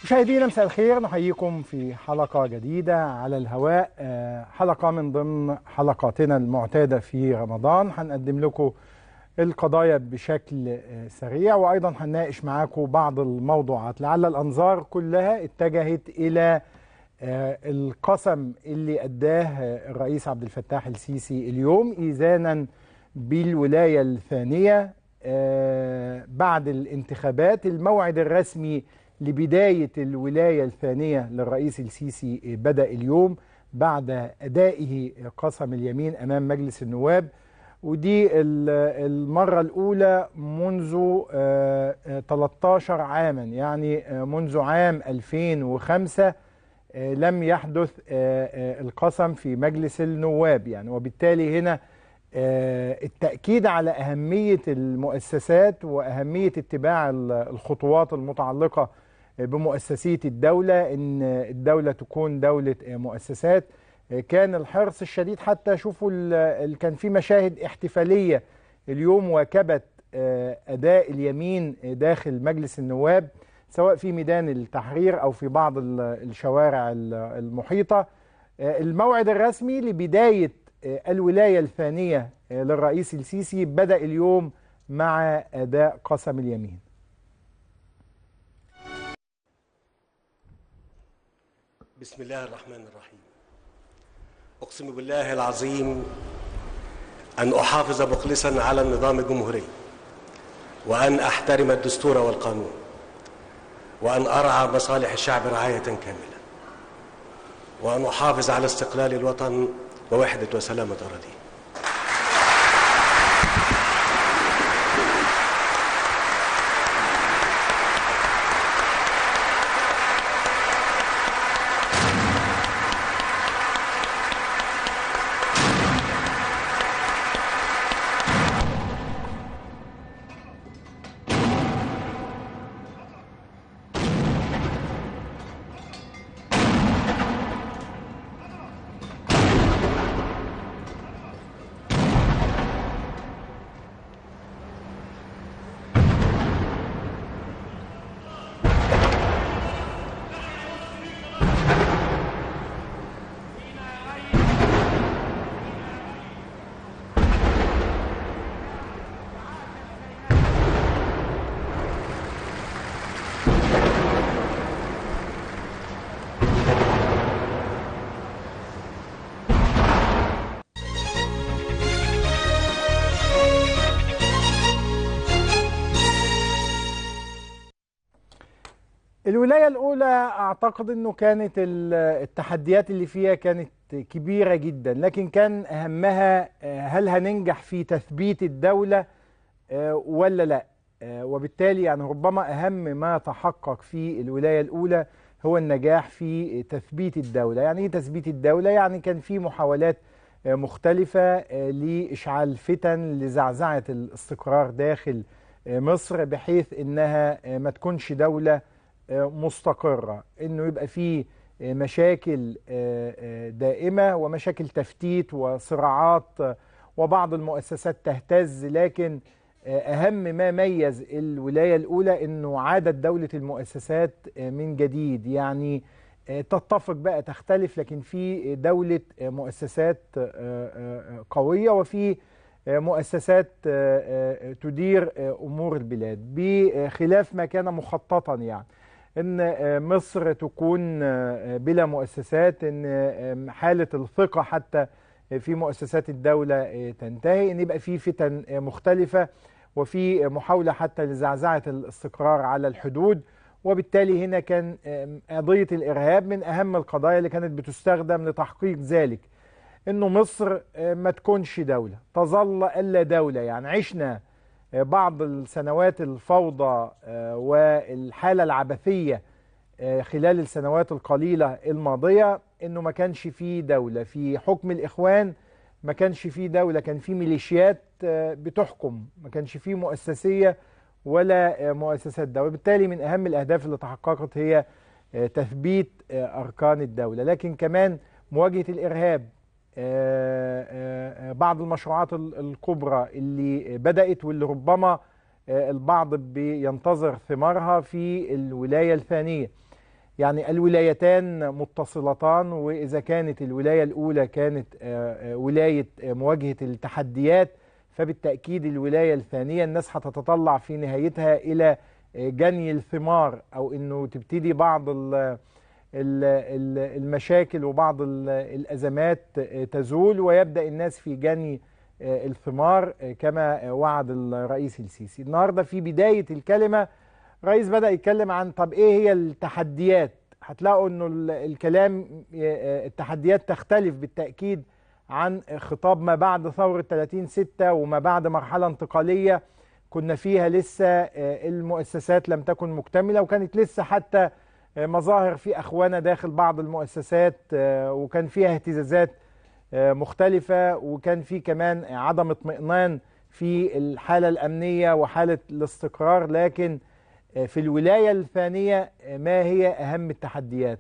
مشاهدينا مساء الخير نحييكم في حلقة جديدة على الهواء آه، حلقة من ضمن حلقاتنا المعتادة في رمضان هنقدم لكم القضايا بشكل آه، سريع وأيضا هنناقش معاكم بعض الموضوعات لعل الأنظار كلها اتجهت إلى آه، القسم اللي أداه آه، الرئيس عبد الفتاح السيسي اليوم إيذانا بالولاية الثانية آه، بعد الانتخابات الموعد الرسمي لبداية الولاية الثانية للرئيس السيسي بدأ اليوم بعد أدائه قسم اليمين أمام مجلس النواب ودي ال- المرة الأولى منذ آه، آه، 13 عاما يعني آه، منذ عام 2005 آه، لم يحدث آه، آه، القسم في مجلس النواب يعني وبالتالي هنا آه، التأكيد على أهمية المؤسسات وأهمية اتباع ال- الخطوات المتعلقة بمؤسسية الدولة إن الدولة تكون دولة آه، مؤسسات آه، كان الحرص الشديد حتى شوفوا ال- ال- كان في مشاهد احتفالية اليوم واكبت آه، أداء اليمين داخل مجلس النواب سواء في ميدان التحرير أو في بعض ال- الشوارع ال- المحيطة آه، الموعد الرسمي لبداية آه، الولاية الثانية آه، للرئيس السيسي بدأ اليوم مع أداء قسم اليمين بسم الله الرحمن الرحيم أقسم بالله العظيم أن أحافظ مخلصا على النظام الجمهوري وأن أحترم الدستور والقانون وأن أرعى مصالح الشعب رعاية كاملة وأن أحافظ على استقلال الوطن ووحدة وسلامة أراضيه الولاية الأولى أعتقد أنه كانت ال- التحديات اللي فيها كانت كبيرة جدا لكن كان أهمها آه، هل هننجح في تثبيت الدولة آه، ولا لا آه، وبالتالي يعني ربما أهم ما تحقق في الولاية الأولى هو النجاح في تثبيت الدولة يعني إيه تثبيت الدولة يعني كان في محاولات آه، مختلفة آه، لإشعال فتن لزعزعة الاستقرار داخل آه، مصر بحيث إنها آه، ما تكونش دولة آه، مستقرة إنه يبقى فيه آه، مشاكل آه، آه، دائمة ومشاكل تفتيت وصراعات آه، وبعض المؤسسات تهتز لكن آه، أهم ما ميز الولاية الأولى أنه عادت دولة المؤسسات آه، من جديد يعني آه، تتفق بقى تختلف لكن في دولة آه، مؤسسات آه، آه، قوية وفي آه، مؤسسات آه، آه، تدير آه، أمور البلاد بخلاف ما كان مخططا يعني ان آه، مصر تكون آه، بلا مؤسسات ان آه، حالة الثقة حتى في مؤسسات الدولة آه، تنتهي ان يبقى في فتن آه، مختلفة وفي محاولة حتى لزعزعة الاستقرار على الحدود وبالتالي هنا كان آه، قضية الإرهاب من أهم القضايا اللي كانت بتستخدم لتحقيق ذلك انه مصر آه، ما تكونش دولة تظل الا دولة يعني عشنا آه، بعض السنوات الفوضى آه، والحالة العبثية آه، خلال السنوات القليلة الماضية انه ما كانش فيه دولة في حكم الاخوان ما كانش فيه دولة كان فيه ميليشيات آه، بتحكم ما كانش فيه مؤسسية ولا آه، مؤسسات دولة بالتالي من اهم الاهداف اللي تحققت هي آه، تثبيت آه، اركان الدولة لكن كمان مواجهة الارهاب آه، آه، آه، بعض المشروعات ال- الكبرى اللي بدأت واللي ربما آه، البعض بينتظر ثمارها في الولاية الثانية يعني الولايتان متصلتان وإذا كانت الولاية الأولى كانت ولاية مواجهة التحديات فبالتأكيد الولاية الثانية الناس هتتطلع في نهايتها إلى جني الثمار أو أنه تبتدي بعض المشاكل وبعض الأزمات تزول ويبدأ الناس في جني الثمار كما وعد الرئيس السيسي النهاردة في بداية الكلمة الرئيس بدأ يتكلم عن طب إيه هي التحديات هتلاقوا أنه الكلام التحديات تختلف بالتأكيد عن خطاب ما بعد ثورة 30 ستة وما بعد مرحلة انتقالية كنا فيها لسه المؤسسات لم تكن مكتملة وكانت لسه حتى مظاهر في أخوانة داخل بعض المؤسسات وكان فيها اهتزازات مختلفة وكان في كمان عدم اطمئنان في الحالة الأمنية وحالة الاستقرار لكن في الولاية الثانية ما هي أهم التحديات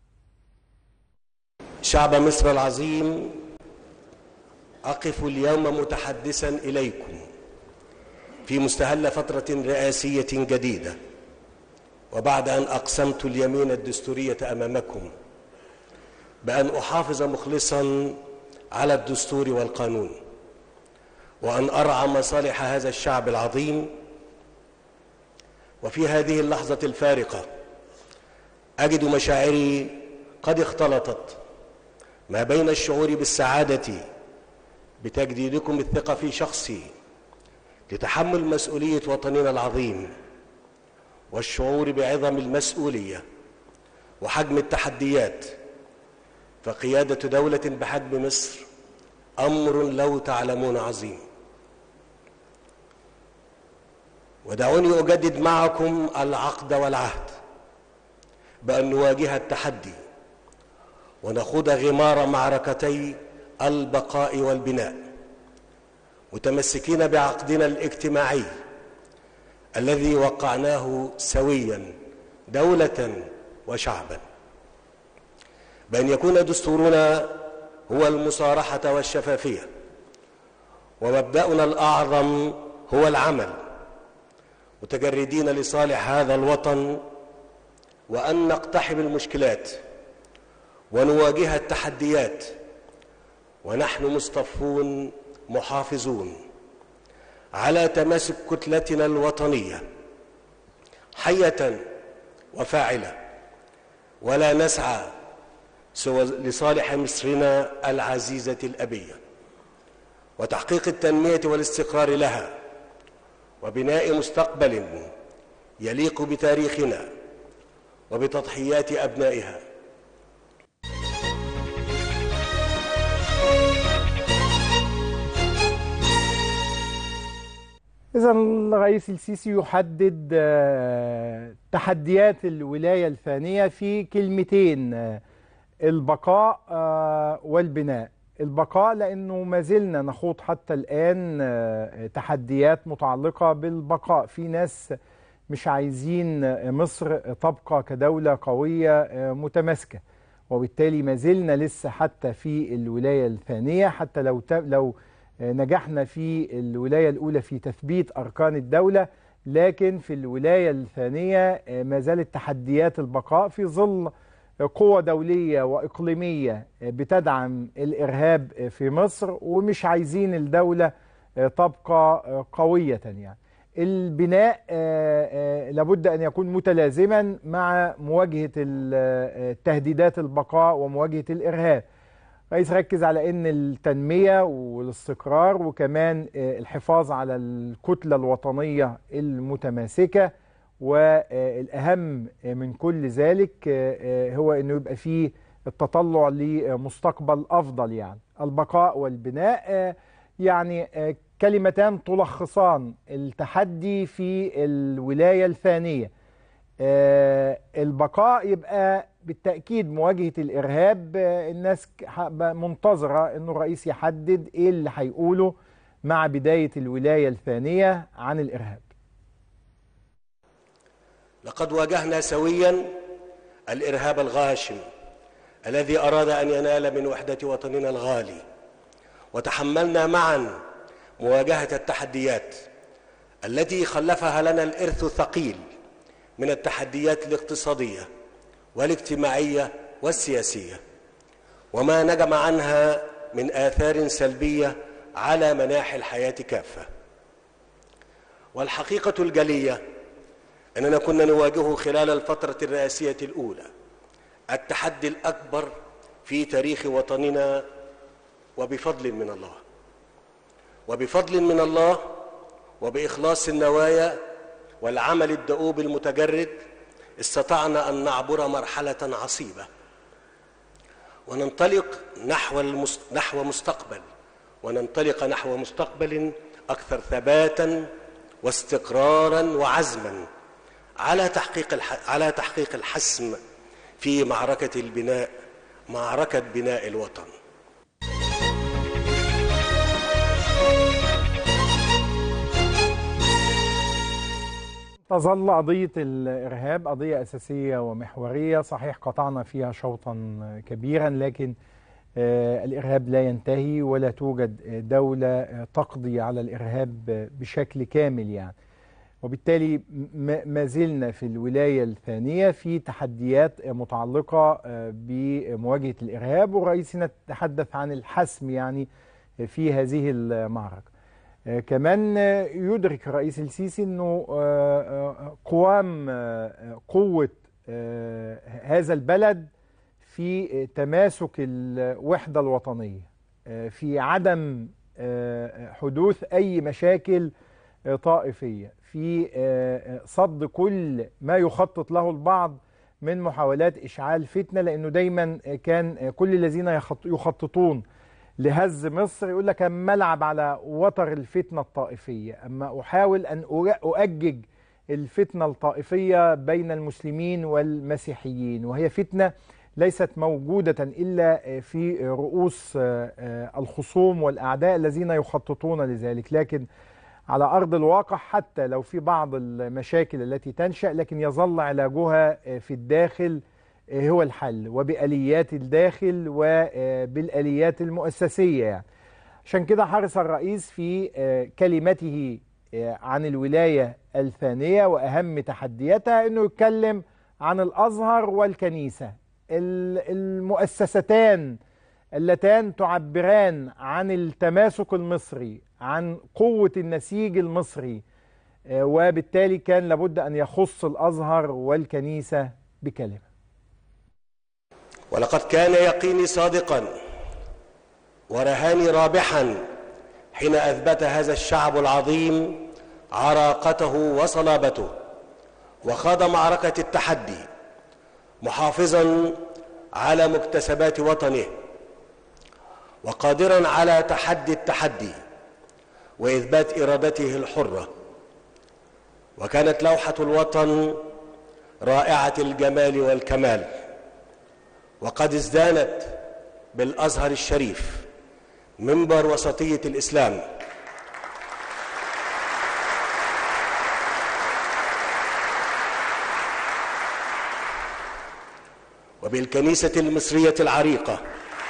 شعب مصر العظيم أقف اليوم متحدثا إليكم في مستهل فترة رئاسية جديدة وبعد أن أقسمت اليمين الدستورية أمامكم بأن أحافظ مخلصا على الدستور والقانون وأن أرعى مصالح هذا الشعب العظيم وفي هذه اللحظة الفارقة أجد مشاعري قد اختلطت ما بين الشعور بالسعادة بتجديدكم الثقة في شخصي لتحمل مسؤولية وطننا العظيم والشعور بعظم المسؤولية وحجم التحديات فقيادة دولة بحجم مصر أمر لو تعلمون عظيم ودعوني أجدد معكم العقد والعهد بأن نواجه التحدي ونخوض غمار معركتي البقاء والبناء متمسكين بعقدنا الاجتماعي الذي وقعناه سويا دولة وشعبا بأن يكون دستورنا هو المصارحة والشفافية ومبدأنا الأعظم هو العمل متجردين لصالح هذا الوطن وأن نقتحم المشكلات ونواجه التحديات ونحن مصطفون محافظون على تماسك كتلتنا الوطنيه حيه وفاعله ولا نسعى سوى لصالح مصرنا العزيزه الابيه وتحقيق التنميه والاستقرار لها وبناء مستقبل يليق بتاريخنا وبتضحيات ابنائها إذا الرئيس السيسي يحدد تحديات الولاية الثانية في كلمتين البقاء والبناء البقاء لأنه ما زلنا نخوض حتى الآن تحديات متعلقة بالبقاء في ناس مش عايزين مصر تبقى كدولة قوية متماسكة وبالتالي ما زلنا لسه حتى في الولاية الثانية حتى لو لو نجحنا في الولاية الأولى في تثبيت أركان الدولة لكن في الولاية الثانية ما زالت تحديات البقاء في ظل قوة دولية وإقليمية بتدعم الإرهاب في مصر ومش عايزين الدولة تبقى قوية يعني البناء لابد أن يكون متلازما مع مواجهة التهديدات البقاء ومواجهة الإرهاب رئيس ركز على ان التنميه والاستقرار وكمان الحفاظ على الكتله الوطنيه المتماسكه والاهم من كل ذلك هو انه يبقى فيه التطلع لمستقبل افضل يعني البقاء والبناء يعني كلمتان تلخصان التحدي في الولايه الثانيه البقاء يبقى بالتأكيد مواجهة الإرهاب الناس منتظرة أنه الرئيس يحدد إيه اللي هيقوله مع بداية الولاية الثانية عن الإرهاب لقد واجهنا سويا الإرهاب الغاشم الذي أراد أن ينال من وحدة وطننا الغالي وتحملنا معا مواجهة التحديات التي خلفها لنا الإرث الثقيل من التحديات الاقتصادية والاجتماعية والسياسية وما نجم عنها من آثار سلبية على مناحي الحياة كافة والحقيقة الجلية أننا كنا نواجهه خلال الفترة الرئاسية الأولى التحدي الأكبر في تاريخ وطننا وبفضل من الله وبفضل من الله وبإخلاص النوايا والعمل الدؤوب المتجرد استطعنا أن نعبر مرحلة عصيبة وننطلق نحو المس... نحو مستقبل وننطلق نحو مستقبل أكثر ثباتا واستقرارا وعزما على تحقيق الح... على تحقيق الحسم في معركة البناء معركة بناء الوطن تظل قضية الإرهاب قضية أساسية ومحورية صحيح قطعنا فيها شوطا كبيرا لكن آه، الإرهاب لا ينتهي ولا توجد دولة آه، تقضي على الإرهاب بشكل كامل يعني وبالتالي م- ما زلنا في الولاية الثانية في تحديات متعلقة آه، بمواجهة الإرهاب ورئيسنا تحدث عن الحسم يعني في هذه المعركة آه، كمان آه، يدرك الرئيس السيسي انه آه، آه، قوام آه، آه، قوة آه، هذا البلد في آه، تماسك الوحدة الوطنية آه، في عدم آه، حدوث أي مشاكل آه، طائفية في آه، آه، صد كل ما يخطط له البعض من محاولات إشعال فتنة لأنه دايما آه، كان آه، كل الذين يخط- يخططون لهز مصر يقول لك أما ألعب على وتر الفتنة الطائفية أما أحاول أن أر- أؤجج الفتنة الطائفية بين المسلمين والمسيحيين وهي فتنة ليست موجودة إلا في رؤوس الخصوم والأعداء الذين يخططون لذلك لكن على أرض الواقع حتى لو في بعض المشاكل التي تنشأ لكن يظل علاجها في الداخل هو الحل وبآليات الداخل وبالآليات المؤسسية يعني. عشان كده حرص الرئيس في كلمته عن الولاية الثانية وأهم تحدياتها أنه يتكلم عن الأزهر والكنيسة المؤسستان اللتان تعبران عن التماسك المصري عن قوة النسيج المصري وبالتالي كان لابد أن يخص الأزهر والكنيسة بكلمة ولقد كان يقيني صادقا ورهاني رابحا حين اثبت هذا الشعب العظيم عراقته وصلابته وخاض معركه التحدي محافظا على مكتسبات وطنه وقادرا على تحدي التحدي واثبات ارادته الحره وكانت لوحه الوطن رائعه الجمال والكمال وقد ازدانت بالازهر الشريف منبر وسطيه الاسلام وبالكنيسه المصريه العريقه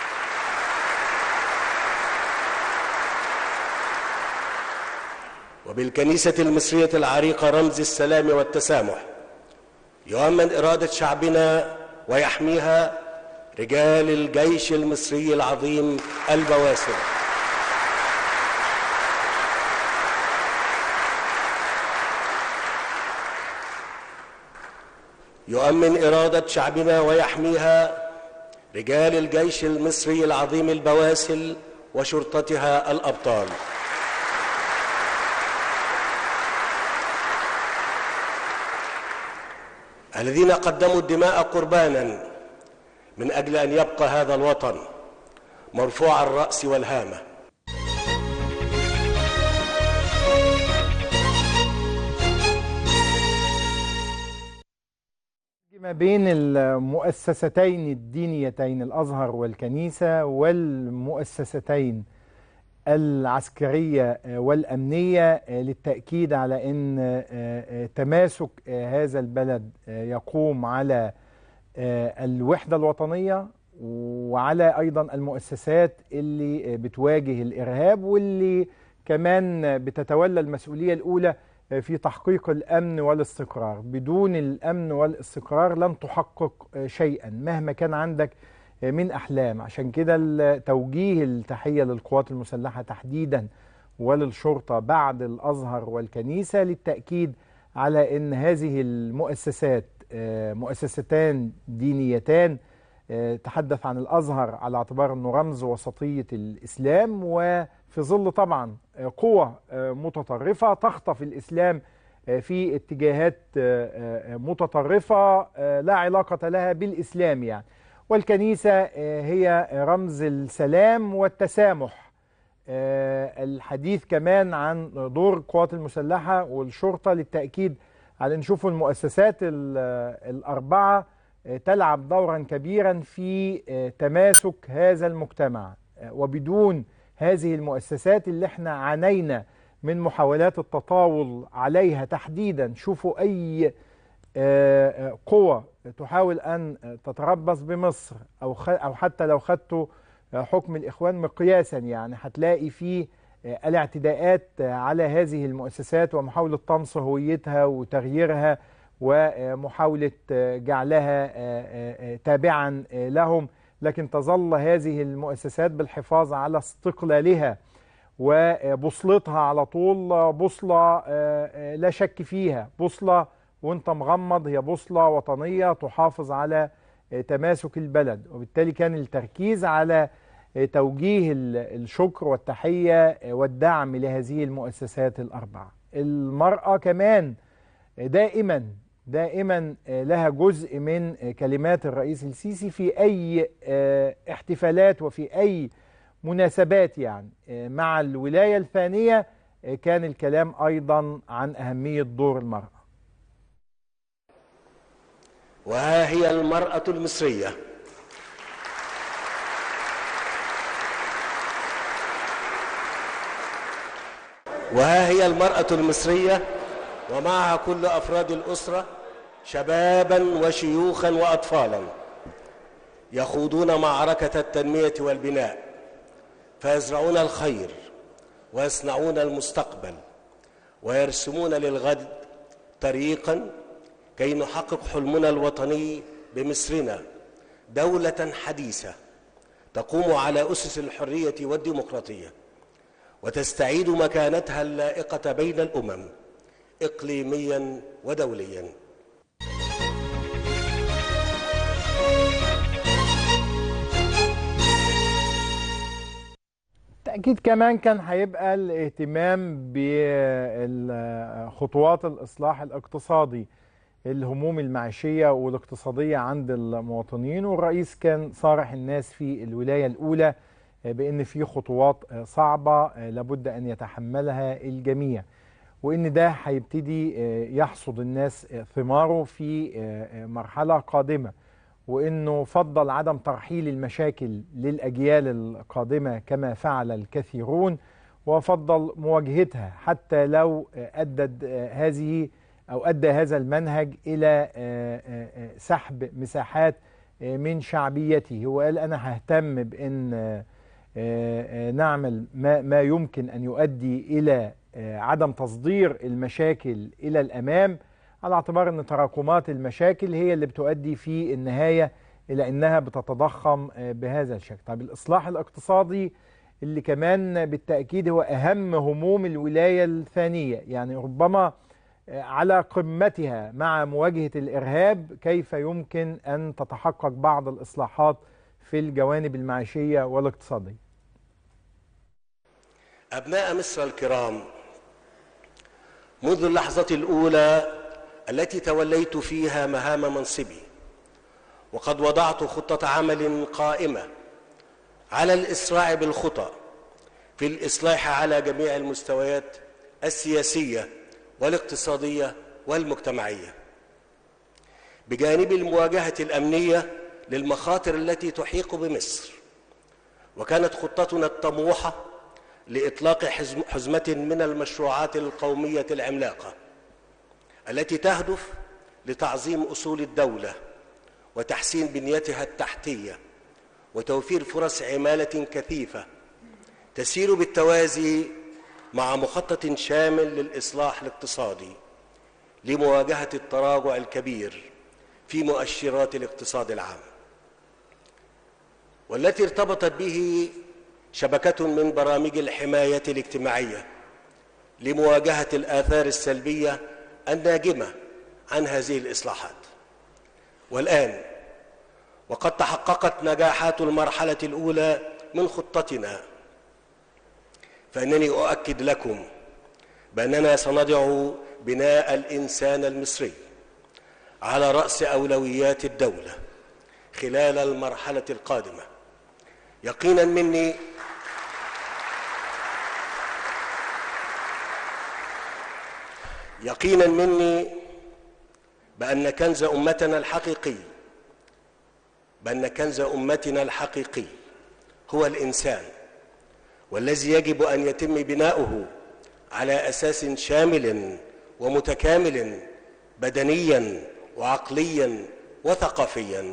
وبالكنيسه المصريه العريقه رمز السلام والتسامح يؤمن اراده شعبنا ويحميها رجال الجيش المصري العظيم البواسل يؤمن إرادة شعبنا ويحميها رجال الجيش المصري العظيم البواسل وشرطتها الأبطال الذين قدموا الدماء قربانا من اجل ان يبقى هذا الوطن مرفوع الراس والهامه ما بين المؤسستين الدينيتين الازهر والكنيسه والمؤسستين العسكريه والامنيه للتاكيد على ان تماسك هذا البلد يقوم على الوحدة الوطنية وعلى أيضا المؤسسات اللي بتواجه الإرهاب واللي كمان بتتولى المسؤولية الأولى في تحقيق الامن والاستقرار بدون الامن والاستقرار لن تحقق شيئا مهما كان عندك من احلام عشان كده توجيه التحيه للقوات المسلحه تحديدا وللشرطه بعد الازهر والكنيسه للتاكيد على ان هذه المؤسسات مؤسستان دينيتان تحدث عن الازهر على اعتبار انه رمز وسطيه الاسلام وفي ظل طبعا قوى متطرفه تخطف الاسلام في اتجاهات متطرفه لا علاقه لها بالاسلام يعني والكنيسه هي رمز السلام والتسامح الحديث كمان عن دور القوات المسلحه والشرطه للتاكيد على نشوف المؤسسات الاربعه تلعب دورا كبيرا في تماسك هذا المجتمع وبدون هذه المؤسسات اللي احنا عانينا من محاولات التطاول عليها تحديدا شوفوا اي قوة تحاول ان تتربص بمصر او او حتى لو خدتوا حكم الاخوان مقياسا يعني هتلاقي فيه الاعتداءات على هذه المؤسسات ومحاولة طمس هويتها وتغييرها ومحاولة جعلها تابعا لهم لكن تظل هذه المؤسسات بالحفاظ على استقلالها وبوصلتها على طول بوصلة لا شك فيها بوصلة وانت مغمض هي بوصلة وطنية تحافظ على تماسك البلد وبالتالي كان التركيز على توجيه الشكر والتحية والدعم لهذه المؤسسات الأربعة المرأة كمان دائما دائما لها جزء من كلمات الرئيس السيسي في أي احتفالات وفي أي مناسبات يعني مع الولاية الثانية كان الكلام أيضا عن أهمية دور المرأة وها هي المرأة المصرية وها هي المرأة المصرية ومعها كل أفراد الأسرة شبابا وشيوخا وأطفالا يخوضون معركة التنمية والبناء فيزرعون الخير ويصنعون المستقبل ويرسمون للغد طريقا كي نحقق حلمنا الوطني بمصرنا دولة حديثة تقوم على أسس الحرية والديمقراطية وتستعيد مكانتها اللائقة بين الأمم إقليميا ودوليا أكيد كمان كان هيبقى الاهتمام بخطوات الإصلاح الاقتصادي الهموم المعيشية والاقتصادية عند المواطنين والرئيس كان صارح الناس في الولاية الأولى بأن في خطوات صعبة لابد أن يتحملها الجميع وأن ده هيبتدي يحصد الناس ثماره في مرحلة قادمة وأنه فضل عدم ترحيل المشاكل للأجيال القادمة كما فعل الكثيرون وفضل مواجهتها حتى لو أدت هذه أو أدى هذا المنهج إلى سحب مساحات من شعبيته وقال أنا ههتم بأن نعمل ما, ما يمكن أن يؤدي إلى عدم تصدير المشاكل إلى الأمام على اعتبار أن تراكمات المشاكل هي اللي بتؤدي في النهاية إلى أنها بتتضخم بهذا الشكل طيب الإصلاح الاقتصادي اللي كمان بالتأكيد هو أهم هموم الولاية الثانية يعني ربما على قمتها مع مواجهة الإرهاب كيف يمكن أن تتحقق بعض الإصلاحات في الجوانب المعيشية والاقتصادية أبناء مصر الكرام منذ اللحظة الأولى التي توليت فيها مهام منصبي وقد وضعت خطة عمل قائمة على الإسراع بالخطى في الإصلاح على جميع المستويات السياسية والاقتصادية والمجتمعية بجانب المواجهة الأمنية للمخاطر التي تحيق بمصر وكانت خطتنا الطموحة لإطلاق حزمة من المشروعات القومية العملاقة التي تهدف لتعظيم أصول الدولة وتحسين بنيتها التحتية وتوفير فرص عمالة كثيفة تسير بالتوازي مع مخطط شامل للإصلاح الاقتصادي لمواجهة التراجع الكبير في مؤشرات الاقتصاد العام والتي ارتبطت به شبكة من برامج الحماية الاجتماعية لمواجهة الآثار السلبية الناجمة عن هذه الإصلاحات والآن وقد تحققت نجاحات المرحلة الأولى من خطتنا فإنني أؤكد لكم بأننا سنضع بناء الإنسان المصري على رأس أولويات الدولة خلال المرحلة القادمة يقينا مني يقينا مني بأن كنز أمتنا الحقيقي بأن كنز أمتنا الحقيقي هو الإنسان والذي يجب أن يتم بناؤه على أساس شامل ومتكامل بدنيا وعقليا وثقافيا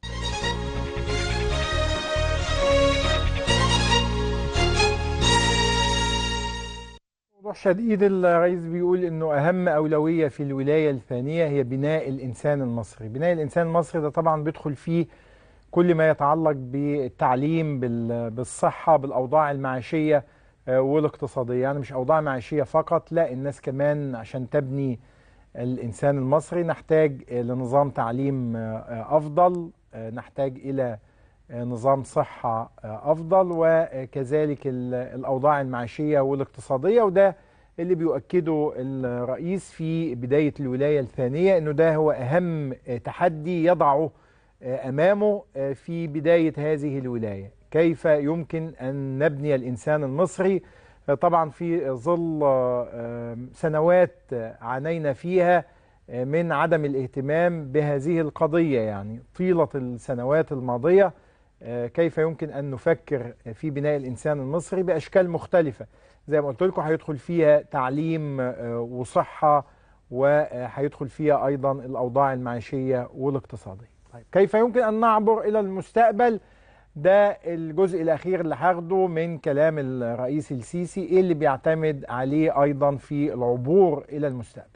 موضوع شديد الرئيس بيقول انه اهم اولويه في الولايه الثانيه هي بناء الانسان المصري، بناء الانسان المصري ده طبعا بيدخل فيه كل ما يتعلق بالتعليم بالصحه بالاوضاع المعيشيه والاقتصاديه، يعني مش اوضاع معيشيه فقط، لا الناس كمان عشان تبني الانسان المصري نحتاج لنظام تعليم افضل، نحتاج الى نظام صحة أفضل وكذلك الأوضاع المعيشية والاقتصادية وده اللي بيؤكده الرئيس في بداية الولاية الثانية أنه ده هو أهم تحدي يضعه أمامه في بداية هذه الولاية كيف يمكن أن نبني الإنسان المصري طبعا في ظل سنوات عانينا فيها من عدم الاهتمام بهذه القضية يعني طيلة السنوات الماضية كيف يمكن ان نفكر في بناء الانسان المصري باشكال مختلفه زي ما قلت لكم هيدخل فيها تعليم وصحه وهيدخل فيها ايضا الاوضاع المعيشيه والاقتصاديه طيب كيف يمكن ان نعبر الى المستقبل ده الجزء الاخير اللي هاخده من كلام الرئيس السيسي ايه اللي بيعتمد عليه ايضا في العبور الى المستقبل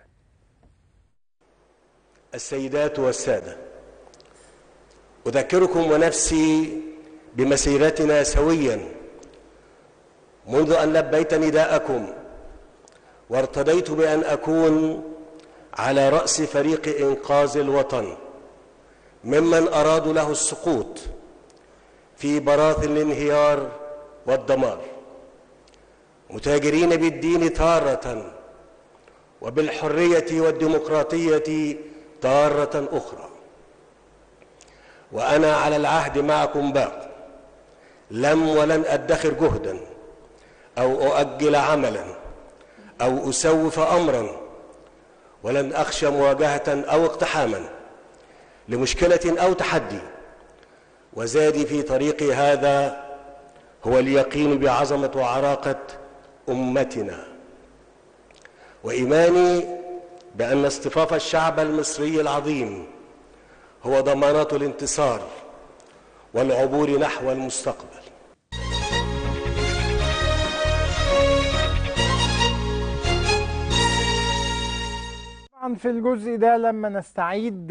السيدات والساده أذكركم ونفسي بمسيرتنا سويا منذ أن لبيت نداءكم وارتضيت بأن أكون على رأس فريق إنقاذ الوطن ممن أرادوا له السقوط في براثن الانهيار والدمار متاجرين بالدين تارة وبالحرية والديمقراطية تارة أخرى وأنا على العهد معكم باق لم ولن أدخر جهدا أو أؤجل عملا أو أسوف أمرا ولن أخشى مواجهة أو اقتحاما لمشكلة أو تحدي وزادي في طريقي هذا هو اليقين بعظمة وعراقة أمتنا وإيماني بأن اصطفاف الشعب المصري العظيم هو ضمانات الانتصار والعبور نحو المستقبل طبعا في الجزء ده لما نستعيد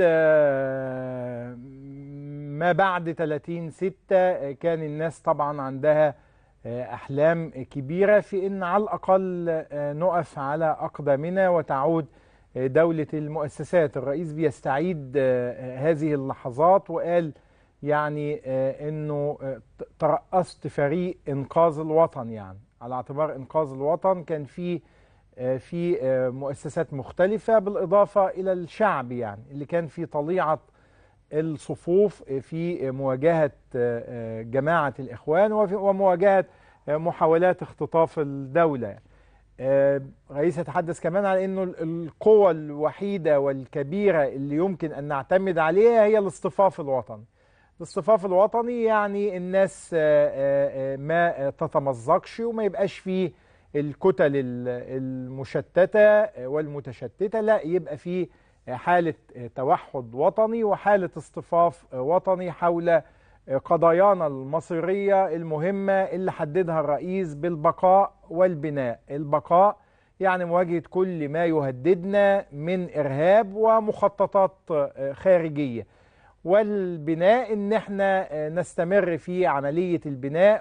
ما بعد 30 ستة كان الناس طبعا عندها أحلام كبيرة في أن على الأقل نقف على أقدامنا وتعود دولة المؤسسات الرئيس بيستعيد هذه اللحظات وقال يعني أنه ترأست فريق إنقاذ الوطن يعني على اعتبار إنقاذ الوطن كان في في مؤسسات مختلفة بالإضافة إلى الشعب يعني اللي كان في طليعة الصفوف في مواجهة جماعة الإخوان ومواجهة محاولات اختطاف الدولة يعني. رئيس يتحدث كمان على انه القوة الوحيدة والكبيرة اللي يمكن ان نعتمد عليها هي الاصطفاف الوطني الاصطفاف الوطني يعني الناس ما تتمزقش وما يبقاش فيه الكتل المشتتة والمتشتتة لا يبقى فيه حالة توحد وطني وحالة اصطفاف وطني حول قضايانا المصيرية المهمة اللي حددها الرئيس بالبقاء والبناء البقاء يعني مواجهة كل ما يهددنا من إرهاب ومخططات خارجية والبناء ان احنا نستمر في عملية البناء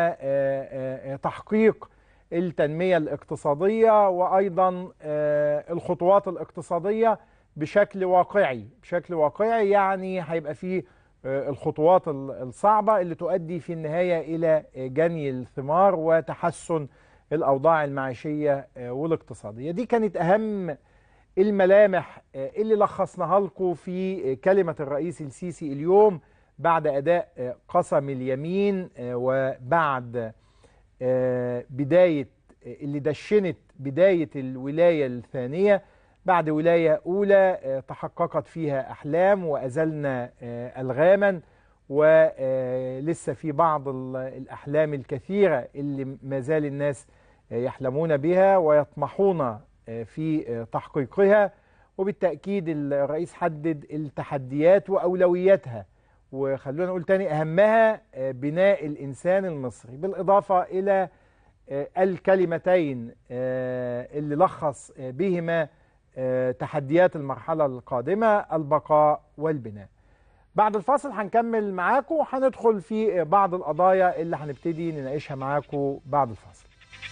وتحقيق التنمية الاقتصادية وأيضا الخطوات الاقتصادية بشكل واقعي بشكل واقعي يعني هيبقى فيه الخطوات الصعبة اللي تؤدي في النهاية إلى جني الثمار وتحسن الأوضاع المعيشية والاقتصادية دي كانت أهم الملامح اللي لخصناها لكم في كلمة الرئيس السيسي اليوم بعد أداء قسم اليمين وبعد بداية اللي دشنت بداية الولاية الثانية بعد ولاية أولى تحققت فيها أحلام وأزلنا ألغاما ولسه في بعض الأحلام الكثيرة اللي ما زال الناس يحلمون بها ويطمحون في تحقيقها وبالتأكيد الرئيس حدد التحديات وأولوياتها وخلونا نقول تاني أهمها بناء الإنسان المصري بالإضافة إلى الكلمتين اللي لخص بهما تحديات المرحلة القادمة البقاء والبناء بعد الفاصل هنكمل معاكم وهندخل في بعض القضايا اللي هنبتدي نناقشها معاكم بعد الفاصل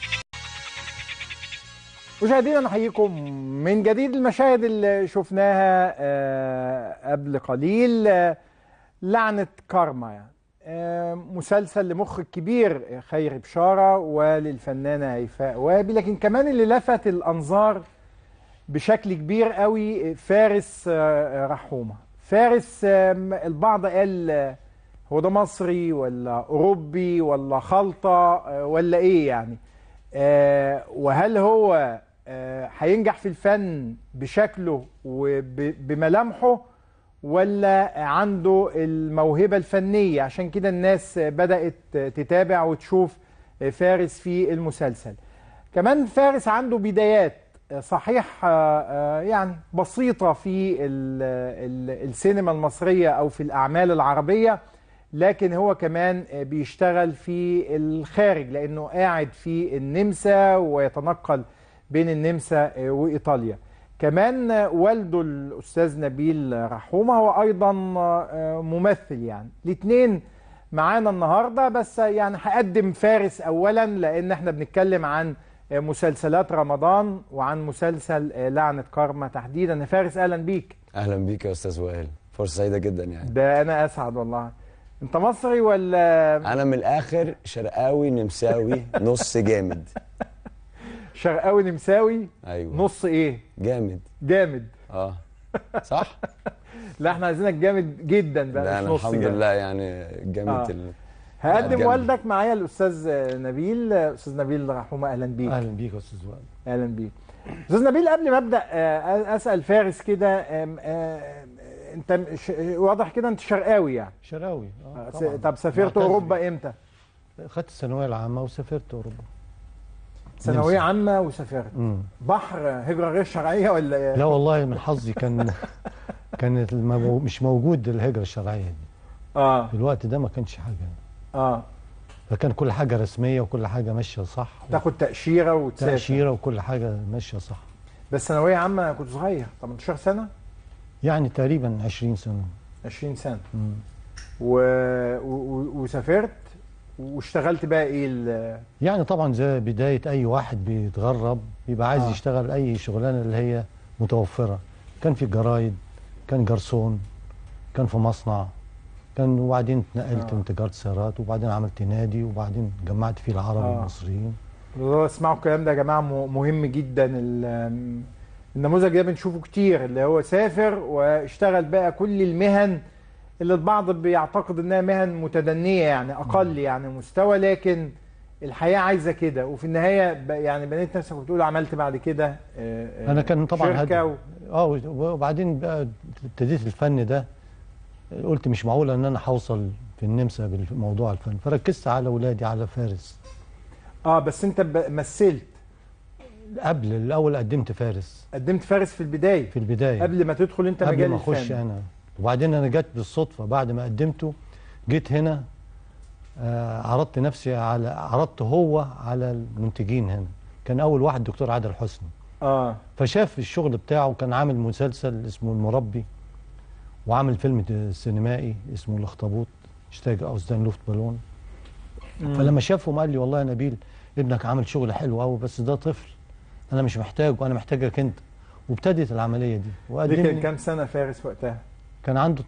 مشاهدينا نحييكم من جديد المشاهد اللي شفناها قبل قليل لعنة كارما يعني مسلسل لمخ الكبير خير بشارة وللفنانة هيفاء وهبي لكن كمان اللي لفت الأنظار بشكل كبير قوي فارس رحومة فارس البعض قال هو ده مصري ولا أوروبي ولا خلطة ولا إيه يعني وهل هو هينجح في الفن بشكله وبملامحه ولا عنده الموهبة الفنية عشان كده الناس بدأت تتابع وتشوف فارس في المسلسل كمان فارس عنده بدايات صحيح يعني بسيطة في السينما المصرية أو في الأعمال العربية لكن هو كمان بيشتغل في الخارج لأنه قاعد في النمسا ويتنقل بين النمسا وإيطاليا كمان والده الأستاذ نبيل رحومة هو أيضا ممثل يعني الاثنين معانا النهاردة بس يعني هقدم فارس أولا لأن احنا بنتكلم عن مسلسلات رمضان وعن مسلسل لعنة كارما تحديدا فارس أهلا بيك اهلا بيك يا استاذ وائل فرصه سعيده جدا يعني ده أنا أسعد والله أنت مصري ولا انا من الاخر شرقاوي نمساوي نص جامد شرقاوي نمساوي ايوه نص إيه جامد جامد اه صح لا احنا عايزينك جامد جدا بقى لا مش انا نص الحمد جامد. لله يعني جامد آه. ال... هقدم جامد. والدك معايا الاستاذ نبيل استاذ نبيل رحومه اهلا بيك اهلا بيك يا استاذ وائل اهلا بيك استاذ نبيل قبل ما ابدا آه، اسال فارس كده آم، آه، انت مش- واضح كده انت شرقاوي يعني شراوي آه، اه س- طبعا طب سافرت معتز اوروبا امتى بيه. خدت الثانويه العامه وسافرت اوروبا ثانويه نمسا. عامه وسافرت مم. بحر هجره غير شرعيه ولا إيه؟ لا والله من حظي كان كانت المو... مش موجود الهجره الشرعيه دي اه في الوقت ده ما كانش حاجه اه فكان كل حاجه رسميه وكل حاجه ماشيه صح تاخد تاشيره وتسافر تاشيره وكل حاجه ماشيه صح بس ثانويه عامه كنت صغير 18 سنه يعني تقريبا 20 سنه 20 سنه مم. و... و... وسافرت واشتغلت بقى ايه ال... يعني طبعا زي بدايه اي واحد بيتغرب بيبقى عايز آه. آه. يشتغل اي شغلانه اللي هي متوفره كان في الجرايد كان جرسون كان في مصنع كان وبعدين اتنقلت آه. من تجاره سيارات وبعدين عملت نادي وبعدين جمعت فيه العرب آه. آه. المصريين والله اسمعوا الكلام ده يا جماعه م- مهم جدا ال- النموذج ده بنشوفه كتير اللي هو سافر واشتغل بقى كل المهن اللي البعض بيعتقد انها مهن متدنيه يعني اقل يعني مستوى لكن الحياه عايزه كده وفي النهايه ب- يعني بنيت نفسك وبتقول عملت بعد كده آه، آه، انا كان طبعا شركه و... هدف اه وبعدين بقى ابتديت الفن ده قلت مش معقوله ان انا هوصل في النمسا بموضوع الفن فركزت على اولادي على فارس اه بس انت ب- مثلت قبل الاول قدمت فارس قدمت فارس في البدايه في البدايه قبل ما تدخل انت قبل مجال ما اخش الفن انا وبعدين انا جت بالصدفه بعد ما قدمته جيت هنا آه، عرضت نفسي على عرضت هو على المنتجين هنا كان اول واحد دكتور عادل حسني اه فشاف الشغل بتاعه كان عامل مسلسل اسمه المربي وعامل فيلم سينمائي اسمه الاخطبوط اشتاج اوزدان لوفت بالون فلما شافهم قال لي والله يا نبيل ابنك عامل شغل حلو قوي بس ده طفل انا مش محتاجه انا محتاجك انت وابتدت العمليه دي دي كان وقدمني كام سنه فارس وقتها كان عنده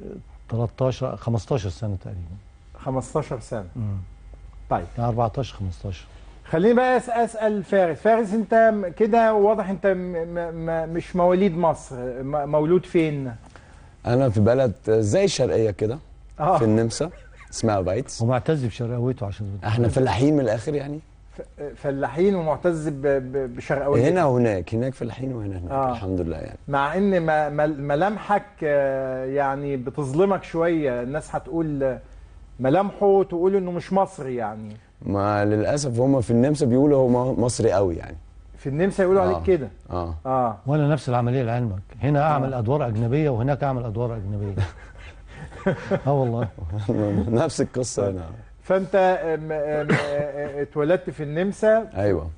13 15 سنه تقريبا 15 سنه مم. طيب كان 14 15 خليني بقى أس- اسال فارس فارس انت م- كده واضح انت م م م مش مواليد مصر م مولود فين انا في بلد زي الشرقيه كده في اه النمسا اسمها فايتس ومعتز بشرقاوته عشان احنا فلاحين من الاخر يعني ف- فلاحين ومعتز ب- ب- بشرقاويه هنا وهناك هناك فلاحين وهنا هناك آه. الحمد لله يعني مع ان ما- مل- ملامحك آه، يعني بتظلمك شويه الناس هتقول آه، ملامحه تقول انه مش مصري يعني ما للاسف هم في النمسا بيقولوا هو م- مصري قوي يعني في النمسا يقولوا آه. عليك كده اه اه وانا نفس العمليه لعلمك هنا اعمل ادوار اجنبيه وهناك اعمل ادوار اجنبيه اه والله نفس القصه هنا فانت آم، آم، آه، اتولدت في النمسا ايوه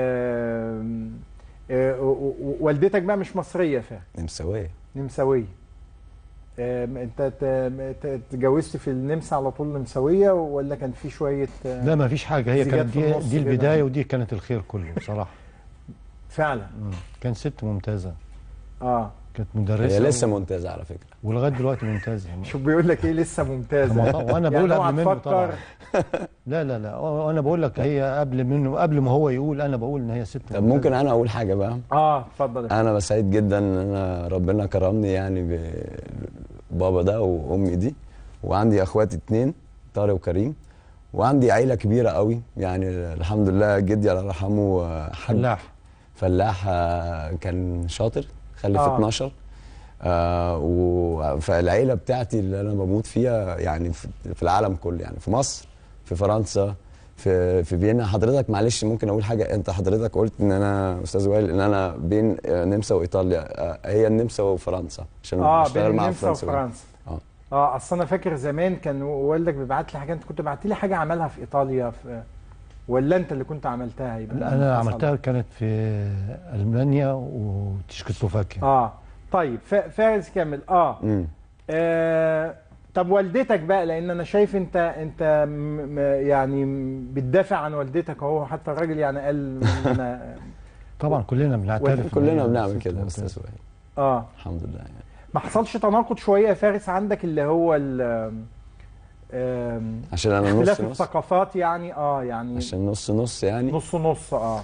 آم، آه، و- و- والدتك بقى مش مصريه فعلا نمساويه نمساويه آم، انت ت- ت- اتجوزت في النمسا على طول نمساويه ولا كان في شويه آه، لا ما فيش حاجه هي زيجات كانت في دي, النص دي كده. البدايه ودي كانت الخير كله بصراحه فعلا مم. كانت ست ممتازه اه كانت مدرسه هي لسه و... ممتازه على فكره ولغايه دلوقتي ممتازه شوف بيقول لك ايه لسه ممتازه طب وانا يعني بقول اوعى قبل منه تفكر طبعا لا لا لا وانا بقول لك هي قبل منه قبل ما هو يقول انا بقول ان هي ست طب ممكن انا اقول حاجه بقى اه اتفضل انا سعيد جدا ان انا ربنا كرمني يعني ببابا ده وامي دي وعندي اخواتي اتنين طارق وكريم وعندي عيله كبيره قوي يعني الحمد لله جدي الله يرحمه آه، حاج فلاح فلاح آه، كان شاطر خلف آه. آه. 12 آه و- فالعيله بتاعتي اللي انا بموت فيها يعني في في العالم كله يعني في مصر في فرنسا في في فيينا حضرتك معلش ممكن اقول حاجه انت حضرتك قلت ان انا استاذ وائل ان انا بين آه، نمسا وايطاليا آه، هي النمسا وفرنسا عشان اه بين بشتغل مع النمسا فرنسا وفرنسا اه اه اصل انا فاكر زمان كان والدك بيبعت لي حاجه انت كنت بعت لي حاجه عملها في ايطاليا في ولا انت اللي كنت عملتها يبقى لا، انا حصل. عملتها كانت في المانيا وتشيكوسلوفاكيا اه طيب ف- فارس كامل اه, امم آه طب والدتك بقى لان انا شايف انت انت م م يعني بتدافع عن والدتك اهو حتى الراجل يعني قال انا طبعا كلنا بنعترف إن كلنا هي بنعمل ست كده يا ممتازة. استاذ وائل اه الحمد لله يعني ما حصلش تناقض شويه يا فارس عندك اللي هو ال آم، عشان انا نص اختلاف نص الثقافات يعني اه يعني عشان نص نص يعني نص نص اه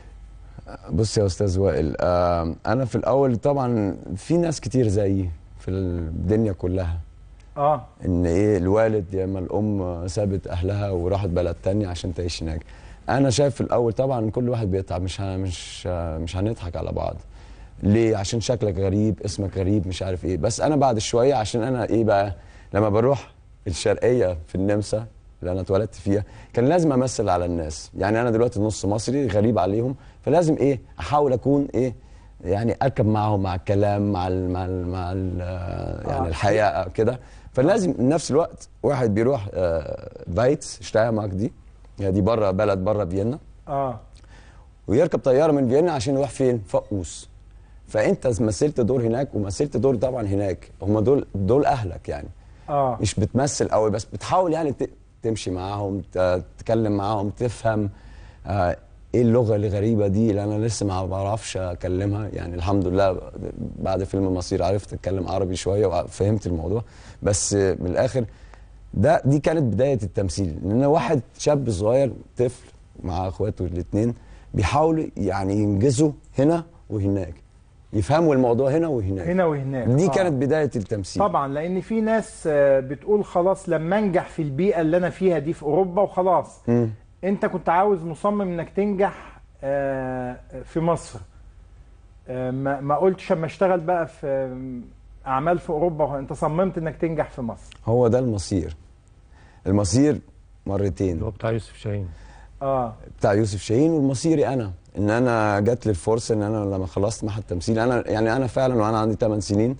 بص يا استاذ وائل آه انا في الاول طبعا في ناس كتير زيي في الدنيا كلها اه ان ايه الوالد يا اما الام سابت اهلها وراحت بلد تانية عشان تعيش هناك انا شايف في الاول طبعا كل واحد بيتعب مش ه- مش ه- مش هنضحك على بعض ليه عشان شكلك غريب اسمك غريب مش عارف ايه بس انا بعد شويه عشان انا ايه بقى لما بروح الشرقيه في النمسا اللي انا اتولدت فيها كان لازم امثل على الناس يعني انا دلوقتي نص مصري غريب عليهم فلازم ايه احاول اكون ايه يعني اركب معاهم مع الكلام مع ال مع ال مع ال يعني آه. الحياه كده فلازم في نفس الوقت واحد بيروح آه فايتس شتايرمارك دي هي دي بره بلد بره فيينا اه ويركب طياره من فيينا عشان يروح فين فقوس فانت مثلت دور هناك ومثلت دور طبعا هناك هم دول دول اهلك يعني اه مش بتمثل قوي بس بتحاول يعني ت- تمشي معاهم ت- تتكلم معاهم تفهم آه ايه اللغه الغريبه دي اللي انا لسه ما بعرفش اكلمها يعني الحمد لله بعد فيلم مصير عرفت اتكلم عربي شويه وفهمت الموضوع بس آه، من الاخر ده دي كانت بدايه التمثيل ان أنا واحد شاب صغير طفل مع اخواته الاثنين بيحاولوا يعني ينجزوا هنا وهناك يفهموا الموضوع هنا وهناك هنا وهناك دي آه. كانت بدايه التمثيل طبعا لان في ناس آه، بتقول خلاص لما انجح في البيئه اللي انا فيها دي في اوروبا وخلاص مم. انت كنت عاوز مصمم انك تنجح آه، في مصر آه، ما ما قلتش اما اشتغل بقى في آه، اعمال في اوروبا انت صممت انك تنجح في مصر هو ده المصير المصير مرتين اللي هو بتاع يوسف شاهين اه بتاع يوسف شاهين والمصيري انا ان انا جات لي الفرصه ان انا لما خلصت معهد التمثيل انا يعني انا فعلا وانا عندي 8 سنين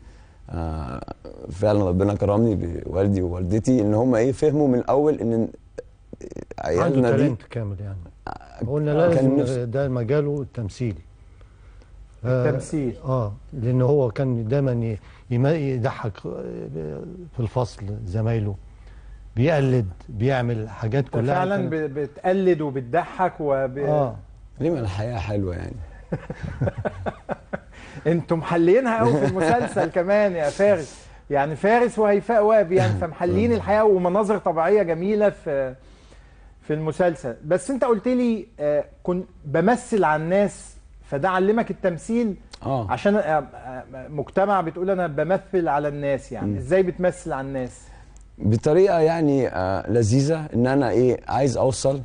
آه فعلا ربنا كرمني بوالدي ووالدتي ان هم ايه فهموا من الاول ان عنده عيالنا دي تالنت كامل يعني قلنا كان لازم نفسه- ده مجاله التمثيل آه، التمثيل اه لان هو كان دايما ي- يم- يضحك في الفصل زمايله بيقلد بيعمل حاجات انت كلها فعلا كانت- ب- بتقلد وبتضحك وب... اه ليه ما الحياه حلوه يعني انتوا محلينها قوي في المسلسل كمان يا فارس يعني فارس وهيفاء وهب يعني فمحلين الحياه ومناظر طبيعيه جميله في في المسلسل بس انت قلت لي آه، كنت بمثل على الناس فده علمك التمثيل اه عشان آه، آه، مجتمع بتقول انا بمثل على الناس يعني ازاي بتمثل على الناس بطريقه يعني آه لذيذه ان انا ايه عايز اوصل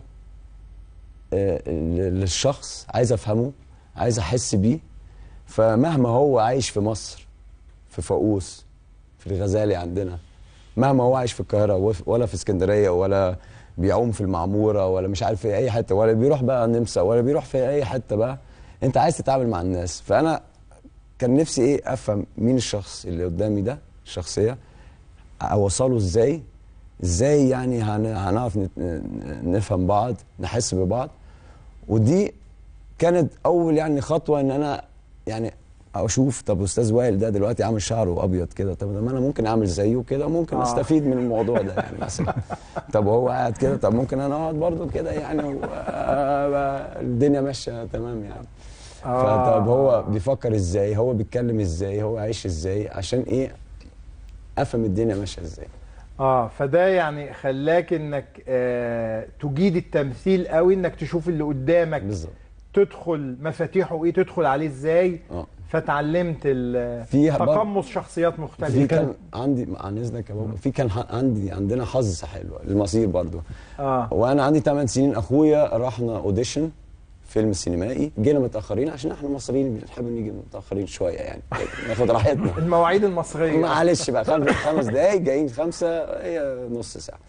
آه ل- للشخص عايز افهمه عايز احس بيه فمهما هو عايش في مصر في فاقوس في الغزالي عندنا مهما هو عايش في القاهره وف- ولا في اسكندريه ولا بيعوم في المعموره ولا مش عارف في اي حته ولا بيروح بقى النمسا ولا بيروح في اي حته بقى انت عايز تتعامل مع الناس فانا كان نفسي ايه افهم مين الشخص اللي قدامي ده الشخصيه اوصله ازاي ازاي يعني هن- هنعرف نت- نفهم بعض نحس ببعض ودي كانت اول يعني خطوه ان انا يعني اشوف طب استاذ وائل ده دلوقتي عامل شعره ابيض كده طب ما انا ممكن اعمل زيه كده ممكن آه. استفيد من الموضوع ده يعني مثلا طب هو قاعد كده طب ممكن انا اقعد برضه كده يعني و- آه، الدنيا ماشيه تمام يعني فطب هو بيفكر ازاي هو بيتكلم ازاي هو عايش ازاي عشان ايه افهم الدنيا ماشيه ازاي اه فده يعني خلاك انك آه تجيد التمثيل قوي انك تشوف اللي قدامك بالظبط تدخل مفاتيحه ايه تدخل عليه ازاي اه فتعلمت ال- فيها بر- تقمص شخصيات في مختلفه كان عندي عن اذنك يا بابا في كان ح- عندي عندنا حظ حلو المصير برضو اه وانا عندي 8 سنين اخويا رحنا اوديشن فيلم سينمائي جينا متاخرين عشان احنا مصريين بنحب نيجي متاخرين شويه يعني ناخد راحتنا المواعيد المصريه معلش بقى خمس, خمس دقايق جايين خمسه هي نص ساعه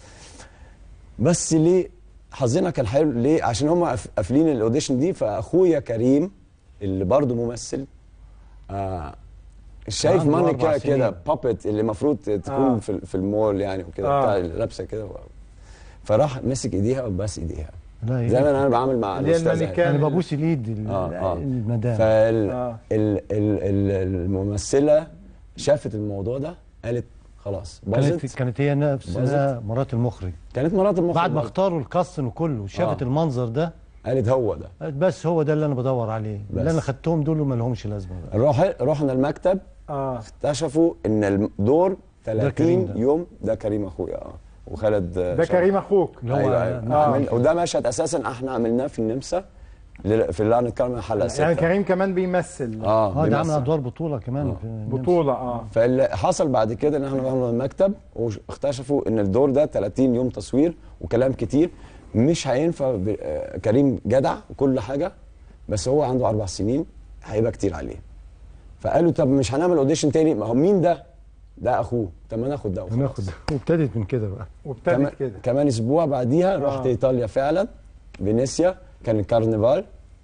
بس ليه حظنا كان حلو ليه عشان هم قافلين الاوديشن دي فاخويا كريم اللي برضه ممثل آه شايف عنده ماني أربع كده سنين. كده بابت اللي المفروض تكون آه. آه. في, في المول يعني وكده آه. آه. بتاع اللي لابسه كده و- فراح مسك ايديها وبس ايديها لا زي ما يعني انا بعمل مع اللي هي الاستاذ المانيكان. انا ببوس الايد ال- آه، آه. المدام فال آه. ال ال ال الممثله شافت الموضوع ده قالت خلاص كانت باظت كانت هي نفسها مرات المخرج كانت مرات المخرج بعد ما برضه. اختاروا الكاستن وكله شافت آه. المنظر ده قالت هو ده قالت بس هو ده اللي انا بدور عليه اللي بس. انا خدتهم دول ما لهمش لازمه بقى روح رحنا المكتب اه اكتشفوا ان الدور 30 كريم ده. يوم ده كريم اخويا اه وخالد ده كريم اخوك اللي هو ايوه ايوه آه. عمل- وده مشهد اساسا احنا عملناه في النمسا لل- في اللي هنتكلم عن حلقه يعني ستة كريم كمان بيمثل اه اه ده عمل بيمثل. ادوار بطوله كمان آه. في النمسا. بطوله اه فاللي حصل بعد كده ان احنا رحنا المكتب واكتشفوا ان الدور ده 30 يوم تصوير وكلام كتير مش هينفع ب- آه، كريم جدع وكل حاجه بس هو عنده اربع سنين هيبقى كتير عليه فقالوا طب مش هنعمل اوديشن تاني ما هو مين ده؟ ده اخوه طب ما ناخد ده وخلاص. هناخد وابتدت من كده بقى وابتدت كمان, كده كمان اسبوع بعديها رحت آه. ايطاليا فعلا فينيسيا كان الكارنفال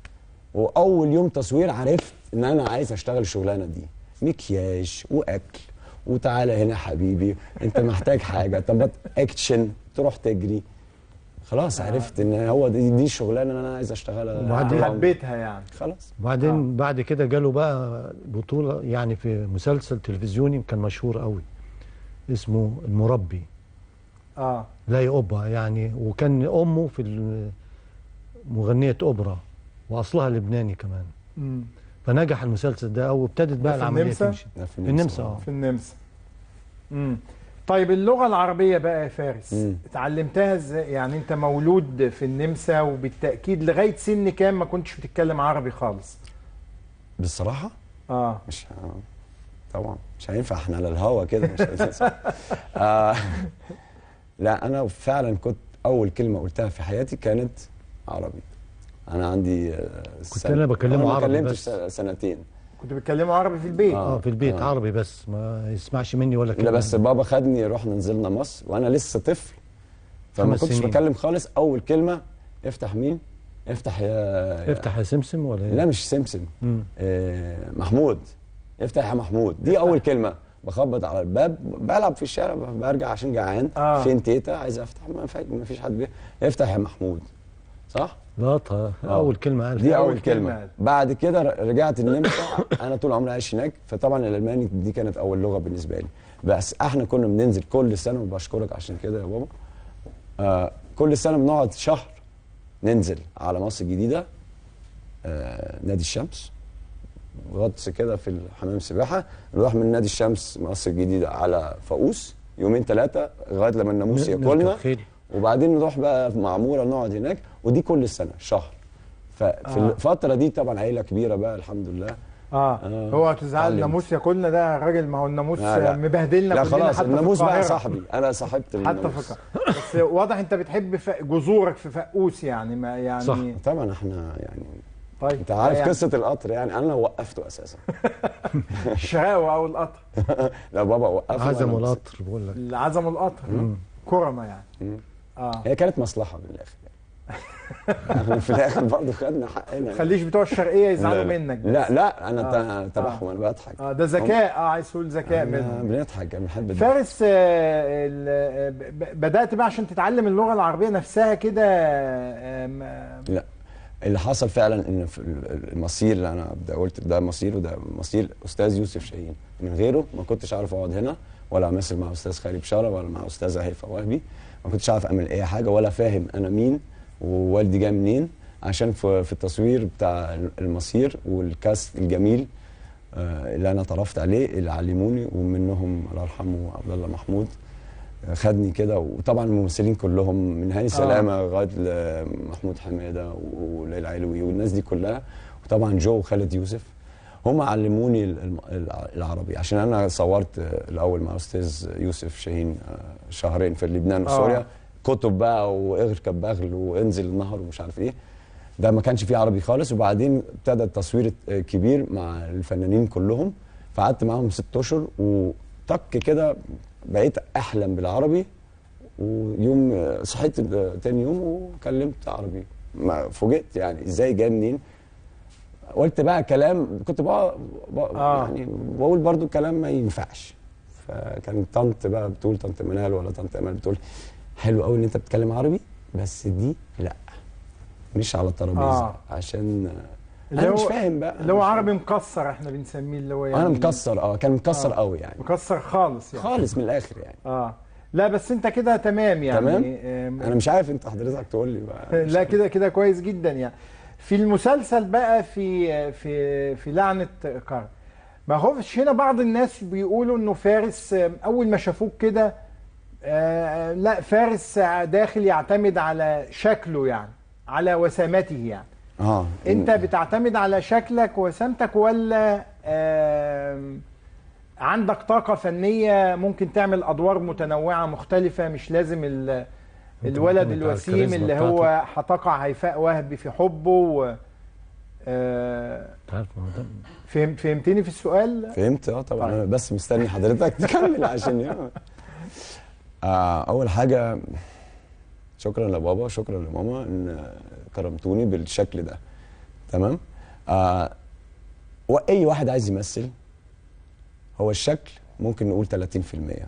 واول يوم تصوير عرفت ان انا عايز اشتغل الشغلانه دي مكياج واكل وتعالى هنا يا حبيبي انت محتاج حاجه طب اكشن تروح تجري خلاص عرفت ان هو دي, دي الشغلانه اللي انا عايز اشتغلها وبعدين طول عمري. حبيتها يعني خلاص وبعدين آه. بعد كده جاله بقى بطوله يعني في مسلسل تلفزيوني كان مشهور قوي اسمه المربي اه لا اوبا يعني وكان امه في ال- مغنيه اوبرا واصلها لبناني كمان مم. فنجح المسلسل ده وابتدت بقى في العمليه النمسا؟ تمشي ده في النمسا اه في النمسا امم طيب اللغه العربيه بقى يا فارس مم. اتعلمتها ازاي يعني انت مولود في النمسا وبالتاكيد لغايه سن كام ما كنتش بتتكلم عربي خالص بصراحه اه مش ه- طبعا مش هينفع احنا على الهوا كده مش هينفع آه لا انا فعلا كنت اول كلمه قلتها في حياتي كانت عربي انا عندي آه، كنت أنا بكلمه ما عربي كلمتش بس. س- سنتين كنت بتكلموا عربي في البيت آه. اه في البيت آه. عربي بس ما يسمعش مني ولا لا كلمه بس بابا خدني رحنا نزلنا مصر وانا لسه طفل فما خمس كنتش سنين. بكلم خالص اول كلمه افتح مين افتح يا افتح يا سمسم ولا لا مش سمسم مم. آه محمود افتح يا محمود دي اول كلمه بخبط على الباب بلعب في الشارع برجع عشان جعان آه. فين تيتا عايز افتح ما في- ما فيش حد بي... افتح يا محمود صح لقطة آه. اول كلمة قالها دي أول اول كلمة. كلمه بعد كده ر- رجعت النمسا انا طول عمري عايش هناك فطبعا الالماني دي كانت اول لغه بالنسبه لي بس احنا كنا بننزل كل سنه وبشكرك عشان كده يا بابا آه كل سنه بنقعد شهر ننزل على مصر الجديده آه نادي الشمس غطس كده في الحمام السباحه نروح من نادي الشمس مصر الجديده على فاقوس يومين ثلاثه لغايه لما الناموس نركب ياكلنا خيل. وبعدين نروح بقى في معموره نقعد هناك ودي كل سنه شهر ففي آه. الفتره دي طبعا عيله كبيره بقى الحمد لله اه آه. هو تزعل اتعلمت. الناموس ياكلنا ده راجل ما هو الناموس لا، لا. مبهدلنا لا كلنا خلاص حتى في الناموس بقى القاهرة. صاحبي انا صاحبت حتى الناموس في القاهرة. بس واضح انت بتحب ف- جذورك في فقوس يعني ما يعني صح. طبعا احنا يعني طيب انت عارف يعني قصه القطر يعني انا وقفته اساسا الشقاوة او القطر لا بابا وقفه عزم وأنا بس- القطر بقول لك العزم القطر كرمة يعني مم. اه هي كانت مصلحه من الاخر يعني في الاخر برضه خدنا حقنا خليش بتوع الشرقية يزعلوا لا، لا. منك لا لا انا آه. آه. تبعهم انا بضحك اه ده ذكاء اه عايز تقول ذكاء أنا منهم بنضحك أنا بنحب الضحك. فارس آه، ال- آه، ب- ب- بدأت بقى عشان تتعلم اللغة العربية نفسها كده آه، آم، لا اللي حصل فعلا ان في ال- المصير اللي انا ده قلت ده مصير وده مصير استاذ يوسف شاهين من غيره ما كنتش عارف اقعد هنا ولا امثل مع استاذ خالد بشاره ولا مع استاذه هيفا وهبي ما كنتش عارف اعمل اي حاجه ولا فاهم انا مين ووالدي جاي منين عشان في في التصوير بتاع المصير والكاست الجميل آه، اللي انا اتعرفت عليه اللي علموني ومنهم الله يرحمه عبد الله محمود آه، خدني كده وطبعا الممثلين كلهم من هاني سلامه لغايه ل- محمود حماده وليلى علوي والناس دي كلها وطبعا جو وخالد يوسف هم علموني ال- الم- الع- العربي عشان انا صورت آه، الاول مع استاذ يوسف شاهين آه، شهرين في لبنان آه. وسوريا كتب بقى واركب بغل وانزل النهر ومش عارف ايه ده ما كانش فيه عربي خالص وبعدين ابتدى التصوير آه، كبير مع الفنانين كلهم فقعدت معاهم ست اشهر وطك كده بقيت احلم بالعربي ويوم آه، صحيت آه، تاني يوم وكلمت عربي ما فوجئت يعني ازاي جاي منين قلت بقى كلام كنت بقى, بقى آه. يعني بقول برضو كلام ما ينفعش فكان طنط بقى بتقول طنط منال ولا طنط امل بتقول حلو قوي ان انت بتتكلم عربي بس دي لا مش على الترابيزه آه. آه. عشان اللي انا مش هو- فاهم بقى اللي هو مش فاهم. عربي مكسر احنا بنسميه اللي هو يعني انا مكسر اه كان مكسر آه. قوي يعني مكسر خالص يعني خالص من الاخر يعني اه لا بس انت كده تمام يعني تمام؟ آم، انا مش عارف انت حضرتك تقول لي بقى لا كده كده كويس جدا يعني في المسلسل بقى في في في لعنة كار ما هوش هنا بعض الناس بيقولوا انه فارس آم، اول ما شافوك كده آه، لا فارس داخل يعتمد على شكله يعني على وسامته يعني اه انت بتعتمد على شكلك وسمتك ولا آم، عندك طاقة فنية ممكن تعمل أدوار متنوعة مختلفة مش لازم ال- الولد معتمد على الوسيم الكاريزما اللي هو هتقع هيفاء وهبي في حبه و آه، انت عارف ما هو ده- فهم فهمتني في السؤال؟ فهمت اه طبعا طيب. انا بس مستني حضرتك تكمل عشان آه اول حاجه شكرا لبابا شكرا لماما ان كرمتوني بالشكل ده تمام آه واي واحد عايز يمثل هو الشكل ممكن نقول 30%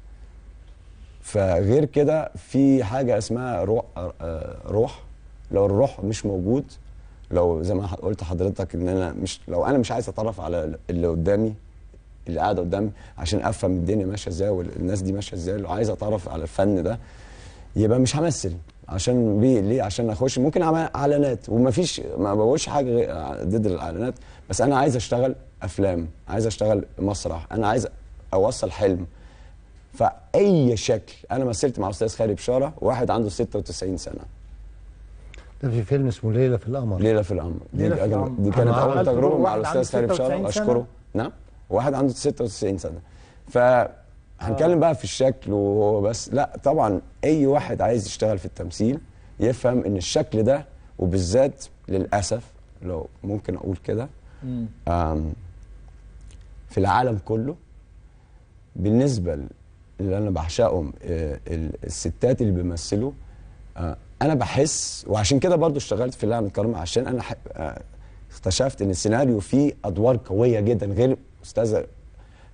فغير كده في حاجه اسمها روح آه، روح لو الروح مش موجود لو زي ما قلت حضرتك ان انا مش لو انا مش عايز اتعرف على اللي قدامي اللي قاعده قدامي عشان افهم الدنيا ماشيه ازاي والناس دي ماشيه ازاي لو عايز اتعرف على الفن ده يبقى مش همثل عشان بيه ليه عشان اخش ممكن اعمل اعلانات ومفيش ما بقولش حاجه غير- ضد الاعلانات بس انا عايز اشتغل افلام عايز اشتغل مسرح انا عايز اوصل حلم فاي شكل انا مثلت مع استاذ خالد بشاره واحد عنده 96 سنه ده في فيلم اسمه ليله في القمر ليله في القمر دي, ليلة في دي, القمر. دي كانت أنا اول عملت تجربه دور مع واحد عنده الاستاذ خالد 96 بشاره سنة. اشكره نعم واحد عنده 96 سنه فهنتكلم بقى في الشكل وهو بس لا طبعا اي واحد عايز يشتغل في التمثيل يفهم ان الشكل ده وبالذات للاسف لو ممكن اقول كده مم. آم، في العالم كله بالنسبه اللي انا بعشقهم آه، ال- الستات اللي بيمثلوا آه، انا بحس وعشان كده برضو اشتغلت في لعنة كرامة عشان انا ح- آه، اكتشفت ان السيناريو فيه ادوار قويه جدا غير استاذه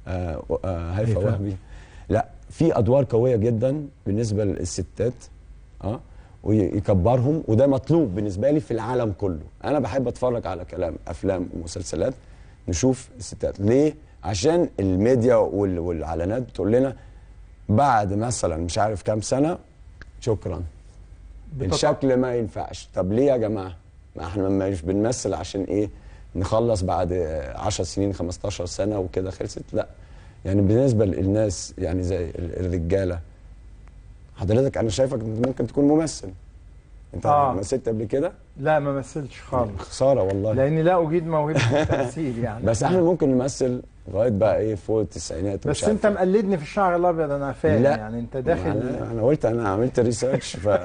آه آه هيفا هيفاء. وهبي لا في ادوار قويه جدا بالنسبه للستات اه ويكبرهم وده مطلوب بالنسبه لي في العالم كله انا بحب اتفرج على كلام افلام ومسلسلات نشوف الستات ليه عشان الميديا وال- والاعلانات بتقول لنا بعد مثلا مش عارف كام سنه شكرا بتط- الشكل ما ينفعش طب ليه يا جماعه ما احنا مش بنمثل عشان ايه نخلص بعد 10 سنين 15 سنه وكده خلصت لا يعني بالنسبه للناس يعني زي ال- الرجاله حضرتك انا شايفك انت ممكن تكون ممثل انت آه. مثلت قبل كده لا ما مثلش خالص خساره والله لاني لا اجيد موهبه التمثيل يعني بس احنا ممكن نمثل لغايه بقى ايه فوق التسعينات بس ومش انت عارف إيه. مقلدني في الشعر الابيض انا فاهم لا. يعني انت داخل انا أنا قلت انا عملت ريسيرش ف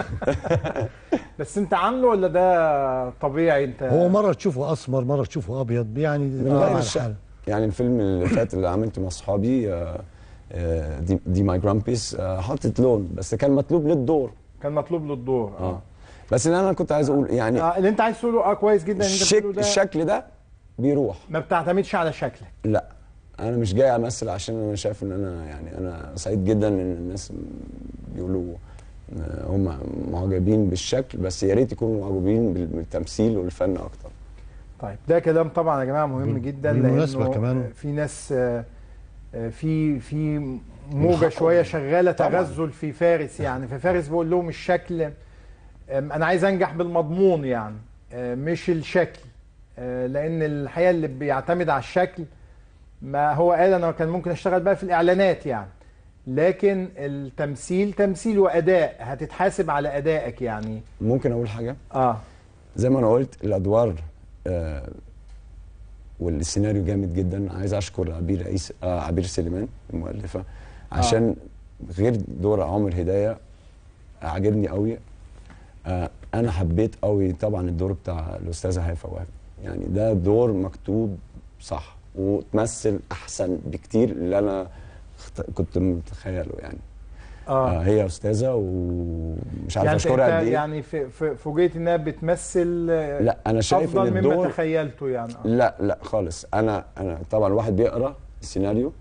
بس انت عامله ولا ده طبيعي انت هو مره تشوفه اسمر مره تشوفه ابيض يعني من طبعاً غير على الشك الحال. يعني الفيلم اللي فات اللي عملته مع اصحابي آه، آه، دي, دي ماي جرامبيس حطت لون بس كان مطلوب للدور كان مطلوب له الدور اه بس اللي انا كنت عايز اقول يعني آه اللي انت عايز تقوله اه كويس جدا ان انت الشك بتقوله ده الشكل ده بيروح ما بتعتمدش على شكلك لا انا مش جاي امثل عشان انا شايف ان انا يعني انا سعيد جدا ان الناس بيقولوا آه، هم معجبين بالشكل بس يا ريت يكونوا معجبين بال- بالتمثيل والفن اكتر طيب ده كلام طبعا يا جماعه مهم بال- جدا بالمناسبة لأنه كمان- في ناس آه، آه، في في موجه بالحق. شويه شغاله طبعاً. تغزل في فارس يعني ففارس بيقول لهم الشكل آم، انا عايز انجح بالمضمون يعني آه، مش الشكل آه، لان الحقيقه اللي بيعتمد على الشكل ما هو قال انا كان ممكن اشتغل بقى في الاعلانات يعني لكن التمثيل تمثيل واداء هتتحاسب على ادائك يعني ممكن اقول حاجه اه زي ما انا قلت الادوار آه والسيناريو جامد جدا عايز اشكر عبير عيسى آه عبير سليمان المؤلفه عشان غير دور عمر هدايه عاجبني قوي آه انا حبيت قوي طبعا الدور بتاع الاستاذه هيفا وهبي يعني ده دور مكتوب صح وتمثل احسن بكتير اللي انا اخت- كنت متخيله يعني اه, آه هي استاذه ومش عارف يعني اشكرها انت قد ايه يعني في في فوجئت انها بتمثل آه، لا انا شايف افضل ان مما الدور تخيلته يعني آه. لا لا خالص انا انا طبعا الواحد بيقرا السيناريو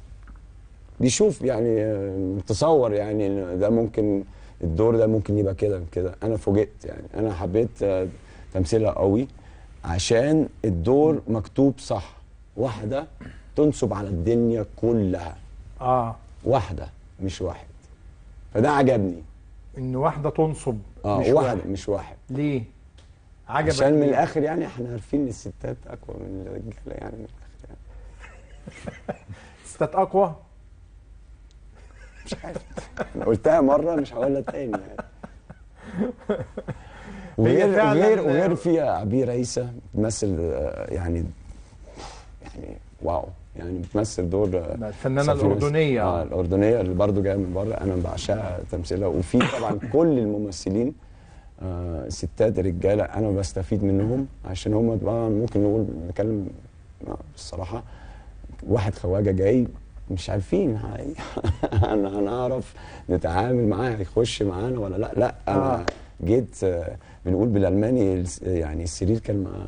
بيشوف يعني آه، متصور يعني إن ده ممكن الدور ده ممكن يبقى كده كده انا فوجئت يعني انا حبيت آه، تمثيلها قوي عشان الدور مكتوب صح واحده تنصب على الدنيا كلها اه واحده مش واحد فده عجبني ان واحده تنصب اه مش واحده واحد. مش واحد ليه عجبك عشان من ليه؟ الاخر يعني احنا عارفين ان الستات اقوى من الرجاله يعني من الاخر يعني ستات اقوى مش عارف انا قلتها مره مش هقولها تاني يعني وغير فعلاً- وغير وغير في عبير عيسى بتمثل آه، يعني يعني واو يعني بتمثل دور آه، الفنانه سفيرة- الاردنيه اه الاردنيه اللي برضو جايه من بره انا بعشقها تمثيلها وفي طبعا كل الممثلين آه ستات رجاله انا بستفيد منهم عشان هم طبعا ممكن نقول نتكلم آه، بالصراحه واحد خواجه جاي مش عارفين هاي انا هنعرف نتعامل معاه هيخش معانا ولا لا لا انا آه. جيت آه، بنقول بالالماني الس- يعني السرير كان مع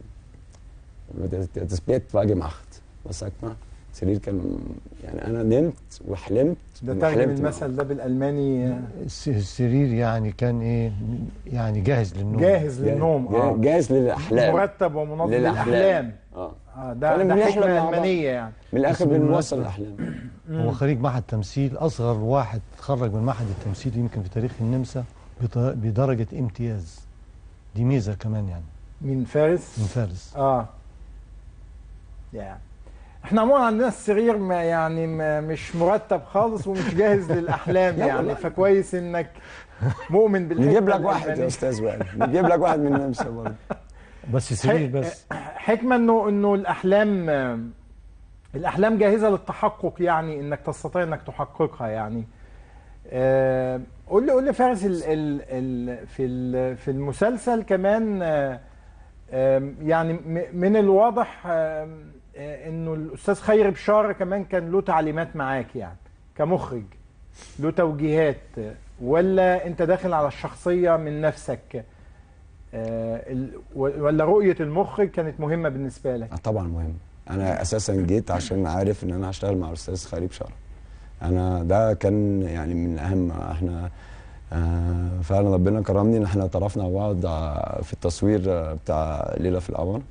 das Bett war gemacht was sagt man السرير كان يعني انا نمت وحلمت ده وحلمت ترجم معه. المثل ده بالالماني آه، الس- السرير يعني كان ايه يعني جاهز للنوم جاهز جا- للنوم جا- اه جاهز للاحلام مرتب ومنظم للاحلام للاحلام اه اه ده كان ده بنحلم حكمه مع بعض. المانيه يعني من الاخر بس بنوصل بالمناسبة- الاحلام هو خريج معهد تمثيل اصغر واحد تخرج من معهد التمثيل يمكن في تاريخ النمسا بط- بدرجه امتياز دي ميزه كمان يعني من فارس من فارس اه يعني احنا عموما عندنا السرير ما يعني ما مش مرتب خالص ومش جاهز للاحلام لا يعني والله. فكويس انك مؤمن بالحكمه نجيب لك واحد يا الألمانية. استاذ وائل نجيب لك واحد من النمسا برضه بس سرير بس حكمه انه انه الاحلام الاحلام جاهزه للتحقق يعني انك تستطيع انك تحققها يعني آه، قول لي قول لي فارس ال ال ال في ال في المسلسل كمان آه، آم، يعني م- من الواضح آم، آه، انه الاستاذ خير بشاره كمان كان له تعليمات معاك يعني كمخرج له توجيهات آه، ولا انت داخل على الشخصيه من نفسك آه، ال- ولا رؤيه المخرج كانت مهمه بالنسبه لك آه طبعا مهم انا اساسا جيت عشان عارف ان انا هشتغل مع الاستاذ خريب شرف انا ده كان يعني من اهم احنا آه فعلا ربنا كرمني ان احنا طرفنا مع بعض آه، في التصوير آه، بتاع ليله في القمر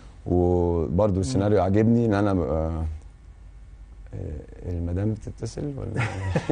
وبرده السيناريو عجبني ان انا آه آه، المدام بتتصل ولا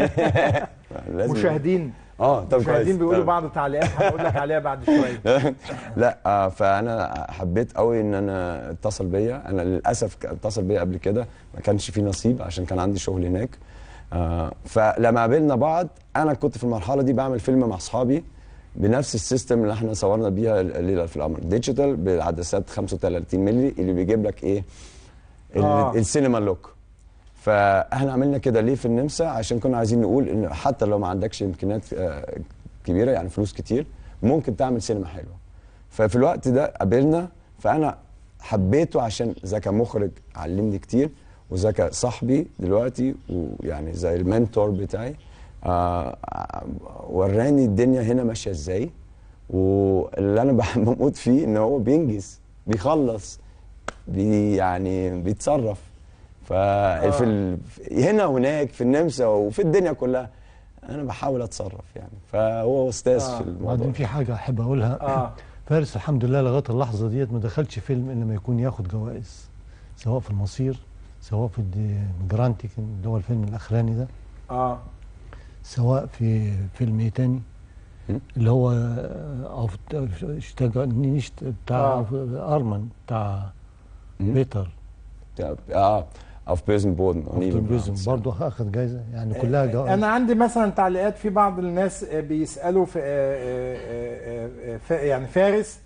لازم- مشاهدين اه طب كويس مشاهدين بيقولوا طب. بعض تعليقات هقول لك عليها بعد شويه لا آه، فانا حبيت قوي ان انا اتصل بيا انا للاسف ك- اتصل بيا قبل كده ما كانش في نصيب عشان كان عندي شغل هناك آه، فلما قابلنا بعض انا كنت في المرحله دي بعمل فيلم مع اصحابي بنفس السيستم اللي احنا صورنا بيها الليله في القمر ديجيتال بعدسات 35 مللي اللي بيجيب لك ايه ال- آه. السينما لوك فاحنا عملنا كده ليه في النمسا عشان كنا عايزين نقول ان حتى لو ما عندكش امكانيات آه، كبيره يعني فلوس كتير ممكن تعمل سينما حلوه ففي الوقت ده قابلنا فانا حبيته عشان ذا كان مخرج علمني كتير وذا كان صاحبي دلوقتي ويعني زي المنتور بتاعي آه وراني الدنيا هنا ماشيه ازاي واللي انا بح- بموت فيه ان هو بينجز بيخلص بي يعني بيتصرف ففي ال... هنا وهناك في النمسا وفي الدنيا كلها انا بحاول اتصرف يعني فهو استاذ آه. في الموضوع وبعدين في حاجه احب اقولها اه فارس الحمد لله لغايه اللحظه ديت ما دخلش فيلم الا لما يكون ياخد جوائز سواء في المصير سواء في الدي- جرانتيك اللي هو الفيلم الاخراني ده اه سواء في فيلم ايه تاني م? اللي هو اوف اشتاق نيشت بتاع آه. آه. ارمن بتاع م? بيتر اه auf bösen Boden und برضه Nebenbrand. برضه اخذ جايزه يعني كلها جوائز انا عندي مثلا تعليقات في بعض الناس آه، بيسالوا في آه، آه، آه، آه، فا- يعني فارس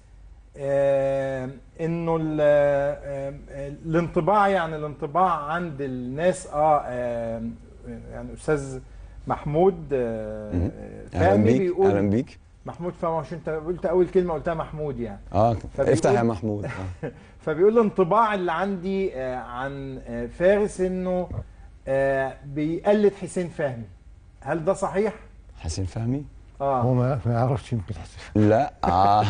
آه، انه ال- آه، آه، الانطباع يعني الانطباع عند الناس اه آه، يعني استاذ محمود آه، مهم. آه، اهلا فهمي بيك اهلا بيقول بيك محمود فهمي عشان انت قلت اول كلمه قلتها محمود يعني اه فبيقول- افتح يا محمود آه. فبيقول الانطباع اللي عندي آه، عن آه، فارس انه آه، بيقلد حسين فهمي هل ده صحيح؟ حسين فهمي هو اه ما ما يعرفش يمكن حسين لا آه.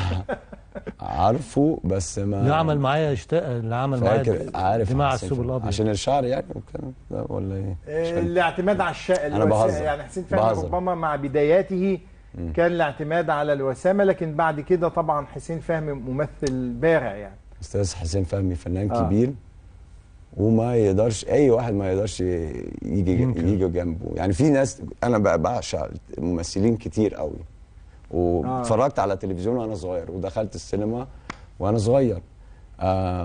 عارفه بس ما اللي عمل معايا اشتاق اللي عمل معايا فاكر عارف دماء على حسين الثوب فهمي. الابيض عشان الشعر يعني وكده لا ولا ايه مش آه، فاهم. الاعتماد على الشقة أنا بهزر. يعني حسين فهمي بهزر. ربما مع بداياته كان الاعتماد على الوسامة لكن بعد كده طبعا حسين فهمي ممثل بارع يعني استاذ حسين فهمي فنان آه. كبير وما يقدرش اي واحد ما يقدرش يجي يمكن. يجي جنبه يعني في ناس انا بقى بعشق ممثلين كتير قوي واتفرجت على تلفزيون وانا صغير ودخلت السينما وانا صغير آه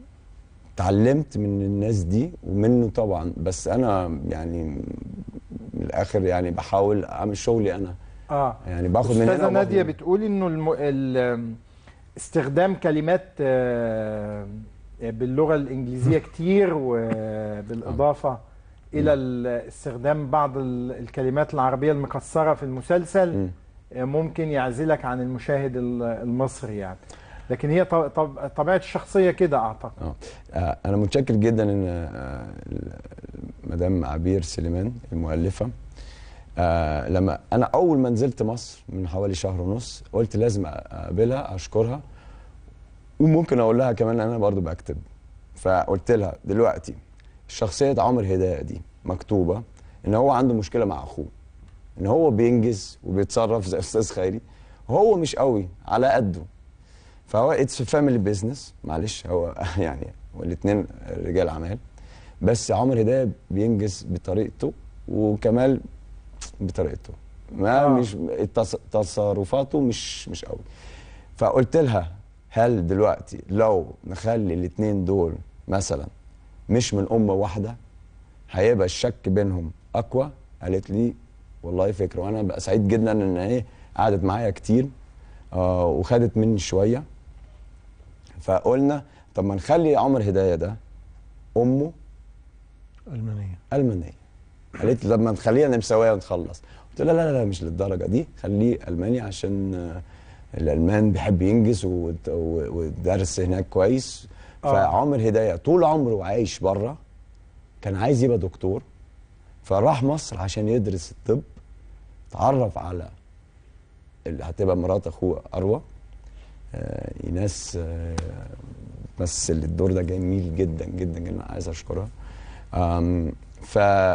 فتعلمت من الناس دي ومنه طبعا بس انا يعني من الاخر يعني بحاول اعمل شغلي انا اه يعني باخد من هنا استاذة وباخد نادية من- بتقول انه الم... ال... استخدام كلمات آه، باللغة الإنجليزية كتير وبالإضافة إلى ال- استخدام بعض ال- الكلمات العربية المكسرة في المسلسل مم. آه، ممكن يعزلك عن المشاهد ال- المصري يعني لكن هي ط- طب- طبيعة الشخصية كده أعتقد اه آه، انا متشكر جدا ان آه، ال- مدام عبير سليمان المؤلفه آه، لما انا اول ما نزلت مصر من حوالي شهر ونص قلت لازم اقابلها اشكرها وممكن اقول لها كمان انا برضو بكتب فقلت لها دلوقتي شخصيه عمر هدايه دي مكتوبه ان هو عنده مشكله مع اخوه ان هو بينجز وبيتصرف زي استاذ خيري وهو مش قوي على قده فهو اتس فاميلي بيزنس معلش هو يعني الاثنين رجال اعمال بس عمر هدايه بينجز بطريقته وكمال بطريقته ما آه. آه. مش التص- تصرفاته مش مش قوي فقلت لها هل دلوقتي لو نخلي الاثنين دول مثلا مش من امه واحده هيبقى الشك بينهم اقوى قالت لي والله فكره وانا بقى سعيد جدا ان هي قعدت معايا كتير آه وخدت مني شويه فقلنا طب ما نخلي عمر هدايه ده امه المانيه المانيه قالت لي طب ما نخليها نمساويه ونخلص قلت لها لا لا لا مش للدرجه دي خليه الماني عشان آه، الالمان بيحب ينجز وت- و- ودرس هناك كويس آه. فعمر هدايه طول عمره عايش بره كان عايز يبقى دكتور فراح مصر عشان يدرس الطب اتعرف على اللي هتبقى مرات اخوه اروى آه، ايناس آه، بتمثل الدور ده جميل جدا جدا جدا عايز اشكرها أم، ف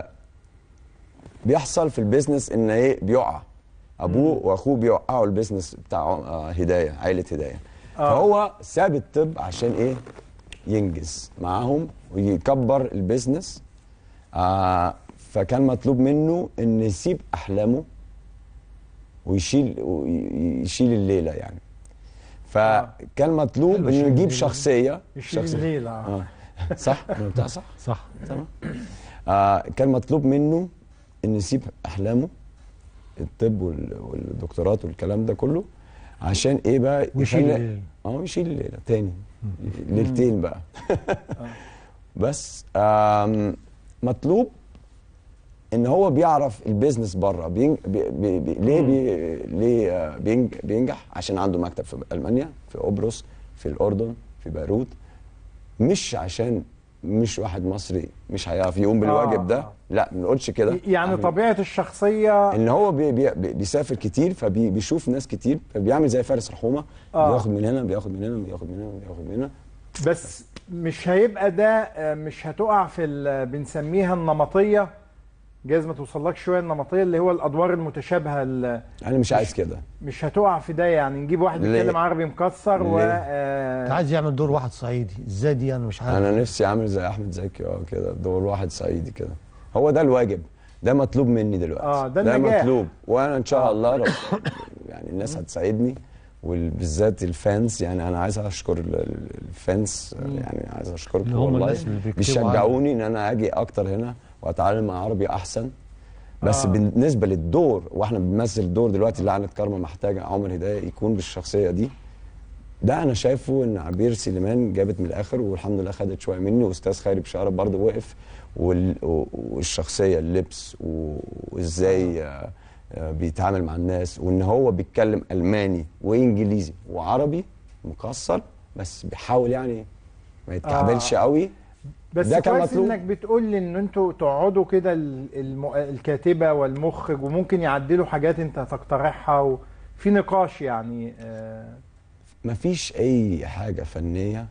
بيحصل في البيزنس ان ايه بيقع ابوه واخوه بيوقعوا البيزنس بتاع آه، هدايه عائله هدايه آه. فهو ساب الطب عشان ايه ينجز معاهم ويكبر البيزنس آه فكان مطلوب منه ان يسيب احلامه ويشيل ويشيل الليله يعني فكان مطلوب حلو انه يشيل يجيب الليلة. شخصيه يشيل شخصية- الليل اه اه صح انا بتاع صح صح تمام آه كان مطلوب منه ان يسيب احلامه الطب وال- والدكتورات والكلام ده كله عشان ايه بقى ويشيل يخلي- الليلة. اه ويشيل الليله تاني ليلتين بقى بس آم مطلوب ان هو بيعرف البيزنس بره بين بي بي بي ليه بي ليه آه، بينج بينجح عشان عنده مكتب في المانيا في قبرص في الاردن في بيروت مش عشان مش واحد مصري مش هيعرف يقوم بالواجب ده آه. لا ما نقولش كده يعني عارف- طبيعه الشخصيه ان هو بي بي بي بيسافر كتير فبيشوف ناس كتير فبيعمل زي فارس رحومه آه. بياخد من هنا بياخد من هنا بياخد من هنا بياخد من هنا بس مش هيبقى ده آه، مش هتقع في ال- بنسميها النمطيه جايز ما توصلكش شويه النمطيه اللي هو الادوار المتشابهه ال- انا مش عايز كده مش هتقع في ده يعني نجيب واحد ليه؟ بيتكلم عربي مكسر و ليه؟ آه، انت عايز يعمل دور واحد صعيدي ازاي دي انا مش عارف انا نفسي اعمل زي احمد زكي اه كده دور واحد صعيدي كده هو ده الواجب ده مطلوب مني دلوقتي آه، ده ده النجاح. مطلوب وانا ان شاء آه. الله رب يعني الناس هتساعدني وبالذات الفانس يعني انا عايز اشكر ال- ال- الفانس يعني عايز اشكركم اللي هم والله الناس اللي بيكتبوا بيشجعوني ان انا اجي اكتر هنا واتعلم عربي احسن بس آه. آه. بالنسبه للدور واحنا بنمثل الدور دلوقتي لعنه كارما محتاجه عمر هدايه يكون بالشخصيه دي ده انا شايفه ان عبير سليمان جابت من الاخر والحمد لله خدت شويه مني واستاذ خيري بشاره برضه وقف وال- و- والشخصيه اللبس و- وازاي آه، آه، بيتعامل مع الناس وان هو بيتكلم الماني وانجليزي وعربي مكسر بس بيحاول يعني ما يتكعبلش آه. قوي بس ده كان كويس مطلوب. انك بتقول لي ان انتوا تقعدوا كده ال- الم... الكاتبه والمخرج وممكن يعدلوا حاجات انت تقترحها وفي نقاش يعني آه مفيش اي حاجه فنيه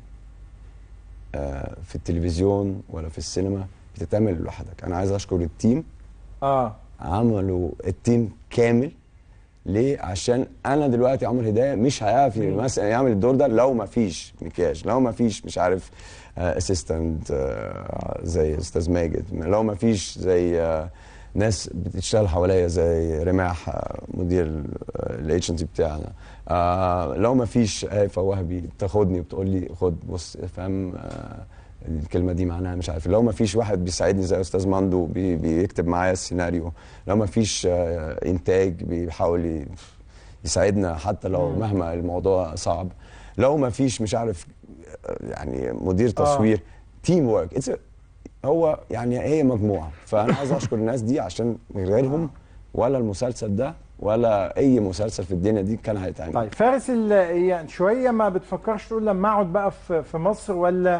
آه، في التلفزيون ولا في السينما بتتعمل لوحدك انا عايز اشكر التيم اه عملوا التيم كامل ليه عشان انا دلوقتي عمر هدايه مش هيعرف مثلا يعمل الدور ده لو ما فيش مكياج لو ما فيش مش عارف اسيستنت زي استاذ ماجد لو ما فيش زي آه، ناس بتشتغل حواليا زي رماح آه، مدير الايجنسي بتاعنا آه، لو ما فيش هيفا وهبي بتاخدني وبتقول لي خد بص افهم آه، الكلمه دي معناها مش عارف لو ما فيش واحد بيساعدني زي استاذ ماندو بي بيكتب معايا السيناريو لو ما فيش آه، انتاج بيحاول ي- يساعدنا حتى لو مهما الموضوع صعب لو ما فيش مش عارف آه، يعني مدير تصوير تيم ورك هو يعني هي مجموعه فانا عايز اشكر الناس دي عشان من غيرهم ولا المسلسل ده ولا اي مسلسل في الدنيا دي كان هيتعمل طيب فارس ال- يعني شويه ما بتفكرش تقول لما اقعد بقى في في مصر ولا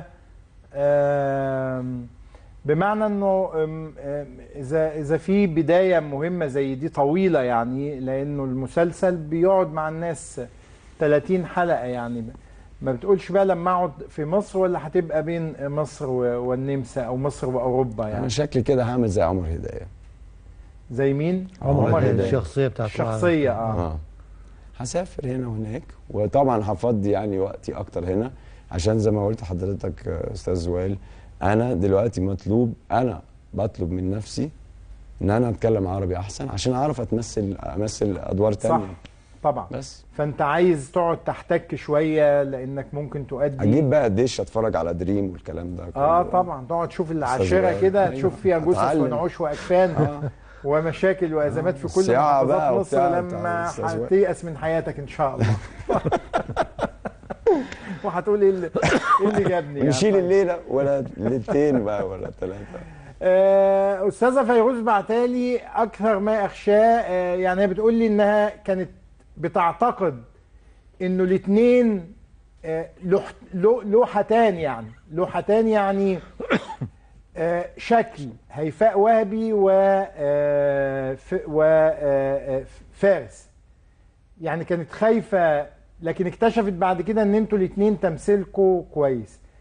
آم، بمعنى انه آم، آم، اذا اذا في بدايه مهمه زي دي طويله يعني لانه المسلسل بيقعد مع الناس 30 حلقه يعني ما بتقولش بقى لما اقعد في مصر ولا هتبقى بين مصر و- والنمسا او مصر واوروبا انا يعني شكلي كده هعمل زي عمر هدايه زي مين؟ عمر هداية. هداية. الشخصيه بتاعته الشخصيه اه اه هسافر هنا وهناك وطبعا هفضي يعني وقتي اكتر هنا عشان زي ما قلت لحضرتك آه، استاذ زويل انا دلوقتي مطلوب انا بطلب من نفسي ان انا اتكلم عربي احسن عشان اعرف اتمثل امثل ادوار صح تانية طبعا بس فانت عايز تقعد تحتك شويه لانك ممكن تؤدي اجيب بقى ديش اتفرج على دريم والكلام ده اه كله. طبعا تقعد تشوف أستاذ العاشره وائل. كده أيوة. تشوف فيها جثث أتعلم. ونعوش واكفان آه. ومشاكل وازمات في كل الصياعة محافظات بقى مصر وبتاع لما بتاع أستاذ وائل. هتيأس من حياتك ان شاء الله وهتقول ايه اللي ايه اللي جابني يعني. نشيل الليله ولا ليلتين بقى ولا ثلاثه آه، استاذه فيروز بعتالي اكثر ما اخشاه آه، يعني هي بتقول لي انها كانت بتعتقد انه الاثنين لوحتان يعني لوحتان يعني آه، شكل هيفاء وهبي و آه، ف- و آه، آه، فارس يعني كانت خايفه لكن اكتشفت بعد كده ان انتوا الاثنين تمثيلكوا كويس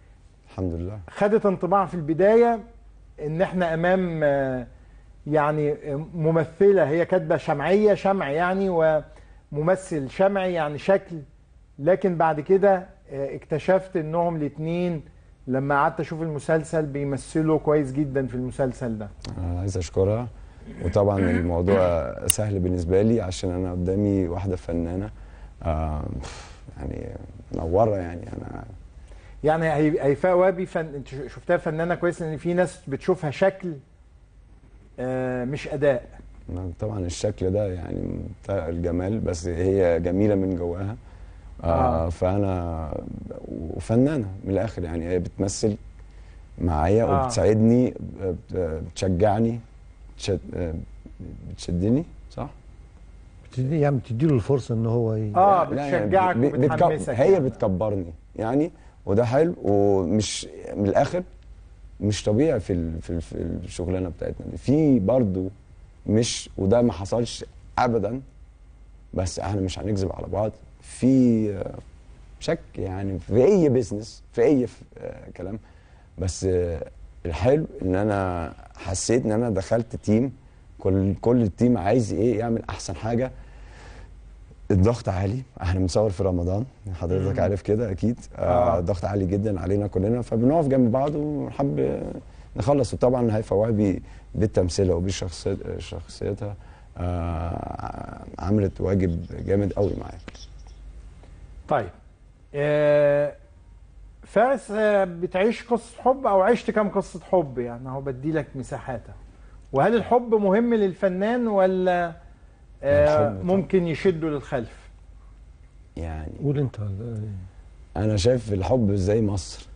الحمد لله خدت انطباع في البدايه ان احنا امام آه، يعني آه، ممثله هي كاتبه شمعيه شمع يعني وممثل شمعي يعني شكل لكن بعد كده آه، اكتشفت انهم الاثنين لما قعدت اشوف المسلسل بيمثلوا كويس جدا في المسلسل ده انا عايز اشكرها وطبعا الموضوع سهل بالنسبه لي عشان انا قدامي واحده فنانه آه يعني منوره يعني انا يعني هي- هيفاء وهبي فن... انت شفتها فنانه كويس لان في ناس بتشوفها شكل آه، مش اداء أنا طبعا الشكل ده يعني منتهى الجمال بس هي جميله من جواها آه آه. فانا وفنانه من الاخر يعني هي بتمثل معايا آه. وبتساعدني بت- بتشجعني بتشد بتشدني صح؟ بتدي يعني بتدي له الفرصه ان هو ي... اه لا يعني بتشجعك ب- ب- بتكب- وبتحمسك هي يعني. بتكبرني يعني وده حلو ومش من الاخر مش طبيعي في ال- في ال- في الشغلانه بتاعتنا دي في برضو مش وده ما حصلش ابدا بس احنا مش هنكذب على بعض في آه، شك يعني في اي بيزنس في اي ف- آه، كلام بس آه، الحلو ان انا حسيت ان انا دخلت تيم كل كل التيم عايز ايه يعمل احسن حاجه الضغط عالي احنا بنصور في رمضان حضرتك عارف كده اكيد آه. آه. ضغط عالي جدا علينا كلنا فبنقف جنب بعض ونحب نخلص وطبعا هيفاء وهبي بالتمثيلها وبشخصيتها شخصيتها آه عملت واجب جامد قوي معايا طيب آه، فارس آه، بتعيش قصة حب او عشت كام قصة حب يعني اهو بدي لك مساحاتها وهل الحب مهم للفنان ولا آه، الحب طبعا. ممكن يشده للخلف يعني قول انت ولا- انا شايف الحب زي مصر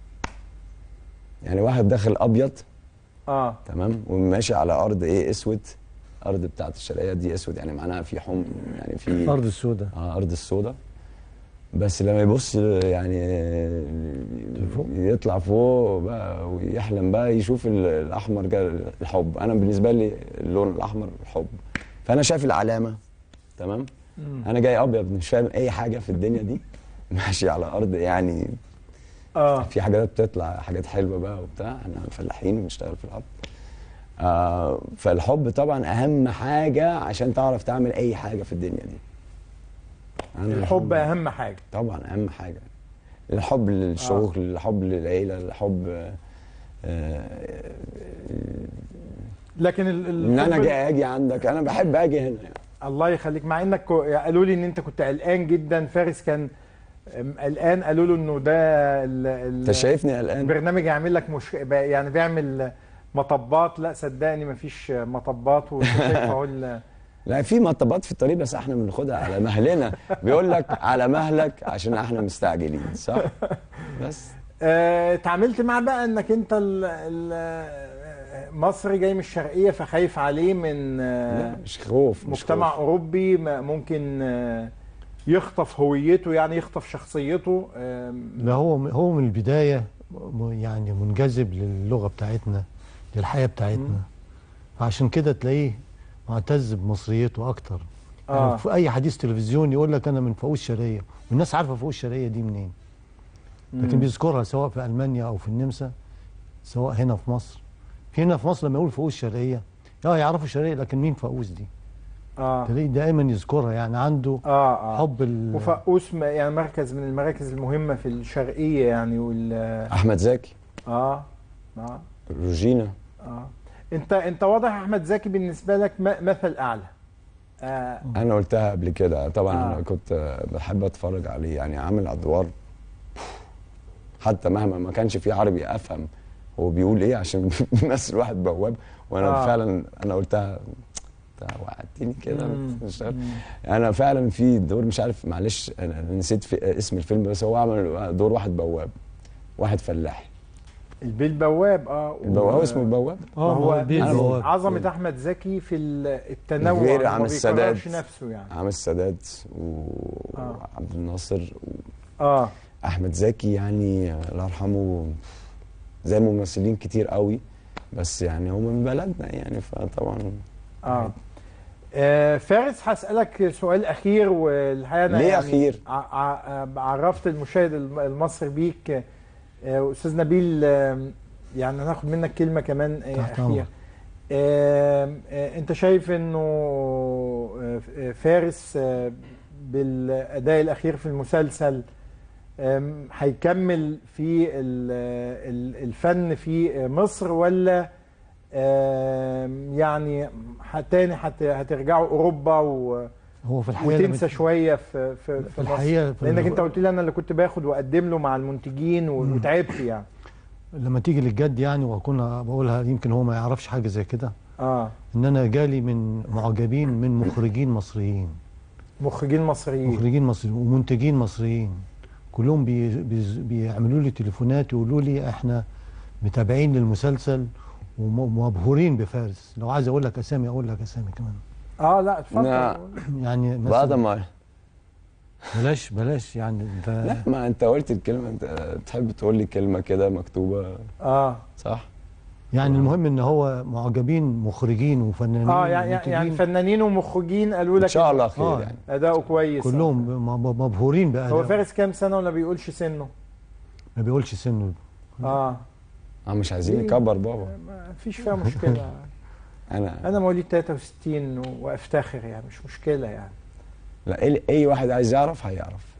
يعني واحد داخل ابيض اه تمام وماشي على ارض ايه اسود ارض بتاعت الشرقيه دي اسود يعني معناها في حم يعني في الارض السوداء اه ارض السوداء بس لما يبص يعني لفوق. يطلع فوق بقى ويحلم بقى يشوف ال- الاحمر ده الحب انا بالنسبه لي اللون الاحمر الحب فانا شايف العلامه تمام انا جاي ابيض مش فاهم اي حاجه في الدنيا دي ماشي على ارض يعني اه في حاجات بتطلع حاجات حلوه بقى وبتاع احنا فلاحين بنشتغل في الارض آه فالحب طبعا اهم حاجه عشان تعرف تعمل اي حاجه في الدنيا دي أنا الحب اهم حاجة طبعا اهم حاجه الحب للشغل الحب للعيله الحب آه لكن ال- ال- ان انا الحب- جاي اجي عندك انا بحب اجي هنا يعني. الله يخليك مع انك كو- قالوا لي ان انت كنت قلقان جدا فارس كان أم، قلقان قالوا له انه ده ال- ال- انت شايفني قلقان البرنامج يعمل لك مش يعني بيعمل مطبات لا صدقني مفيش مطبات وانت شايف اهو ال- لا في مطبات في الطريق بس احنا بناخدها على مهلنا بيقول لك على مهلك عشان احنا مستعجلين صح بس آه، اتعاملت مع بقى انك انت ال- ال- مصري جاي من الشرقيه فخايف عليه من آه، لا مش خوف مش مجتمع خوف. اوروبي ما- ممكن آه، يخطف هويته يعني يخطف شخصيته آم، لا هو هو من البدايه م- يعني منجذب للغه بتاعتنا للحياه بتاعتنا فعشان كده تلاقيه معتز بمصريته اكتر آه. يعني في اي حديث تلفزيون يقول لك انا من فوق الشرقيه والناس عارفه فوق الشرقيه دي منين لكن مم. بيذكرها سواء في المانيا او في النمسا سواء هنا في مصر في هنا في مصر لما يقول فؤوس شرقيه اه يعرفوا الشرقيه لكن مين فؤوس دي اه تلاقيه دائما يذكرها يعني عنده اه اه حب ال وفقوس م- يعني مركز من المراكز المهمه في الشرقيه يعني وال احمد زكي اه اه روجينا اه انت انت واضح احمد زكي بالنسبه لك م- مثل اعلى آه انا قلتها قبل كده طبعا آه. انا كنت بحب اتفرج عليه يعني عامل ادوار حتى مهما ما كانش في عربي افهم هو بيقول ايه عشان بيمثل واحد بواب وانا آه. آه. فعلا انا قلتها أنت وعدتني كده مم. مش عارف. انا فعلا في دور مش عارف معلش انا نسيت في اسم الفيلم بس هو عمل دور واحد بواب واحد فلاح البيه البواب اه و- البواب هو اسمه البواب اه هو هو البيت أنا هو بقول- عظمه احمد زكي في ال- التنوع غير ما عم السادات. بيكررش نفسه يعني عامل السادات و- آه. وعبد الناصر اه احمد زكي يعني الله يرحمه زي ممثلين كتير قوي بس يعني هو من بلدنا يعني فطبعا اه آه، فارس هسألك سؤال أخير والحقيقة أنا ليه يعني أخير؟ ع- ع- عرفت المشاهد الم- المصري بيك آه، استاذ نبيل آم، يعني هناخد منك كلمه كمان آه، تحت اخيره أمرك. آم، آه، انت شايف انه آه، آه، فارس آه، بالاداء الاخير في المسلسل آم، هيكمل في ال- ال- الفن في مصر ولا آم، يعني ح- تاني هت- هترجعوا اوروبا و- هو في الحقيقه لما- وتنسى شويه في في, في مصر الحقيقة في لانك ال- انت قلت لي انا اللي كنت باخد واقدم له مع المنتجين و- وتعبت يعني لما تيجي للجد يعني واكون بقولها يمكن هو ما يعرفش حاجه زي كده اه ان انا جالي من معجبين من مخرجين مصريين مخرجين مصريين مخرجين مصريين ومنتجين مصريين كلهم بي بي بيعملوا لي تليفونات يقولوا لي احنا متابعين للمسلسل وم- ومبهورين بفارس لو عايز اقول لك اسامي اقول لك اسامي كمان اه لا اتفضل لا. يعني بعد مثلا ما بلاش بلاش يعني انت لا ما انت قلت الكلمه انت تحب تقول لي كلمه كده مكتوبه اه صح يعني المهم ان هو معجبين مخرجين وفنانين اه يعني يعني ومنتجين فنانين ومخرجين قالوا لك ان شاء الله خير آه. يعني اداؤه كويس كلهم م- م- مبهورين بقى هو فارس كام سنه ولا بيقولش سنه ما بيقولش سنه اه اه مش عايزين ليه؟ نكبر بابا ما فيش فيها مشكله انا انا مواليد 63 و- وافتخر يعني مش مشكله يعني لا اي أي واحد عايز يعرف هيعرف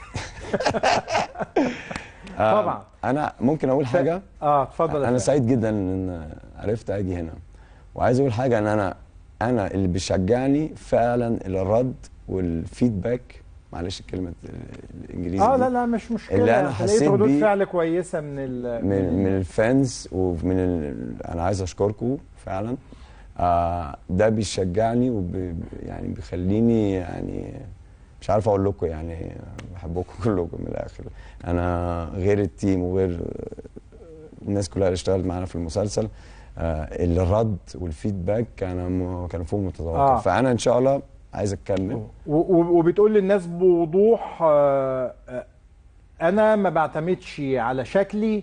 آه، طبعا. انا ممكن اقول حاجه اه اتفضل يا انا فارس. سعيد جدا ان عرفت اجي هنا وعايز اقول حاجه ان انا انا اللي بيشجعني فعلا الرد والفيدباك معلش الكلمه الانجليزي اه دي، لا لا مش مشكله اللي أنا لقيت حسيت ردود بيه فعل كويسه من ال من من الفانز ومن ال... انا عايز اشكركم فعلا آه ده بيشجعني وب... يعني بيخليني يعني مش عارف اقول لكم يعني بحبكم كلكم من الاخر انا غير التيم وغير الناس كلها اللي اشتغلت معانا في المسلسل آه الرد والفيدباك كان م... كان فوق متوقع آه. آه. فانا ان شاء الله عايز اتكلم و- و- وبتقول للناس بوضوح آه، آه، انا ما بعتمدش على شكلي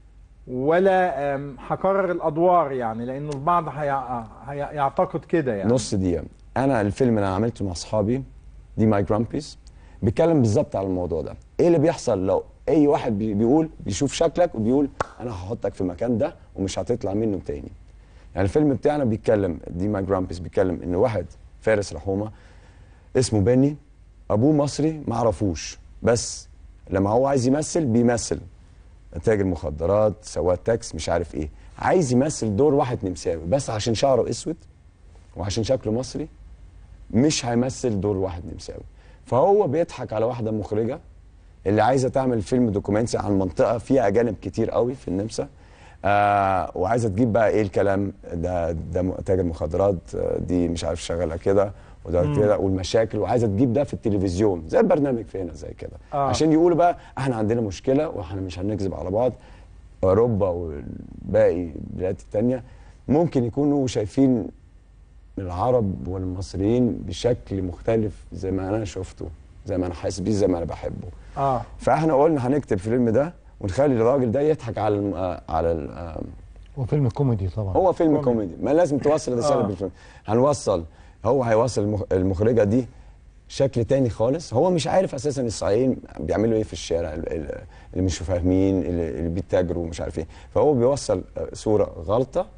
ولا آم، هكرر الادوار يعني لانه البعض هي- هي- يعتقد كده يعني نص دقيقة أنا الفيلم اللي أنا عملته مع أصحابي دي ماي جرامبيز بيتكلم بالظبط على الموضوع ده إيه اللي بيحصل لو أي واحد بي- بيقول بيشوف شكلك وبيقول أنا هحطك في المكان ده ومش هتطلع منه تاني يعني الفيلم بتاعنا بيتكلم دي ماي جرامبيز بيتكلم إن واحد فارس رحومة اسمه بني أبوه مصري ما عرفوش بس لما هو عايز يمثل بيمثل تاجر مخدرات سواق تاكس مش عارف ايه عايز يمثل دور واحد نمساوي بس عشان شعره اسود وعشان شكله مصري مش هيمثل دور واحد نمساوي فهو بيضحك على واحده مخرجه اللي عايزه تعمل فيلم دوكيومنتري عن منطقه فيها اجانب كتير قوي في النمسا آه وعايزه تجيب بقى ايه الكلام ده ده م- تاجر مخدرات آه، دي مش عارف شغاله كده وده كده والمشاكل وعايزه تجيب ده في التلفزيون زي البرنامج فينا زي كده آه. آه. عشان يقولوا بقى احنا عندنا مشكله واحنا مش هنكذب على بعض اوروبا والباقي البلاد التانية ممكن يكونوا شايفين العرب والمصريين بشكل مختلف زي ما انا شفته زي ما انا حاسس بيه زي ما انا بحبه اه فاحنا قلنا هنكتب الفيلم ده ونخلي الراجل ده يضحك على الم... آه، على ال... آه، هو فيلم كوميدي طبعا هو فيلم كوميدي. كوميدي ما لازم توصل رساله آه. آه. بالفيلم هنوصل هو هيوصل المخ... المخرجه دي شكل تاني خالص هو مش عارف اساسا الصعيديين بيعملوا ايه في الشارع ال- ال- اللي مش فاهمين اللي اللي بيتاجروا مش عارف ايه فهو بيوصل آه، صوره غلطه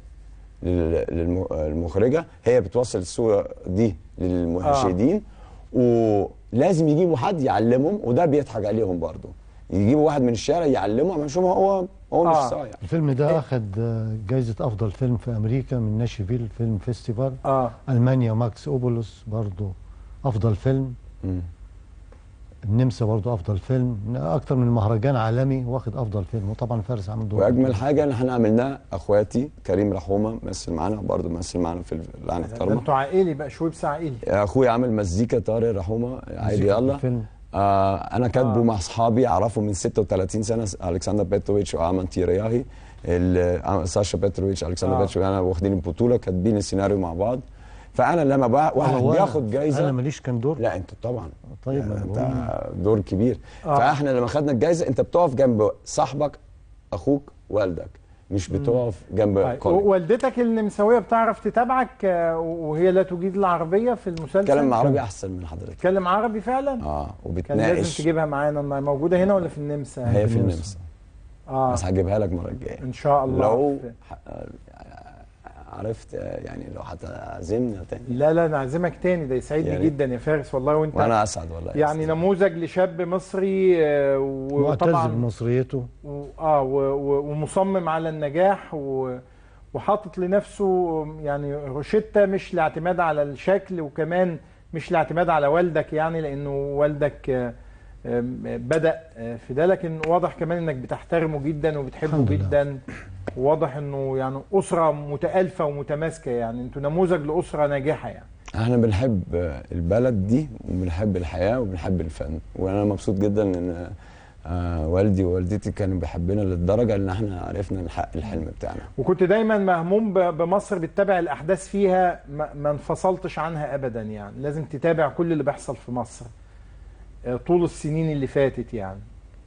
للمخرجه هي بتوصل الصوره دي للمشاهدين ولازم يجيبوا حد يعلمهم وده بيضحك عليهم برضه يجيبوا واحد من الشارع يعلمهم عشان هو هو مش آه. صايع الفيلم ده اخذ آه، جائزه افضل فيلم في امريكا من ناشفيل فيلم فيستيفال اه المانيا ماكس اوبولوس برضو افضل فيلم مم. النمسا برضو افضل فيلم اكتر من مهرجان عالمي واخد افضل فيلم وطبعا فارس عامل دور واجمل حاجه ان احنا عملناه اخواتي كريم رحومه مثل معانا برضه مثل معانا في لعنه ده كرمه انتوا عائلي بقى شويبس عائلي اخويا عامل مزيكا طارق رحومه عادي يلا الفيلم آه انا كاتبه آه. آه. مع اصحابي اعرفه من 36 سنه الكسندر بيتروفيتش وامن تيرياهي ال- آه، ساشا بيتروفيتش الكسندر آه. آه. بيتروفيتش انا واخدين البطوله كاتبين السيناريو مع بعض فانا لما بقى واحد هو أنا- بياخد جايزه انا ماليش كان دور لا انت طبعا طيب ما يعني أنا انت دور كبير آه. آه. فاحنا لما خدنا الجائزه انت بتقف جنب صاحبك اخوك والدك مش بتقف جنب طيب كوليج والدتك النمساويه بتعرف تتابعك آه، وهي لا تجيد العربيه في المسلسل تتكلم عربي احسن من حضرتك تتكلم عربي فعلا اه كان لازم وبتناقش تجيبها معانا موجوده هنا ولا في النمسا هي في في النمسا. النمسا اه بس هجيبها لك المره الجايه ان شاء الله لو ح- عرفت يعني لو هتعزمني تاني لا لا نعزمك تاني ده يسعدني يعني- جدا يا فارس والله وانت وانا اسعد والله يعني نموذج لشاب مصري آه، معتز وطبعا بمصريته و- اه و- و- ومصمم على النجاح و- وحاطط لنفسه يعني روشتة مش الاعتماد على الشكل وكمان مش الاعتماد على والدك يعني لانه والدك آه، آم، بدأ آه، في ده لكن واضح كمان انك بتحترمه جدا وبتحبه الحمد لله. جدا واضح انه يعني اسره متالفه ومتماسكه يعني انتوا نموذج لاسره ناجحه يعني احنا بنحب البلد دي وبنحب الحياه وبنحب الفن وانا مبسوط جدا ان آه، والدي ووالدتي كانوا بيحبنا للدرجه ان احنا عرفنا نحقق الحلم بتاعنا وكنت دايما مهموم ب- بمصر بتتابع الاحداث فيها ما ما انفصلتش عنها ابدا يعني لازم تتابع كل اللي بيحصل في مصر آه، طول السنين اللي فاتت يعني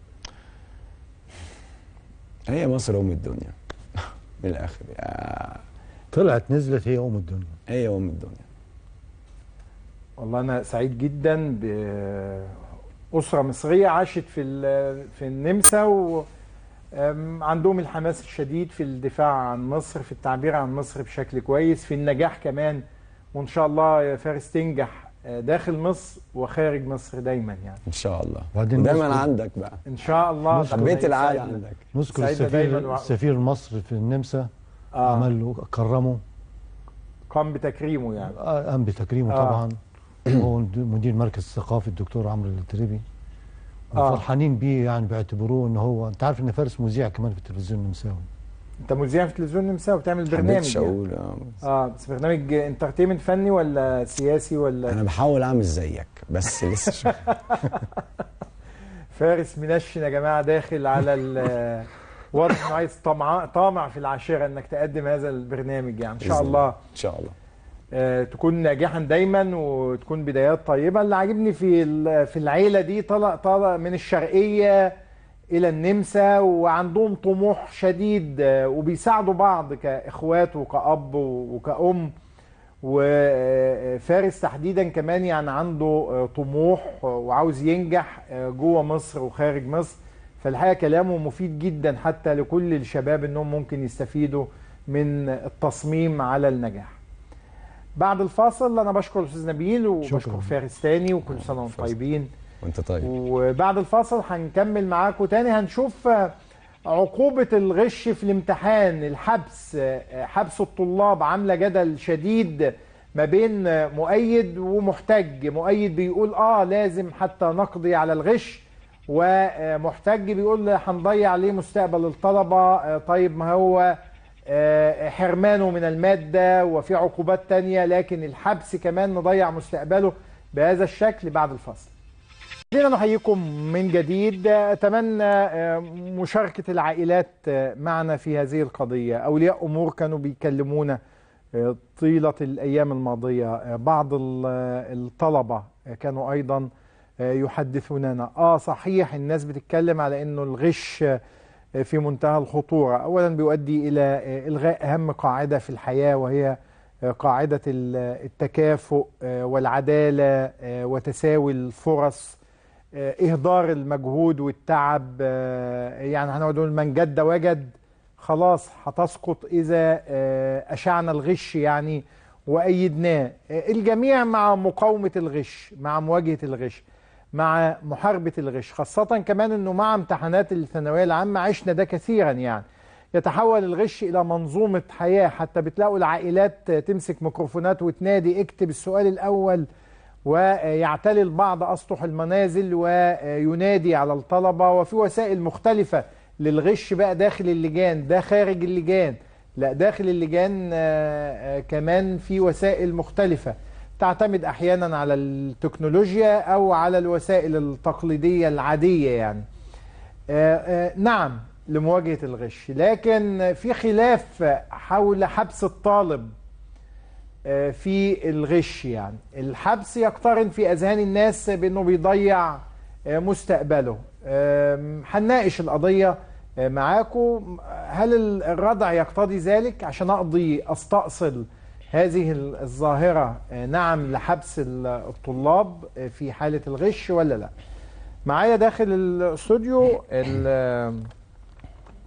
هي مصر ام الدنيا من الاخر يا- طلعت نزلت هي ام الدنيا هي ام الدنيا والله انا سعيد جدا باسره مصريه عاشت في ال- في النمسا و أم، عندهم الحماس الشديد في الدفاع عن مصر في التعبير عن مصر بشكل كويس في النجاح كمان وان شاء الله يا فارس تنجح آه، داخل مصر وخارج مصر دايما يعني ان شاء الله وبعدين ودايما نذكر- عندك بقى ان شاء الله نذكر طبعاً بيت العالي يسعدنا. عندك نذكر سعيدنا السفير دايماً وع- السفير المصري في النمسا آه. عمل له كرمه قام بتكريمه يعني آه، قام بتكريمه آه. طبعا هو مدير مركز الثقافي الدكتور عمرو التريبي آه. فرحانين بيه يعني بيعتبروه ان هو انت عارف ان فارس مذيع كمان في التلفزيون النمساوي انت مذيع في التلفزيون النمساوي بتعمل برنامج حبيتش يعني. اقول آه. اه بس برنامج انترتينمنت فني ولا سياسي ولا انا بحاول اعمل زيك بس لسه شغال. فارس منشن يا جماعه داخل على ال واضح انه عايز طمع طامع في العاشره انك تقدم هذا البرنامج يعني ان شاء بإذن الله ان شاء الله آه، تكون ناجحا دايما وتكون بدايات طيبه اللي عاجبني في ال- في العيله دي طلع طلع من الشرقيه الى النمسا وعندهم طموح شديد آه، وبيساعدوا بعض كاخوات وكاب وكأم وفارس تحديدا كمان يعني عنده آه، طموح وعاوز ينجح آه، جوه مصر وخارج مصر فالحقيقه كلامه مفيد جدا حتى لكل الشباب انهم ممكن يستفيدوا من التصميم على النجاح. بعد الفاصل انا بشكر الاستاذ نبيل وبشكر شكراً. فارس تاني وكل سنه وانتم فارس. طيبين وانت طيب وبعد الفاصل هنكمل معاكم تاني هنشوف آه، عقوبة الغش في الامتحان الحبس آه، حبس الطلاب عاملة جدل شديد ما بين آه، مؤيد ومحتج مؤيد بيقول اه لازم حتى نقضي على الغش ومحتج بيقول هنضيع ليه مستقبل الطلبة آه، طيب ما هو آه، حرمانه من المادة وفي عقوبات تانية لكن الحبس كمان نضيع مستقبله بهذا الشكل بعد الفاصل خلينا نحييكم من جديد أتمنى آه، مشاركة العائلات آه، معنا في هذه القضية أولياء أمور كانوا بيكلمونا آه، طيلة الأيام الماضية آه، بعض ال- آه، الطلبة آه، كانوا أيضا آه، يحدثوننا آه صحيح الناس بتتكلم على أنه الغش آه، في منتهى الخطورة أولا بيؤدي إلى آه، إلغاء أهم قاعدة في الحياة وهي آه، قاعدة ال- التكافؤ آه، والعدالة آه، وتساوي الفرص آه، إهدار المجهود والتعب آه، يعني هنقعد نقول من جد وجد خلاص هتسقط إذا آه، أشعنا الغش يعني وأيدناه آه، الجميع مع مقاومة الغش مع مواجهة الغش مع محاربة الغش خاصة كمان أنه مع امتحانات الثانوية العامة عشنا ده كثيرا يعني يتحول الغش إلى منظومة حياة حتى بتلاقوا العائلات تمسك ميكروفونات وتنادي اكتب السؤال الأول ويعتلي البعض أسطح المنازل وينادي على الطلبة وفي وسائل مختلفة للغش بقى داخل اللجان ده خارج اللجان لا داخل اللجان آه، آه، كمان في وسائل مختلفة تعتمد أحيانا على التكنولوجيا أو على الوسائل التقليدية العادية يعني آه، آه، نعم لمواجهة الغش لكن في خلاف حول حبس الطالب آه، في الغش يعني الحبس يقترن في أذهان الناس بأنه بيضيع آه، مستقبله آم، هنناقش القضية آه، معاكم هل الردع يقتضي ذلك عشان أقضي أستأصل هذه ال- الظاهرة آه، نعم لحبس ال- الطلاب آه، في حالة الغش ولا لا معايا داخل الاستوديو ال-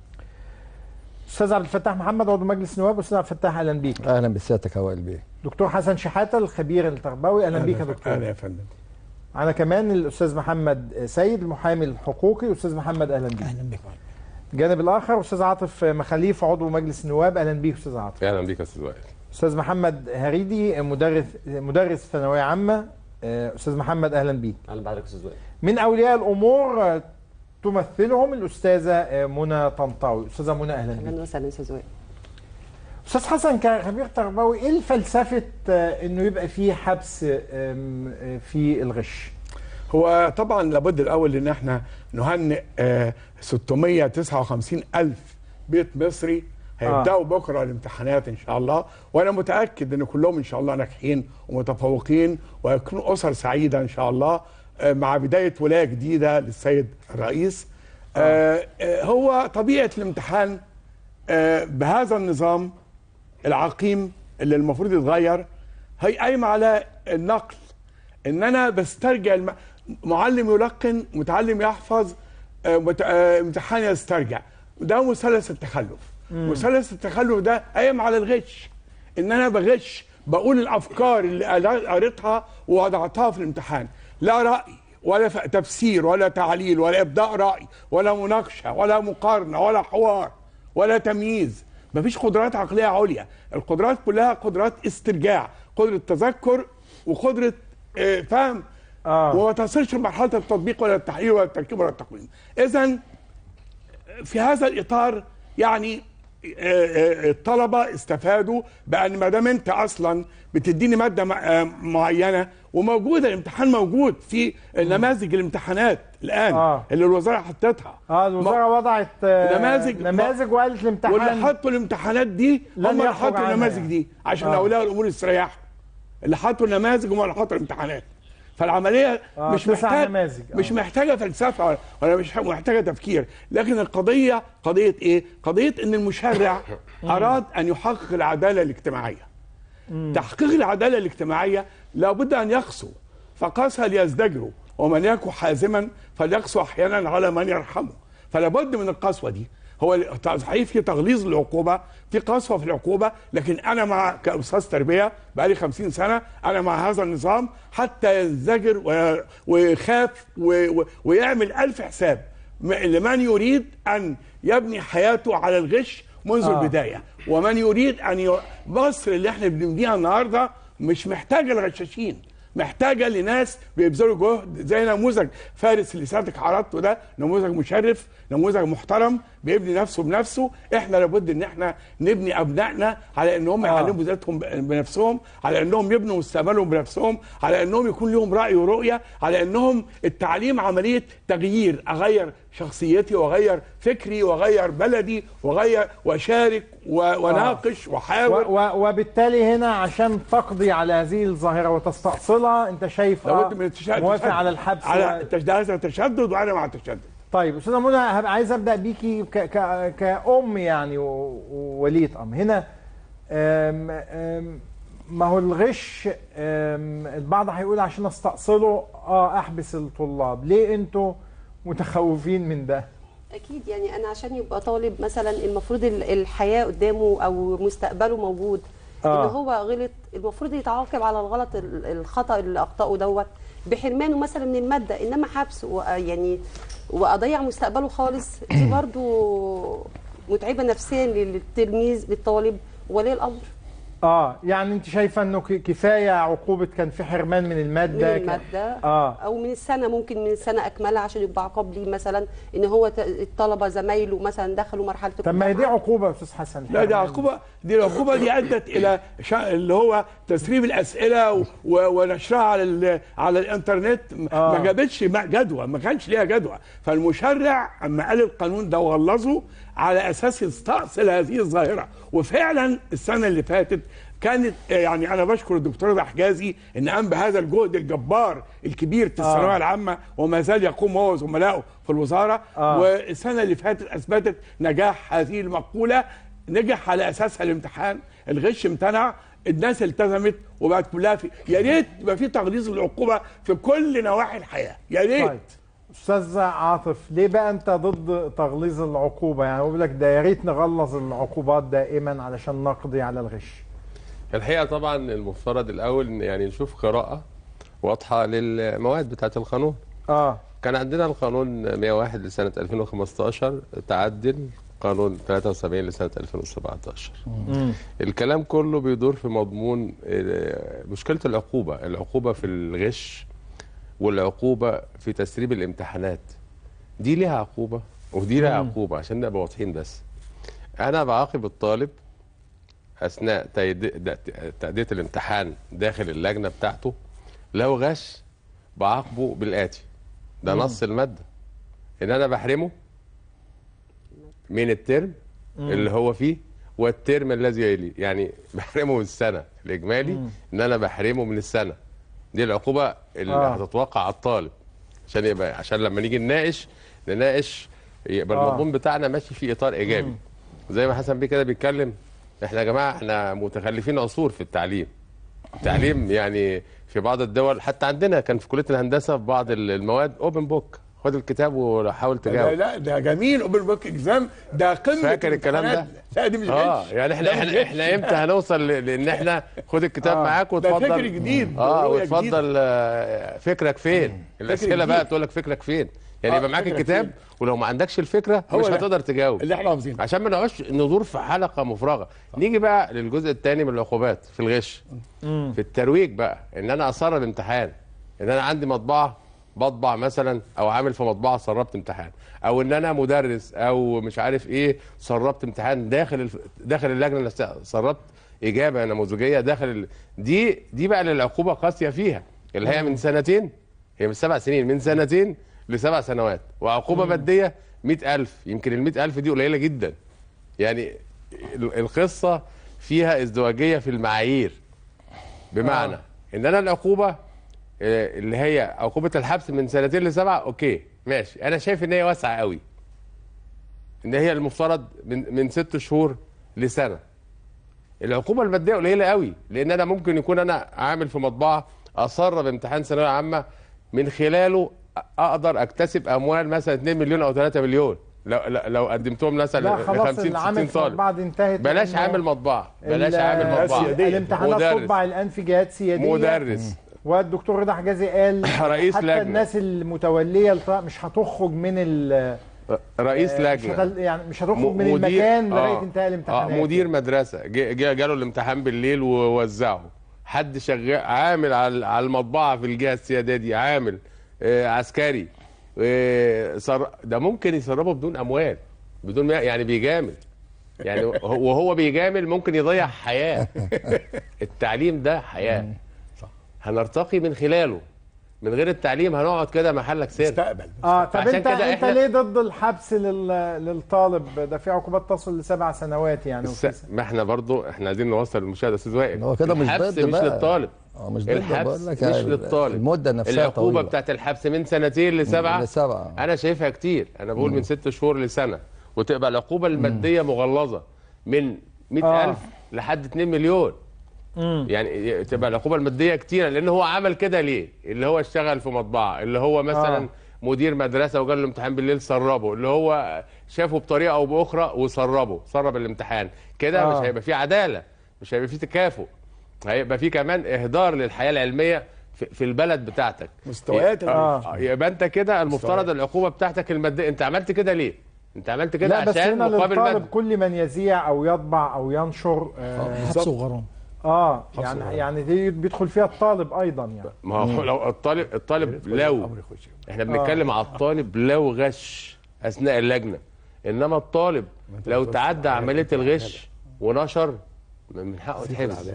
استاذ عبد الفتاح محمد عضو مجلس النواب استاذ عبد الفتاح اهلا بيك اهلا بسيادتك يا وائل بيه دكتور حسن شحاته الخبير التربوي اهلا بيك يا دكتور اهلا يا فندم معانا كمان الاستاذ محمد سيد المحامي الحقوقي استاذ محمد اهلا بيك اهلا بك الجانب الاخر استاذ عاطف مخاليف عضو مجلس النواب اهلا بيك استاذ عاطف اهلا بيك يا استاذ وائل استاذ محمد هريدي مدرس مدرس ثانويه عامه آه، استاذ محمد اهلا بيك اهلا بحضرتك يا استاذ وائل من اولياء الامور آه، تمثلهم الاستاذه آه، منى طنطاوي استاذه منى اهلا بيك اهلا وسهلا استاذ وائل استاذ حسن كخبير تربوي ايه الفلسفه آه، انه يبقى في حبس آم، آه، في الغش هو طبعا لابد الاول ان احنا نهنئ آه 659 الف بيت مصري هيبداوا بكره الامتحانات ان شاء الله وانا متاكد ان كلهم ان شاء الله ناجحين ومتفوقين ويكونوا اسر سعيده ان شاء الله آه مع بدايه ولايه جديده للسيد الرئيس آه آه هو طبيعه الامتحان آه بهذا النظام العقيم اللي المفروض يتغير هي قايمه على النقل ان انا بسترجع الم... معلم يلقن متعلم يحفظ آه، مت... آه، امتحان يسترجع ده مثلث التخلف مثلث التخلف ده قايم على الغش ان انا بغش بقول الافكار اللي قال- قريتها ووضعتها في الامتحان لا راي ولا ف- تفسير ولا تعليل ولا ابداء راي ولا مناقشه ولا مقارنه ولا حوار ولا تمييز مفيش قدرات عقليه عليا القدرات كلها قدرات استرجاع قدره تذكر وقدره آه، فهم آه. وما تصلش لمرحله التطبيق ولا التحليل ولا التركيب ولا التقويم اذا في هذا الاطار يعني آه، آه، الطلبه استفادوا بان ما دام انت اصلا بتديني ماده م- آه، معينه وموجوده الامتحان موجود في نماذج الامتحانات الان آه. اللي الوزاره حطتها اه الوزاره وضعت آه، نماذج- نماذج وقالت الامتحان واللي حطوا الامتحانات دي لن هم اللي يخرج حطوا عنها النماذج يعني. دي عشان آه. اولياء الامور يستريحوا اللي حطوا النماذج هم اللي حطوا الامتحانات فالعمليه آه، مش تسع محتاج نماذج، آه. مش محتاجه فلسفه ولا- ولا مش محتاجه تفكير لكن القضيه قضيه ايه قضيه ان المشرع اراد ان يحقق العداله الاجتماعيه تحقيق العداله الاجتماعيه لابد ان يقسو فقاسى ليزدجروا ومن يكن حازما فليقسو احيانا على من يرحمه فلا بد من القسوه دي هو صحيح في تغليظ العقوبه في قسوه في العقوبه لكن انا مع كاستاذ تربيه بقالي 50 سنه انا مع هذا النظام حتى ينزجر وي- ويخاف و- و- ويعمل الف حساب م- لمن يريد ان يبني حياته على الغش منذ آه. آه. البدايه ومن يريد ان ي... مصر اللي احنا بنبنيها النهارده مش محتاجه الغشاشين محتاجه لناس بيبذلوا جهد زي نموذج فارس اللي سيادتك عرضته ده نموذج مشرف نموذج محترم بيبني نفسه بنفسه احنا لابد ان احنا نبني ابنائنا على ان هم آه. يعلموا ذاتهم ب- بنفسهم على انهم يبنوا مستقبلهم بنفسهم على انهم يكون لهم راي ورؤيه على انهم التعليم عمليه تغيير اغير شخصيتي واغير فكري واغير بلدي واغير واشارك و- وناقش و واحاور و وبالتالي هنا عشان تقضي على هذه الظاهره وتستأصلها انت شايف لابد آه من التشدد موافق على الحبس على و... التشدد هذا التشدد وانا مع التشدد طيب استاذه منى هبقى عايز ابدا بيكي ك... ك... كأم يعني و- وولية امر هنا أم... أم... ما هو الغش أم... البعض هيقول عشان استأصله اه احبس الطلاب ليه انتوا متخوفين من ده اكيد يعني انا عشان يبقى طالب مثلا المفروض ال- الحياه قدامه او مستقبله موجود آه. ان هو غلط المفروض يتعاقب على الغلط ال- الخطا اللي اخطاه دوت بحرمانه مثلا من الماده انما حبس و- يعني واضيع مستقبله خالص دي برضو متعبه نفسيا للتلميذ للطالب وولي الامر اه يعني انت شايفه انه ك- كفايه عقوبه كان في حرمان من من الماده ك- الماده اه او من السنه ممكن من السنه اكملها عشان يبقى عقاب ليه مثلا ان هو ت- الطلبه زمايله مثلا دخلوا مرحله طب ما هي دي الجامعة. عقوبه يا استاذ حسن لا دي حرمان. عقوبه دي العقوبه دي ادت الى شا... اللي هو تسريب الاسئله و... و... ونشرها على ال... على الانترنت م- آه. ما جابتش ما- جدوى ما كانش ليها جدوى فالمشرع اما قال القانون ده وغلظه على اساس يستأصل هذه الظاهره وفعلا السنه اللي فاتت كانت يعني انا بشكر الدكتور رضا حجازي ان قام بهذا الجهد الجبار الكبير في الثانويه آه. العامه وما زال يقوم هو وزملائه في الوزاره آه. والسنه اللي فاتت اثبتت نجاح هذه المقوله نجح على اساسها الامتحان الغش امتنع الناس التزمت وبقت كلها في يا ريت يبقى في تغليظ العقوبه في كل نواحي الحياه يا ريت طيب استاذ عاطف ليه بقى انت ضد تغليظ العقوبه يعني بقول لك ده يا ريت نغلظ العقوبات دائما علشان نقضي على الغش الحقيقه طبعا المفترض الاول إن يعني نشوف قراءه واضحه للمواد بتاعه القانون اه كان عندنا القانون 101 لسنه 2015 تعدل قانون 73 لسنه 2017 الكلام كله بيدور في مضمون آه، مشكله العقوبه العقوبه في الغش والعقوبه في تسريب الامتحانات دي ليها عقوبه ودي ليها عقوبه عشان نبقى واضحين بس انا بعاقب الطالب اثناء تيد- د- تاديه الامتحان داخل اللجنه بتاعته لو غش بعاقبه بالاتي ده نص الماده ان انا بحرمه من الترم اللي هو فيه والترم الذي يليه يعني بحرمه من السنه الاجمالي ان انا بحرمه من السنه دي العقوبه اللي آه. هتتوقع على الطالب عشان يبقى عشان لما نيجي نناقش نناقش يبقى آه. المضمون بتاعنا ماشي في اطار ايجابي زي ما حسن بيه كده بيتكلم احنا يا جماعه احنا متخلفين عصور في التعليم التعليم يعني في بعض الدول حتى عندنا كان في كليه الهندسه في بعض المواد اوبن بوك خد الكتاب وحاول لا, تجاوب لا ده جميل اوبن بوك اكزام ده قمه فاكر الكلام ده؟ الامتحانات. لا دي مش اه غش. يعني احنا ده مش احنا غش. احنا امتى هنوصل ل- لان احنا خد الكتاب آه. معاك ده وتفضل فكر جديد اه ورؤية جديدة. وتفضل آه، فكرك فين الاسئله جديد. بقى تقول لك فكرك فين يعني آه، يبقى معاك فكرك الكتاب فين. ولو ما عندكش الفكره هو مش ده. هتقدر تجاوب اللي احنا حافظينه عشان ما نقعدش ندور في حلقه مفرغه نيجي بقى للجزء الثاني من العقوبات في الغش في الترويج بقى ان انا اسرب امتحان ان انا عندي مطبعه بطبع مثلا او عامل في مطبعه سربت امتحان او ان انا مدرس او مش عارف ايه سربت امتحان داخل الف... داخل اللجنه نفسها سربت اجابه نموذجيه داخل ال... دي دي بقى اللي العقوبه قاسيه فيها اللي هي من سنتين هي من سبع سنين من سنتين لسبع سنوات وعقوبه ماديه 100000 يمكن ال 100000 دي قليله جدا يعني ال- القصه فيها ازدواجيه في المعايير بمعنى آه. ان انا العقوبه آه، اللي هي عقوبه الحبس من سنتين لسبعه اوكي ماشي انا شايف ان هي واسعه قوي ان هي المفترض من من ست شهور لسنه العقوبه الماديه قليله قوي لان انا ممكن يكون انا عامل في مطبعه اسرب امتحان ثانويه عامه من خلاله اقدر اكتسب اموال مثلا 2 مليون او 3 مليون لو لو- لو قدمتهم مثلا لا ل خلاص 50 العامل 60 في طالب بعض انتهت بلاش لأنه عامل مطبعه بلاش ال- عامل مطبعه سيادية. الامتحانات مدرس. تطبع الان في جهات سياديه مدرس والدكتور رضا حجازي قال رئيس حتى لجنة. الناس المتوليه الط- مش هتخرج من ال رئيس مش لجنه هتل يعني مش هتخرج م- من مدير- المكان لغايه آه. انتهاء الامتحانات اه مدير مدرسه جه جه- جاله الامتحان بالليل ووزعه حد شغال عامل على على المطبعه في الجهه السياديه دي عامل آه عسكري آه سر... ده ممكن يسربه بدون اموال بدون ما يعني بيجامل يعني هو- وهو بيجامل ممكن يضيع حياه التعليم ده حياه هنرتقي من خلاله من غير التعليم هنقعد كده محلك سر مستقبل اه طب عشان انت كده انت إحنا- ليه ضد الحبس لل... للطالب ده في عقوبات تصل لسبع سنوات يعني وفي الس... ما احنا برضو احنا عايزين نوصل للمشاهد يا استاذ وائل هو كده مش الحبس ضد مش بقى. للطالب اه مش ضد الحبس بقول لك مش ال- للطالب المده نفسها العقوبه طويلة. بتاعت الحبس من سنتين لسبعه لسبعة. انا شايفها كتير انا بقول من ست شهور لسنه وتبقى العقوبه الماديه مغلظه من 100000 لحد 2 مليون يعني تبقى العقوبه الماديه كتيره لان هو عمل كده ليه اللي هو اشتغل في مطبعه اللي هو مثلا آه. مدير مدرسه وجاله الامتحان بالليل سربه اللي هو شافه بطريقه او باخرى وسربه سرب الامتحان كده آه. مش هيبقى فيه عداله مش هيبقى فيه تكافؤ هيبقى فيه كمان اهدار للحياه العلميه في في البلد بتاعتك مستويات آه. آه. يبقى انت كده المفترض العقوبه بتاعتك الماديه انت عملت كده ليه انت عملت كده لا بس عشان هنا مقابل للطالب مادي كل من يذيع او يطبع او ينشر اه, حبس وغرام آه يعني يعني دي بيدخل فيها الطالب ايضا يعني ما هو لو الطالب الطالب لو احنا بنتكلم على الطالب لو غش اثناء اللجنه انما الطالب لو تعدى عمليه الغش ونشر من حقه يتحبس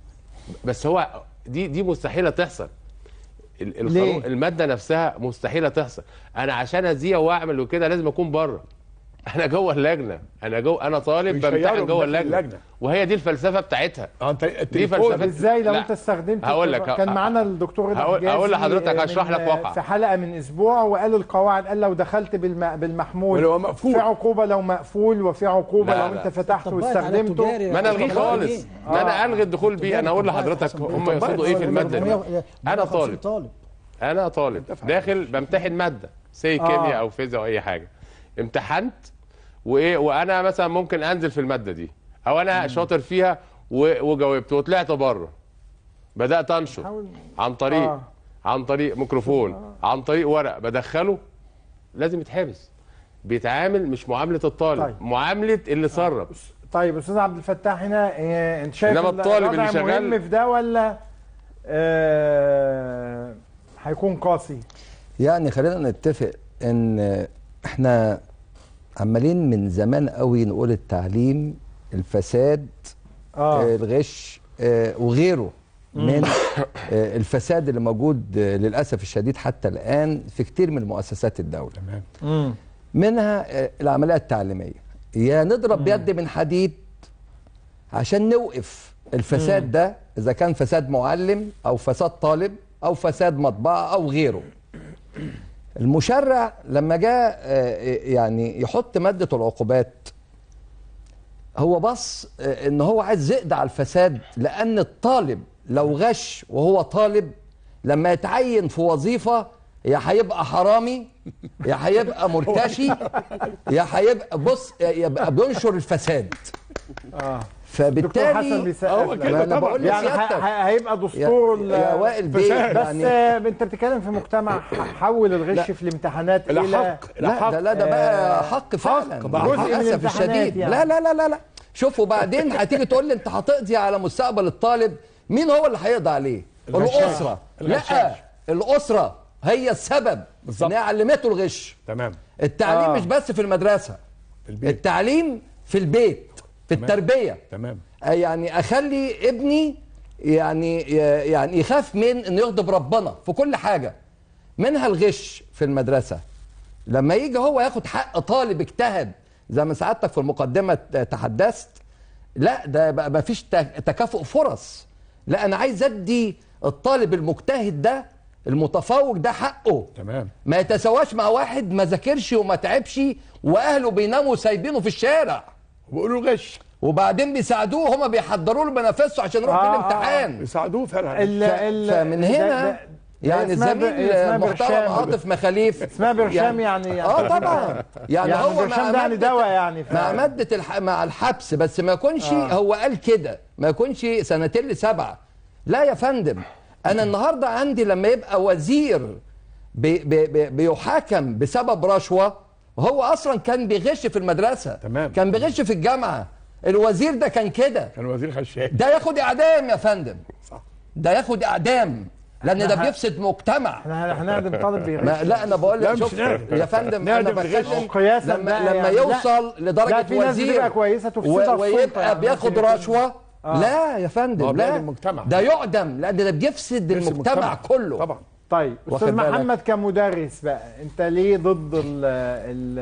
بس هو دي دي مستحيله تحصل ال- القانون ليه؟ الماده نفسها مستحيله تحصل انا عشان اذيع واعمل وكده لازم اكون بره انا جوه اللجنه انا جوه انا طالب بيشيروا بمتحن جوه من داخل اللجنه اللجنة. وهي دي الفلسفه بتاعتها اه انت دي التليفون فلسفة. ازاي لو لا. انت استخدمت هقول لك كان معانا الدكتور رضا هقول- حجازي هقول لحضرتك من- هشرح لك واقع. في حلقه من اسبوع وقال القواعد قال لو دخلت بالم... بالمحمول ولو مقفول. في عقوبه لو مقفول وفي عقوبه لا، لو لا. انت فتحته طبقت على واستخدمته التجاري. ما انا الغيه طبقت خالص عليه. ما انا الغي الدخول بيه انا اقول لحضرتك هم يقصدوا ايه في الماده دي انا طالب انا طالب داخل بمتحن ماده سي آه. كيمياء او فيزياء او اي حاجه امتحنت وايه وانا مثلا ممكن انزل في الماده دي او انا شاطر فيها و- وجاوبت وطلعت بره بدات انشر حاول- عن طريق آه. عن طريق ميكروفون عن طريق ورق بدخله لازم يتحبس بيتعامل مش معامله الطالب طيب. معامله اللي سرب طيب استاذ عبد الفتاح هنا إيه انت شايف إنما ال- الطالب اللي الوضع شغال- مهم في ده ولا آه، هيكون قاسي يعني خلينا نتفق ان احنا عمالين من زمان قوي نقول التعليم الفساد اه آه، الغش آه، وغيره من آه، الفساد اللي موجود آه، للاسف الشديد حتى الان في كتير من مؤسسات الدوله تمام مم. منها آه، العمليه التعليميه يا نضرب بيد من حديد عشان نوقف الفساد ده اذا كان فساد معلم او فساد طالب او فساد مطبعه او غيره المشرع لما جاء آه، يعني يحط ماده العقوبات هو بص آه، ان هو عايز يقضي على الفساد لان الطالب لو غش وهو طالب لما يتعين في وظيفه يا هيبقى حرامي يا هيبقى مرتشي يا هيبقى بص يبقى بينشر الفساد اه دكتور حسن فبالتالي بيسقف هو لك. كده ما انا طبعا. بقول يعني لسيادتك ه- ه- هيبقى يا, دستور ال- يا وائل بيه فساد. بس يعني آه، انت بتتكلم في مجتمع ح- حول الغش في الامتحانات الى الحق لا ده لا ده بقى آه، حق فعلا بقى جزء من للاسف الامتحانات الشديد يعني. لا لا لا لا لا شوف وبعدين هتيجي تقول لي انت هتقضي على مستقبل الطالب مين هو اللي هيقضي عليه الاسره لا الغشاش. الاسره هي السبب بالظبط. ان هي علمته الغش تمام التعليم آه. مش بس في المدرسه في البيت التعليم في البيت في تمام. التربيه تمام يعني اخلي ابني يعني يعني يخاف من انه يغضب ربنا في كل حاجه منها الغش في المدرسه لما يجي هو ياخد حق طالب اجتهد زي ما سعادتك في المقدمه تحدثت لا ده بقى ما فيش تكافؤ فرص لا انا عايز ادي الطالب المجتهد ده المتفوق ده حقه تمام ما يتساواش مع واحد ما ذاكرش وما تعبش واهله بيناموا سايبينه في الشارع وبيقولوا غش وبعدين بيساعدوه هما بيحضروا له بنفسه عشان يروح آه، بيه آه، الامتحان يساعدوه فعلا ال- ف- ال- فمن ده- هنا ده- يعني اسمها ب- الزميل اسمها المحترم برشام. عاطف مخاليف اسمها برشام يعني يعني اه طبعا يعني, يعني هو برشام مع ده يعني مادة- دواء يعني مع فعلا. ماده الح... مع الحبس بس ما يكونش آه. هو قال كده ما يكونش سنتين لسبعه لا يا فندم انا النهارده عندي لما يبقى وزير بي بي بي بيحاكم بسبب رشوه هو اصلا كان بيغش في المدرسه تمام. كان بيغش في الجامعه الوزير ده كان كده كان وزير خشاش ده ياخد اعدام يا فندم صح ده ياخد اعدام لان ده ه- بيفسد مجتمع احنا هنعدم طالب بيغش ما لا انا بقول لا، لك مش شوف نعدم. يا فندم انا نعدم الغش. بتكلم قياسا لما بقى لما يعني لا. يوصل لا، لدرجه في ناس وزير بتبقى كويسة تفسدها و- السلطة ويبقى يعني بياخد ممكن يكون- رشوه لا يا هو فندم بيعدم لا المجتمع. ده يعدم لان ده بيفسد بيفسد المجتمع المجتمع. كله طبعا طيب واخد استاذ بالك؟ محمد كمدرس بقى انت ليه ضد ال ال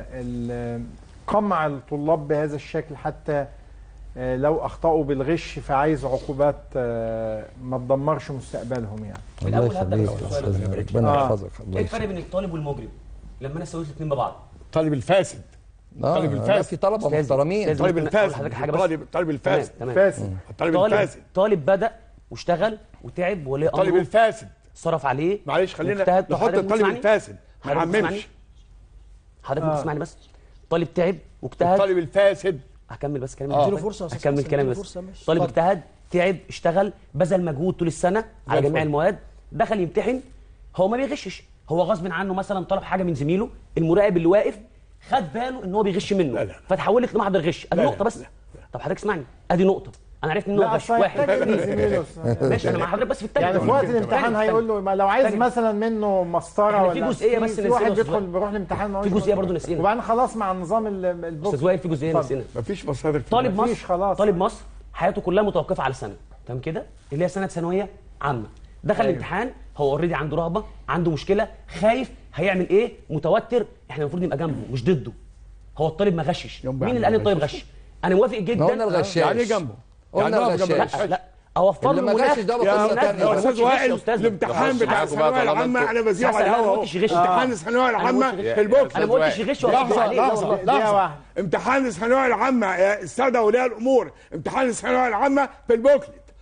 ال قمع الطلاب بهذا الشكل حتى آه، لو اخطاوا بالغش فعايز عقوبات آه، ما تدمرش مستقبلهم يعني الله الأول هبدأ يخليك يا بالسؤال استاذنا ده. ربنا آه. يحفظك الله ايه الفرق يخليك بين الطالب والمجرم لما انا سويت الاثنين ببعض الطالب الفاسد اه طالب لا، الفاسد. في طلبه أستاذ- محترمين أستاذ الطالب ممكن أقول الفاسد لحضرتك حاجة بس؟ الطالب الطالب الفاسد تمام فاسد الطالب طالب الفاسد طالب بدا واشتغل وتعب وليه الطالب امره الفاسد صرف عليه معلش خلينا واجتهد. نحط حضرتك الطالب بتسمعني؟ الفاسد ما حضرتك بتسمعني؟ نعممش حضرتك آه. ممكن تسمعني بس طالب تعب واجتهد الطالب الفاسد هكمل بس كلامي آه. اديله اديله فرصه هكمل كلامي بس فرصة، ماشي. طالب اتفضل. اجتهد تعب اشتغل بذل مجهود طول السنه على زي جميع الفل. المواد دخل يمتحن هو ما بيغشش هو غصب عنه مثلا طلب حاجه من زميله المراقب اللي واقف خد باله ان هو بيغش منه لا، لا. فتحولت لمحضر غش ادي لا، نقطه لا، بس لا، طب حضرتك اسمعني ادي نقطه انا عرفت ان هو لا غش اصل واحد هيحتاج اثنين زميله ماشي انا مع حضرتك بس في التاني يعني في وقت الامتحان هيقول له ما لو عايز تاني. مثلا منه مسطره إحنا ولا في جزئية بس في نسينا واحد أستاذ بيدخل وائل. بيروح الامتحان ما في هوش جزئية مسطرة. برضه نسينا. وبعدين خلاص مع النظام ال- البوك استاذ وائل في جزئيه اتفضل. نسينا مفيش مصادر في طالب مفيش مصر خلاص. طالب مصر حياته كلها متوقفه على سنه تمام كده اللي هي سنه ثانويه عامه دخل أيوة. الامتحان هو اوريدي عنده رهبه عنده مشكله خايف هيعمل ايه متوتر احنا المفروض نبقى جنبه مش ضده هو الطالب ما غشش يوم مين بعد اللي قال ما الطالب غشش. غش انا موافق جدا ما قلنا الغشاش يعني إيه جنبه قلنا يعني نقف جنب الغشاش. الغشاش. لا اوفر اللي له ما المناخ غشش ده بقى يا قصة المناخ- تانية. يا ما استاذ تغشش يا وائل أستاذ. الامتحان بس بتاع معاكم بقى الثانويه طالما العامه انتوا- انا بذيعه أحسن، على أنا ما الهواء قلتش غش. امتحان الثانويه العامه قلتش- في البوك انا ما قلتش غش ولا لحظه عليه، لا لحظه والله. دقيقة لحظه واحدة. امتحان الثانويه العامه يا الساده اولياء الامور امتحان الثانويه العامه في البوكلت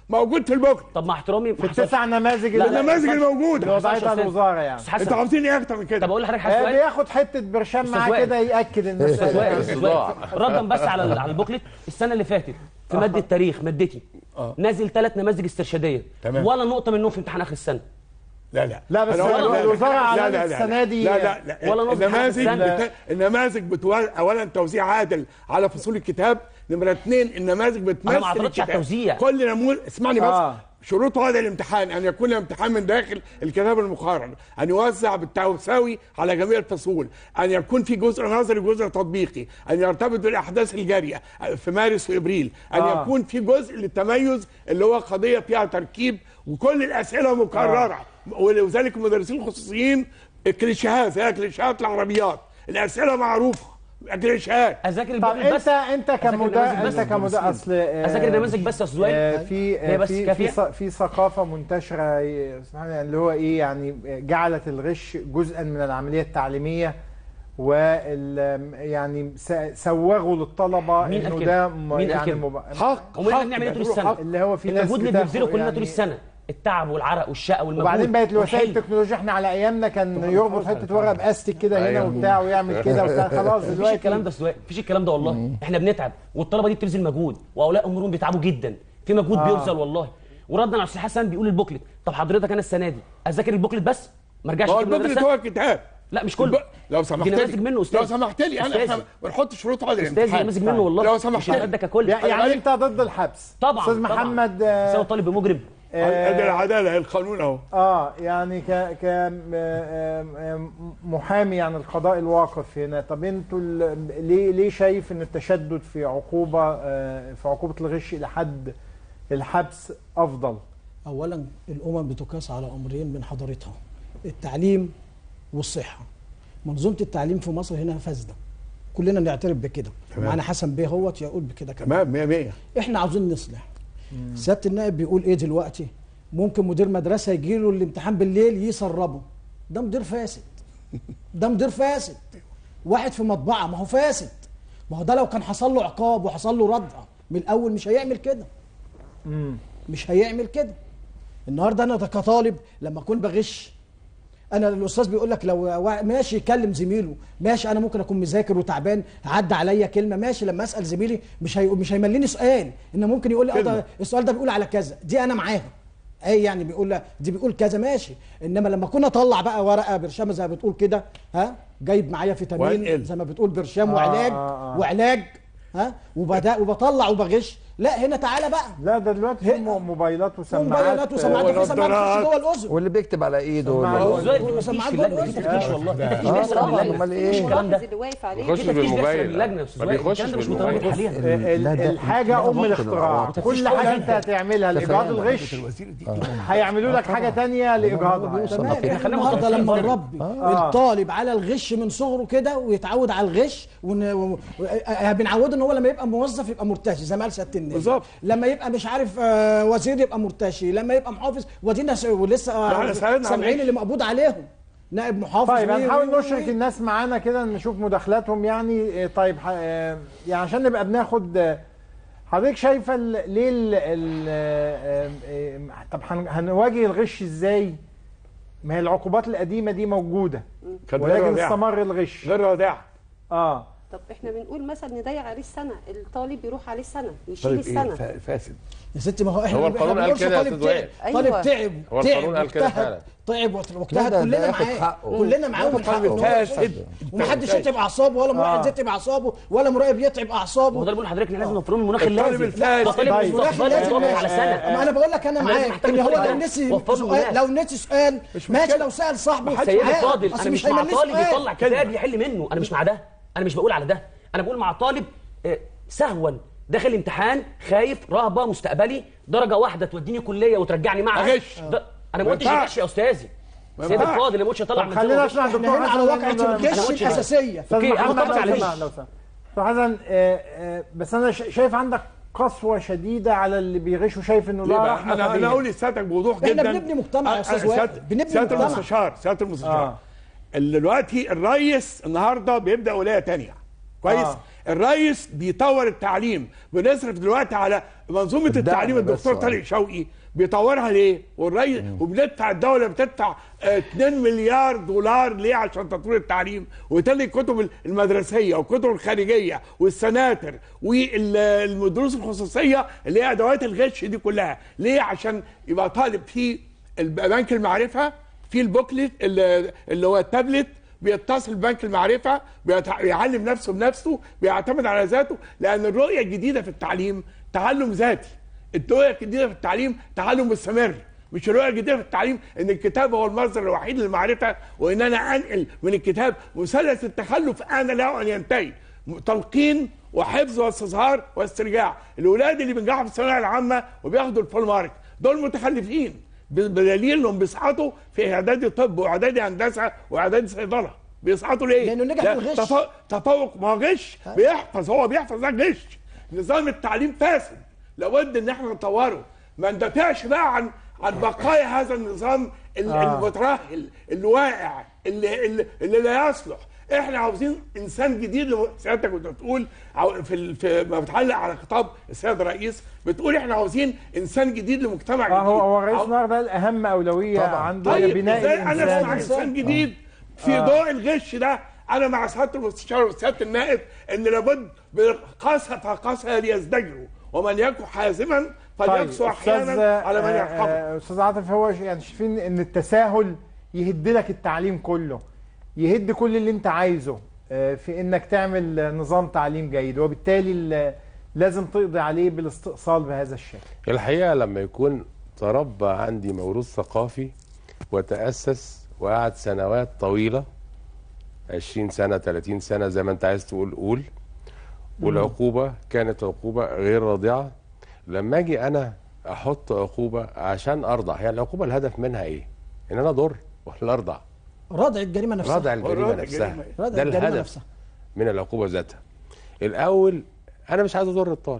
موجود في البوكلت طب مع احترامي في التسع نماذج لا، اللي لا، النماذج ما الموجوده اللي وضعتها أستاذ. الوزاره يعني أستاذ حسن. انتوا عاوزين ايه اكتر من كده طب اقول لحضرتك حاجه آه، سؤال بياخد حته برشام أستاذ معاه وائل. كده ياكد استاذ وائل المساله استاذ وائل ردا بس على على البوكلت السنه اللي فاتت في ماده تاريخ مادتي نازل ثلاث نماذج استرشاديه تمام. ولا نقطه منهم في امتحان اخر السنه لا لا لا، بس أنا أقول هو لك- الوزارة لا، أعلنت لا، لا، السنة دي- لا لا لا ولا نص النماذج حاجة بت... النماذج بتوزع اولا توزيع عادل على فصول الكتاب نمره اثنين النماذج بتمثل ما اعترضتش على الكتاب. التوزيع. كل نموذج اسمعني بس آه. شروط هذا الامتحان ان يكون الامتحان من داخل الكتاب المقارن ان يوزع بالتساوي على جميع الفصول ان يكون في جزء نظري وجزء تطبيقي ان يرتبط بالاحداث الجاريه في مارس وابريل ان آه. يكون في جزء للتميز اللي هو قضيه فيها تركيب وكل الاسئله مكرره ولذلك المدرسين الخصوصيين الكليشيهات زي كليشيهات العربيات الاسئله معروفه كليشيهات اذاكر طب البوكلت بس انت انت كمدرس النماذج بس. انت كمدرس اصل آه، اذاكر النماذج بس يا استاذ وائل آه، في هي آه، بس في في كافية؟ ث- في ثقافه منتشره آه، سبحان الله اللي هو ايه يعني آه، جعلت الغش جزءا من العمليه التعليميه وال يعني س- سوغوا للطلبه مين قال انه كده؟ ده م- مين قال يعني كده؟ مب... حق امال احنا حق، بنعمل ايه طول بيعتبروه السنه حق. اللي هو في ناس المجهود اللي بتاخد بنبذله كلنا يعني- طول السنه التعب والعرق والشقه والمجهود وبعدين بقت الوسائل والحلم. التكنولوجيا احنا على ايامنا كان يربط حته ورقه باستك كده هنا أيوة. وبتاع ويعمل كده وبتاع خلاص مفيش دلوقتي الكلام ده سواء مفيش الكلام ده والله احنا بنتعب والطلبه دي بتبذل مجهود واولياء امورهم بيتعبوا جدا في مجهود آه. بيبذل والله وردا على استاذ حسن بيقول البوكلت طب حضرتك انا السنه دي اذاكر البوكلت بس ما ارجعش ما هو أكتب البوكلت المدرسة؟ هو الكتاب لا مش كله الب- لو سمحت دي لي نماذج منه استاذ لو سمحت لي انا أستاذي. احنا بنحط شروط هذا استاذي الامتحان نماذج منه والله لو مش سمحت الماده لي ككل يعني انت ضد الحبس طبعا استاذ طبعاً. محمد سوى آه، طالب بمجرم ادي آه، العداله القانون اهو اه يعني ك ك آم، آم، آم، محامي عن القضاء الواقف هنا طب انتوا ال- ليه ليه شايف ان التشدد في عقوبه آه، في عقوبه الغش الى حد الحبس افضل اولا الامم بتقاس على امرين من حضارتها التعليم والصحه منظومه التعليم في مصر هنا فاسده كلنا نعترف بكده تمام. معانا حسن بيه هوت يقول بكده كمان تمام 100 100 احنا عاوزين نصلح سياده النائب بيقول ايه دلوقتي ممكن مدير مدرسه يجي له الامتحان بالليل يسربه ده مدير فاسد ده مدير فاسد واحد في مطبعه ما هو فاسد ما هو ده لو كان حصل له عقاب وحصل له ردع من الاول مش هيعمل كده مش هيعمل كده النهارده انا كطالب لما اكون بغش انا الاستاذ بيقول لك لو وا- ماشي يكلم زميله ماشي انا ممكن اكون مذاكر وتعبان عدى عليا كلمه ماشي لما اسال زميلي مش هي مش هيمليني سؤال ان ممكن يقول لي اه كلمة. ده السؤال ده بيقول على كذا دي انا معاها اي يعني بيقول لا دي بيقول كذا ماشي انما لما كنا اطلع بقى ورقه برشامه زي ما بتقول كده ها جايب معايا فيتامين وانقل. زي ما بتقول برشام آه، وعلاج آه، آه. وعلاج ها وبدا وبطلع وبغش لا هنا تعالى بقى لا ده دلوقتي في م- موبايلات وسماعات موبايلات وسماعات آه، وفي سماعات بتخش ونظارات. جوه الاذن واللي بيكتب على ايده سماعة واللي- ازاي في تفتيش سماعات في جوه اللجنه في الأذن. تفتيش والله في تفتيش آه، بيحصل في طبعاً، اللجنه أمال إيه؟ مفيش الكلام ده اللي واقف عليه بيخش في تفتيش بيحصل بالموبايل. في اللجنه يا استاذ ما وائل. بيخشش الكلام ده مش بالموبايل. متواجد حاليا ال- ال- الحاجه ام الاختراع كل حاجه انت هتعملها لاجهاض الغش هيعملوا لك حاجه تانية لاجهاضها تمام إحنا احنا خلينا النهارده متفقين لما برضه. نربي آه. الطالب على الغش من صغره كده ويتعود على الغش ون... و... آه، بنعوده ان هو لما يبقى موظف يبقى مرتشي زي ما قال سياده النائب بالظبط. لما يبقى مش عارف آه، وزير يبقى مرتشي لما يبقى محافظ ودينا س- ولسه آه، لا، احنا سألنا عن سامعين الغش. اللي مقبوض عليهم نائب محافظ طيب وي- هنحاول وي- نشرك وي- الناس معانا كده نشوف مداخلاتهم يعني إيه، طيب ح- آه، يعني عشان نبقى بناخد آه، حضرتك شايفه ال- ليه ال ال آه، آه، طب هن- هنواجه الغش ازاي؟ ما هي العقوبات القديمه دي موجوده كانت غير ولكن رادعة. استمر الغش غير رادعة اه طب احنا بنقول مثلا نضيع عليه السنه الطالب يروح عليه السنه يشيل طيب السنه ايه فا- فاسد يا ستي ما هو احنا هو إحنا القانون قال بنقولش كده يا طالب أستاذ وائل. تعب. طالب أيوة. تعب هو تعب القانون قال كده واجتهد. فعلا. تعب لا، واجتهد ده- ده كلنا ياخد معاه حقه. كلنا معاه ياخد من حقه. حقه فاسد. ومحدش يتعب اعصابه ولا مراقب يتعب اعصابه ولا مراقب يتعب ما هو اعصابه ده اللي بقول لحضرتك إن لازم نوفر لهم المناخ الطالب اللازم الفاسد. ده طالب طيب. مستقبلي لازم. يتوقف على آه، سنه ما انا بقول لك انا أنا لازم معاك أحترم ان هو الطالب لو ده. نسي وفر له سؤال مناخ. لو نسي سؤال مش ماشي مشكلة. لو سال صاحبه سيدي عادي. فاضل أصل انا مش هيمليه مع طالب سؤال. يطلع كتاب يحل منه انا مش مع ده انا مش بقول على ده انا بقول مع طالب آه، سهوا داخل امتحان خايف رهبه مستقبلي درجه واحده توديني كليه وترجعني معها أغش. ده انا ما ما قلتش ينفعش. اغش يا استاذي ما سيدي ينفعش. الفاضل اللي ما قلتش اطلع طب من خلينا زمن نسمع احنا دكتور هنا على حسن واقعة لأنه- أنا الغش قلتش ده. الاساسيه استاذ أوكي، أنا محمد متفق على لو الغش. سمحت لو سمحت استاذ حسن آه، آه، بس انا شا- شايف عندك قسوه شديده على اللي بيغش وشايف انه ليه لا بقى؟ رحمه انا انا بهم. اقول لسيادتك بوضوح إحنا جدا بنبني مجتمع يا أستاذ أه، وائل. سيادة- بنبني سياده مجتمع. المستشار سياده المستشار آه. اللي دلوقتي الرئيس النهارده بيبدا ولايه تانية كويس آه. الرئيس بيطور التعليم بنصرف دلوقتي على منظومه الدعم التعليم بس الدكتور آه. طارق شوقي بيطورها ليه والرئيس وبندفع الدوله بتدفع آه، 2 مليار دولار ليه عشان تطوير التعليم وبالتالي الكتب المدرسيه والكتب الخارجيه والسناتر والدروس الخصوصيه اللي هي ادوات الغش دي كلها ليه عشان يبقى طالب في بنك المعرفه في البوكلت اللي اللي هو التابلت بيتصل ببنك المعرفه بيتع- بيعلم نفسه بنفسه بيعتمد على ذاته لان الرؤيه الجديده في التعليم تعلم ذاتي الرؤيه الجديده في التعليم تعلم مستمر مش الرؤيه الجديده في التعليم ان الكتاب هو المصدر الوحيد للمعرفه وان انا انقل من الكتاب مثلث التخلف انا له ان ينتهي تلقين وحفظ واستظهار واسترجاع الاولاد اللي بينجحوا في الثانويه العامه وبياخدوا الفول مارك دول متخلفين ب- بدليل انهم بيسقطوا في اعدادي طب واعدادي هندسه واعدادي صيدله بيسقطوا ليه؟ لأنه نجح ده في الغش. تفوق- تفوق ما هو غش بيحفظ هو بيحفظ ده غش نظام التعليم فاسد لابد ان احنا نطوره ما ندافعش بقى عن عن بقايا هذا النظام ال- آه. المترهل اللي واقع اللي, اللي, اللي لا يصلح احنا عاوزين انسان جديد لو- سيادتك كنت بتقول عاو- في ال- في ما بتعلق على خطاب السيد الرئيس بتقول احنا عاوزين انسان جديد لمجتمع آه جديد هو هو رئيس عاو- النهارده الاهم اولويه طبعاً. عنده هي طيب بناء ازاي انا اسمع الانسان انسان جديد في ضوء الغش ده انا مع سياده المستشار وسياده النائب ان لابد بقسى فقسى ليزدجروا ومن يكن حازما فليقسو احيانا على من يرحمه آه، استاذ عاطف هو ش- يعني شايفين ان التساهل يهد لك التعليم كله يهد كل اللي انت عايزه آه، في انك تعمل آه، نظام تعليم جيد وبالتالي ال- لازم تقضي عليه بالاستئصال بهذا الشكل الحقيقه لما يكون تربى عندي موروث ثقافي وتاسس وقعد سنوات طويله 20 سنه 30 سنه زي ما انت عايز تقول قول والعقوبه كانت عقوبه غير رادعه لما اجي انا احط عقوبه عشان ارضع هي العقوبه الهدف منها ايه؟ ان انا اضر ولا ارضع؟ ردع الجريمه نفسها ردع الجريمه ردع نفسها الجريمة. ردع ده الجريمه الهدف نفسها من العقوبه ذاتها الاول انا مش عايز اضر الطالب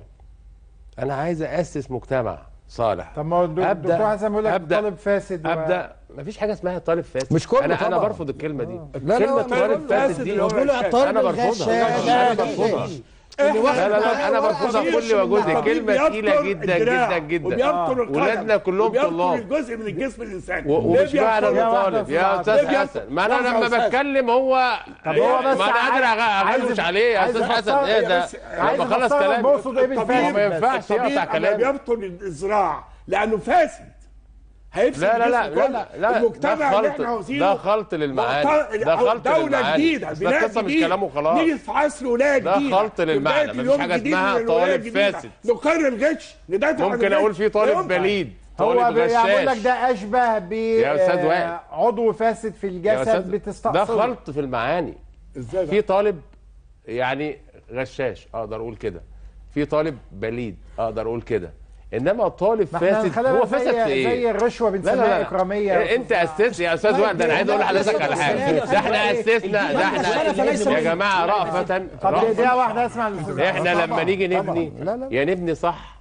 انا عايز اسس مجتمع صالح طب ما هو الدك- أبدأ- الدكتور حسن بيقول لك أبدأ- طالب فاسد و- ابدا مفيش حاجه اسمها طالب فاسد مش كله انا انا طبعاً. برفض الكلمه دي لا، كلمه لا، طالب فاسد فاسد دي اللي هو بيقولوا الغشاش. الطالب أنا برفضها. الغشاش أنا لا، برفضها. غش. إحنا اللي واخد لا لا لا انا ورقة برفضها غش كل وجزء من كلمه بيبتر تقيله جدا الدراع جدا جدا وبيبتر القدم ولادنا كلهم وبيبتر طلاب جزء من الجسم الانساني و- ليه ومش معنى بيبتر؟ انه واحدة طالب في يا بعض. استاذ ليه بيبتر؟ حسن ما انا لحظة يا لما أستاذ. بتكلم هو طب هو بس ما انا قادر عايز- اغلوش عليه يا عايز استاذ حسن أفسر- ايه ده بس- عايز لما اخلص أفسر لك كلامي بقصد ايه بالفاسد ما بس. ينفعش الطبيب يقطع أما كلامي بيبطل الزراعه لانه فاسد هيفسد لا لا لا الجسم لا كله. لا لا المجتمع ده اللي خلط احنا عاوزينه ده خلط للمعاني مؤتمر- ده أو خلط دولة للمعاني جديدة أصل بناء القصه مش جديد. كلام وخلاص نيجي في عصر ولاية ده جديدة خلط للمعنى. بداية مفيش اليوم حاجة جديد اسمها من الولاية طالب الجديدة. فاسد. نقرر الغش ندافع عن ممكن الغش. اقول في طالب لا ينفع. بليد هو طالب بي- يعني بقول لك غشاش ده اشبه ب يا أستاذ وائل. آه، عضو فاسد في يا الجسد أستاذ، بتستأصله ده خلط في المعاني ازاي في طالب يعني غشاش اقدر اقول كده في طالب بليد اقدر اقول كده انما طالب ما احنا فاسد خلينا هو زي- فاسد في ايه زي الرشوه لا بنسميها لا لا اكراميه إيه انت اسست يا استاذ وائل ده انا عايز اقول لحضرتك على حاجه ده احنا اسسنا ده احنا يا جماعه رأفة طب رأفة دقيقه واحده اسمع الاستاذ احنا لما نيجي نبني لا، لا. يا نبني صح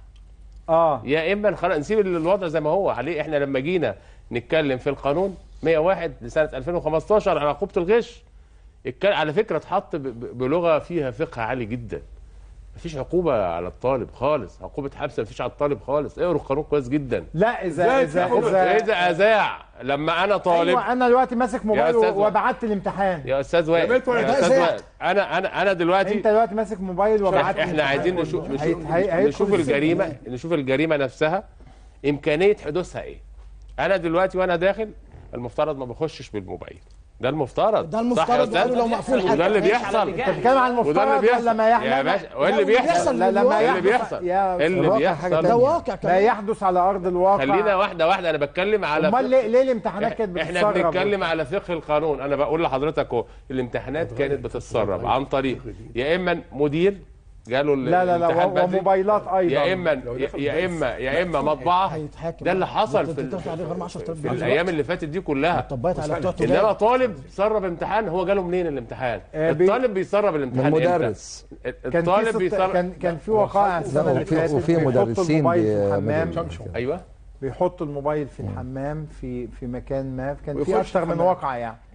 اه يا اما خلاص نسيب الوضع زي ما هو عليه احنا لما جينا نتكلم في القانون 101 لسنه 2015 على عقوبه الغش الك- على فكره اتحط ب- ب- بلغه فيها فقه عالي جدا مفيش عقوبه على الطالب خالص عقوبه حبس مفيش على الطالب خالص اقروا القانون كويس جدا لا اذا إزاي اذا تاخد- اذا اذا اذاع لما انا طالب ايوه انا دلوقتي ماسك موبايل أستاذ وائل. وبعت الامتحان يا استاذ وائل يا بنت ولا يا ده استاذ إزاي؟ وائل انا انا انا دلوقتي انت دلوقتي ماسك موبايل وبعت احنا عايزين نشوف هي- نشوف, هي- هيدخل نشوف السجن. الجريمه نشوف الجريمه نفسها امكانيه حدوثها ايه انا دلوقتي وانا داخل المفترض ما بخشش بالموبايل ده المفترض ده صح يا المفترض أستاذ؟ وقالوا لو مقفول وده حتى اللي ماشي على بيحصل الرجال. انت بتتكلم عن وده اللي المفترض بيحصل ولا ما يا يحدث باشا وايه لا، اللي واللي بيحصل بيحصل لا لا ما اللي يحدث بيحصل يا اللي الواقع حاجة بيحصل ده تانية. واقع ما كمان يحدث على ارض الواقع خلينا واحده واحده انا بتكلم على امال فقه- ليه ليه الامتحانات كانت احنا بتتسرب بنتكلم على فقه القانون انا بقول لحضرتك اهو الامتحانات كانت بتتسرب عن طريق يا اما مدير جاله ال- لا لا لا الامتحان و- بدري، وموبايلات ايضا يا اما يا اما يا اما مطبعه هيتحاكم ده اللي حصل في, في عليه غير ال- 10000 في الايام اللي فاتت دي كلها طبقت على بتوع انما تجارة طالب سرب امتحان هو جاله منين الامتحان آه، بي- الطالب بيسرب الامتحان من امتى؟ مدرس. كان في الطالب ست... بيسرب كان كان في وقائع السنه اللي وفي- فاتت وفي بيحطوا مدرسين الموبايل في بي- الحمام بي- ايوه بيحطوا الموبايل في الحمام في في مكان ما كان في ويخش اكتر من الحمام. واقعه يعني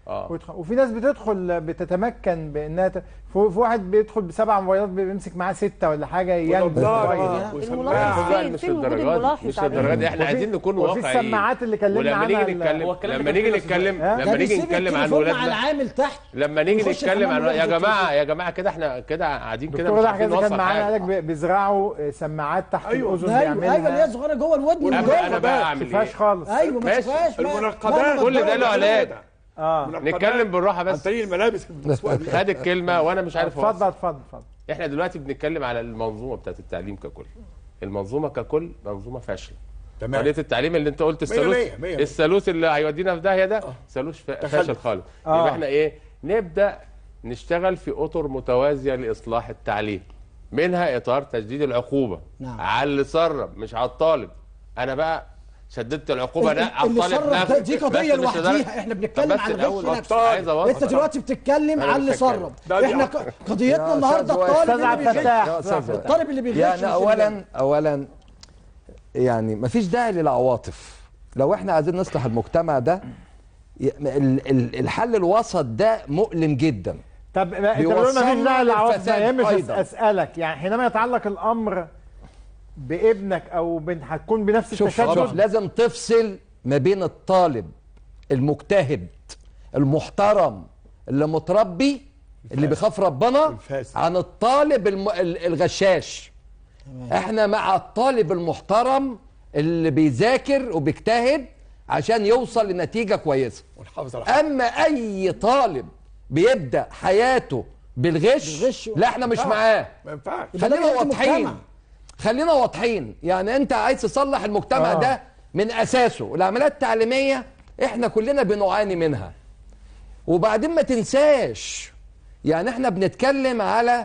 آه. ويدخل وفي ناس بتدخل بتتمكن بانها ت... في في واحد بيدخل بسبع موبايلات بيمسك معاه سته ولا حاجه ينجز ونضارة موبايل. الملاحظ لا فين مش فين وجود للدرجات دي الملاحظ مش عليه؟ للدرجات دي احنا وفي- عايزين نكون وفي واقعيين السماعات اللي كلمنا ولما عنها نيجي ال- نتكلم هو الكلام لما ده نيجي كله بس- نتكلم ها؟ لما ده نيجي بيسيب نتكلم عن التليفون مع ولادنا العامل تحت لما نيجي ويخش نتكلم عن الحمام يا ياخد جماعه يا جماعه كده احنا كده قاعدين كده دكتور مش ده عارفين حاجه كان نوصل معانا حاجه قال لك بيزرعوا سماعات تحت أيوة. الاذن ايوه ايوه اللي هي بيعملها صغيره جوه الودن من انا جوه أنا بقى اعمل ما فيهاش ايه خالص ايوه ما ماشي. تشوفهاش ما- المنقبات ما- كل ده له علاج. اه نتكلم بالراحه عن بس طريق الملابس المسودة. خد الكلمه وانا مش عارف اتفضل أوصل. اتفضل اتفضل احنا دلوقتي بنتكلم على المنظومه بتاعت التعليم ككل المنظومه ككل منظومه فاشله تمام طريقه التعليم اللي انت قلت مية الثالوث مية، مية مية. الثالوث اللي هيودينا في داهيه ده ثالوث فا- فاشل خالص آه. يبقى احنا ايه نبدا نشتغل في اطر متوازيه لاصلاح التعليم منها اطار تجديد العقوبه نعم. على اللي سرب مش على الطالب انا بقى شددت العقوبه اللي- لا على اللي الطالب سرب نفسه ده- دي بس قضية مش لوحديها. لدرجة- إحنا طب بنتكلم بس عن الأول الغش بس نفسه. عايز اوصل انت دلوقتي بتتكلم أنا على اللي مش هتكلم. سرب ده دي احنا أكتر. ق- قضيتنا يا النهارده أستاذ الطالب أستاذ اللي عبد بيغش الفتاح. يا أستاذ الطالب اللي بيغش يعني في اولا الجامعة. اولا يعني مفيش داعي للعواطف لو احنا عايزين نصلح المجتمع ده ي- ال- ال- الحل الوسط ده مؤلم جدا طب ما انت بتقول ما فيش بيوصلنا داعي للعواطف ما للفساد يهمش أيضاً. اسالك يعني حينما يتعلق الامر بابنك او بنت هتكون بنفس شوف شوف التشدد لازم تفصل ما بين الطالب المجتهد المحترم اللي متربي اللي بيخاف ربنا الفاسد. عن الطالب الم... ال- الغشاش احنا مع الطالب المحترم اللي بيذاكر وبيجتهد عشان يوصل لنتيجة كويسة ونحافظ على حقه. اما اي طالب بيبدأ حياته بالغش بالغش لا احنا مش معاه ما ينفعش يبقى ده خلينا بيأذي واضحين المجتمع. خلينا واضحين يعني انت عايز تصلح المجتمع آه. آه. ده من اساسه العمليات التعليميه احنا كلنا بنعاني منها وبعدين ما تنساش يعني احنا بنتكلم على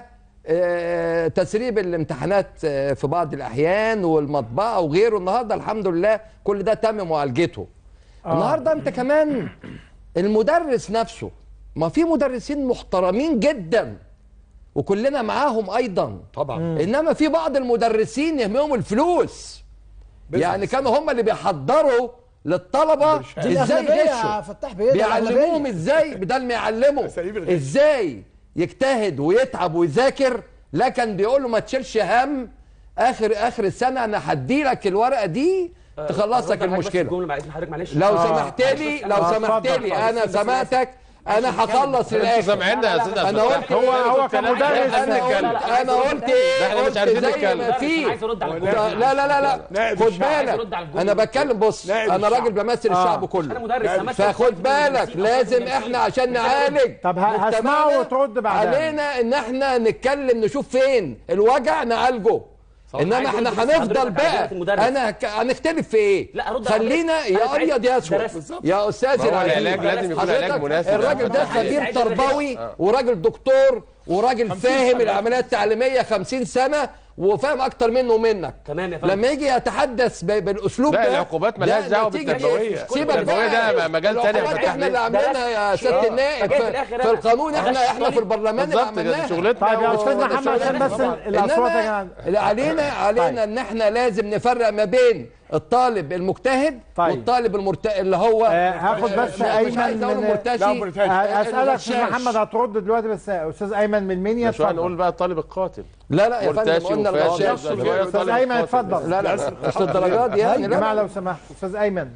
آه، تسريب الامتحانات آه، في بعض الاحيان والمطبعه وغيره النهارده الحمد لله كل ده تم معالجته آه. النهارده انت كمان المدرس نفسه ما في مدرسين محترمين جدا وكلنا معاهم ايضا طبعا انما في بعض المدرسين يهمهم الفلوس يعني كانوا هم اللي بيحضروا للطلبه دي ازاي الأغلبية يا يغشوا فتاح بيه ده بيعلموهم الأغلبية. ازاي بدل ما يعلموا أساليب الغش. ازاي يجتهد ويتعب ويذاكر لكن بيقول له ما تشيلش هم اخر اخر السنه انا هدي لك الورقه دي تخلص لك أرد على حضرتك بس المشكله الجملة بعد إذن حضرتك معلش لو آه. سمحت لي لو آه، سمحت اتفضل، لي اتفضل. انا سمعتك انا هخلص انتوا للاخر سامعيننا يا استاذ انا قلت هو هو كمدرس انا قلت انا قلت ايه ده احنا مش قلت عارفين زي نتكلم. ما في عايز ارد على لا، الجملة. لا لا لا لا نائب خد الشعب. عايز بالك أرد على الجملة. انا بتكلم بص نائب انا الشعب. راجل بمثل آه. الشعب انا كله مدرس لا، همثل فخد خمسين بالك خمسين لازم خمسين احنا عشان نعالج طب ه- هسمعه مجتمعنا، وترد بعدها. علينا ان احنا نتكلم نشوف فين الوجع نعالجه انما عايز احنا أرد بس هنفضل حضرتك على بقى جملة المدرس. انا ك... هنختلف في ايه لا، أرد على خلينا حضرتك. يا أنا ابيض يا اسود درست. يا استاذ ما هو العزيز. العلاج لازم يكون علاج حضرتك مناسب يا الراجل ده فتحي. خبير عايز أرد تربوي وراجل دكتور وراجل فاهم العمليات التعليميه 50 سنه وفاهم اكتر منه ومنك تمام يا فندم. لما يجي يتحدث ب- بالاسلوب لا ده العقوبات ده مالهاش دعوه نتيجة- بالتربويه سيبك التربويه بقى. ده مجال تاني يا العقوبات فتح احنا اللي بيه. عاملينها يا سياده النائب فجاي في في, الآخر في أنا القانون احنا أغش احنا في طالب. البرلمان اللي بالظبط كده عملناها شغلتنا طيب يا استاذ وده محمد عشان شغلنا. بس طبعاً. الاصوات يا جماعه اللي علينا علينا طيب. ان احنا لازم نفرق ما بين الطالب المجتهد طيب. والطالب المرت... اللي هو آه، هاخد بس مش عايز ايمن اقول من مرتشي لا، مرتشي. ه- هسالك استاذ الغشاش. محمد هترد دلوقتي بس استاذ ايمن من المنيا شو اتفضل هنقول بقى الطالب القاتل لا لا يا فندم مرتشي قلنا وفاشل الغشاش الأدوية استاذ طالب ايمن قاتل. اتفضل لا لا مش للدرجات دي يعني يا لا جماعه لا. لو سمحت استاذ ايمن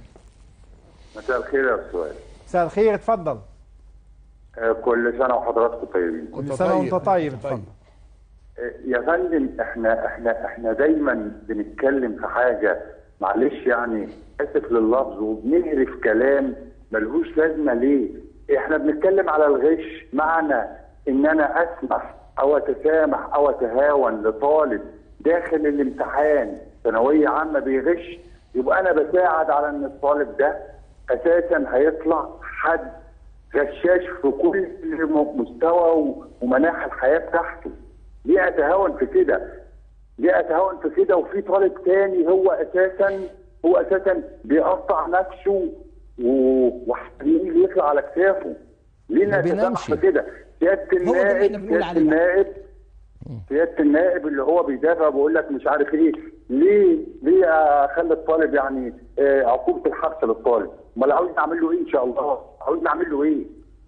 مساء الخير يا استاذ مساء الخير اتفضل آه، كل سنه وحضراتكم طيبين كل سنه وانت طيب اتفضل آه، يا فندم احنا احنا احنا دايما بنتكلم في حاجه معلش يعني اسف لللفظ وبنهرف كلام ملهوش لازمه ليه؟ احنا بنتكلم على الغش معنى ان انا اسمح او اتسامح او اتهاون لطالب داخل الامتحان ثانويه عامه بيغش يبقى انا بساعد على ان الطالب ده اساسا هيطلع حد غشاش في كل م- مستوى و- ومناحي الحياه بتاعته ليه اتهاون في كده ليه اتهاون في كده وفي طالب تاني هو اساسا هو اساسا بيقطع نفسه و- وحقيقي يطلع على كتافه ليه ما نتسامح بينامش. في كده سياده هو ده اللي احنا النائب بنقول سياده عليه. النائب سياده النائب اللي هو بيدافع بيقول لك مش عارف ايه ليه ليه اخلي الطالب يعني آه، عقوبه الحبس للطالب امال عاوز اعمل له ايه ان شاء الله عاوز اعمل له ايه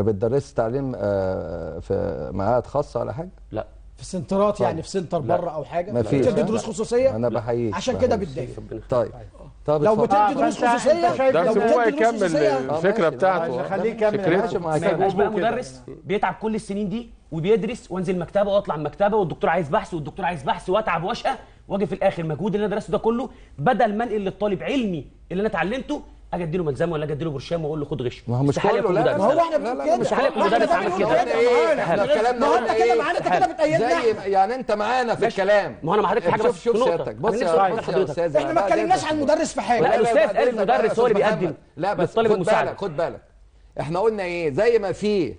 ما بتدرسش تعليم آه، في معاهد خاصه ولا حاجه لا في سنترات يعني في سنتر لا. بره او حاجه ما فيش. بتدي دروس خصوصيه انا بحييك عشان كده بحييك. بتضايق طيب طب لو اتفضل. بتدي دروس فأنت- أنت خصوصيه شايف ده لو هو بتدي دروس يكمل خصوصيه الفكره بتاعته خليه يكمل فكرته. ماشي معاك. ما يبقاش بقى كده. مدرس بيتعب كل السنين دي وبيدرس وانزل مكتبه واطلع من مكتبه والدكتور عايز بحث والدكتور عايز بحث واتعب واشقى واجي في الاخر المجهود اللي انا درسته ده كله بدل ما انقل للطالب علمي اللي انا اتعلمته اجي اديله ملزمه ولا اجي اديله برشام واقول له خد غش ما هو مش استحالة كله يكون لا مدرس. ما هو احنا لا، بنقول لا، كده مش عارف ما احنا مدرس ده عمل بنقول كده. كده. ايه ما احنا هو الكلام ما هو قلنا انت كده ايه معانا انت كده بتأيدنا زي يعني انت معانا في الكلام ما هو انا معرفش حاجه شوف بس شوف في نقطة. سيادتك بص أنا يا نفسي أقول بص يا لحضرتك. استاذ احنا ما اتكلمناش عن المدرس في حاجه لا، الأستاذ قال بعد إذنك المدرس بقى هو اللي يا أستاذ بيقدم محمد. لا بس للطالب خد المساعدة. بالك خد بالك احنا قلنا ايه زي ما في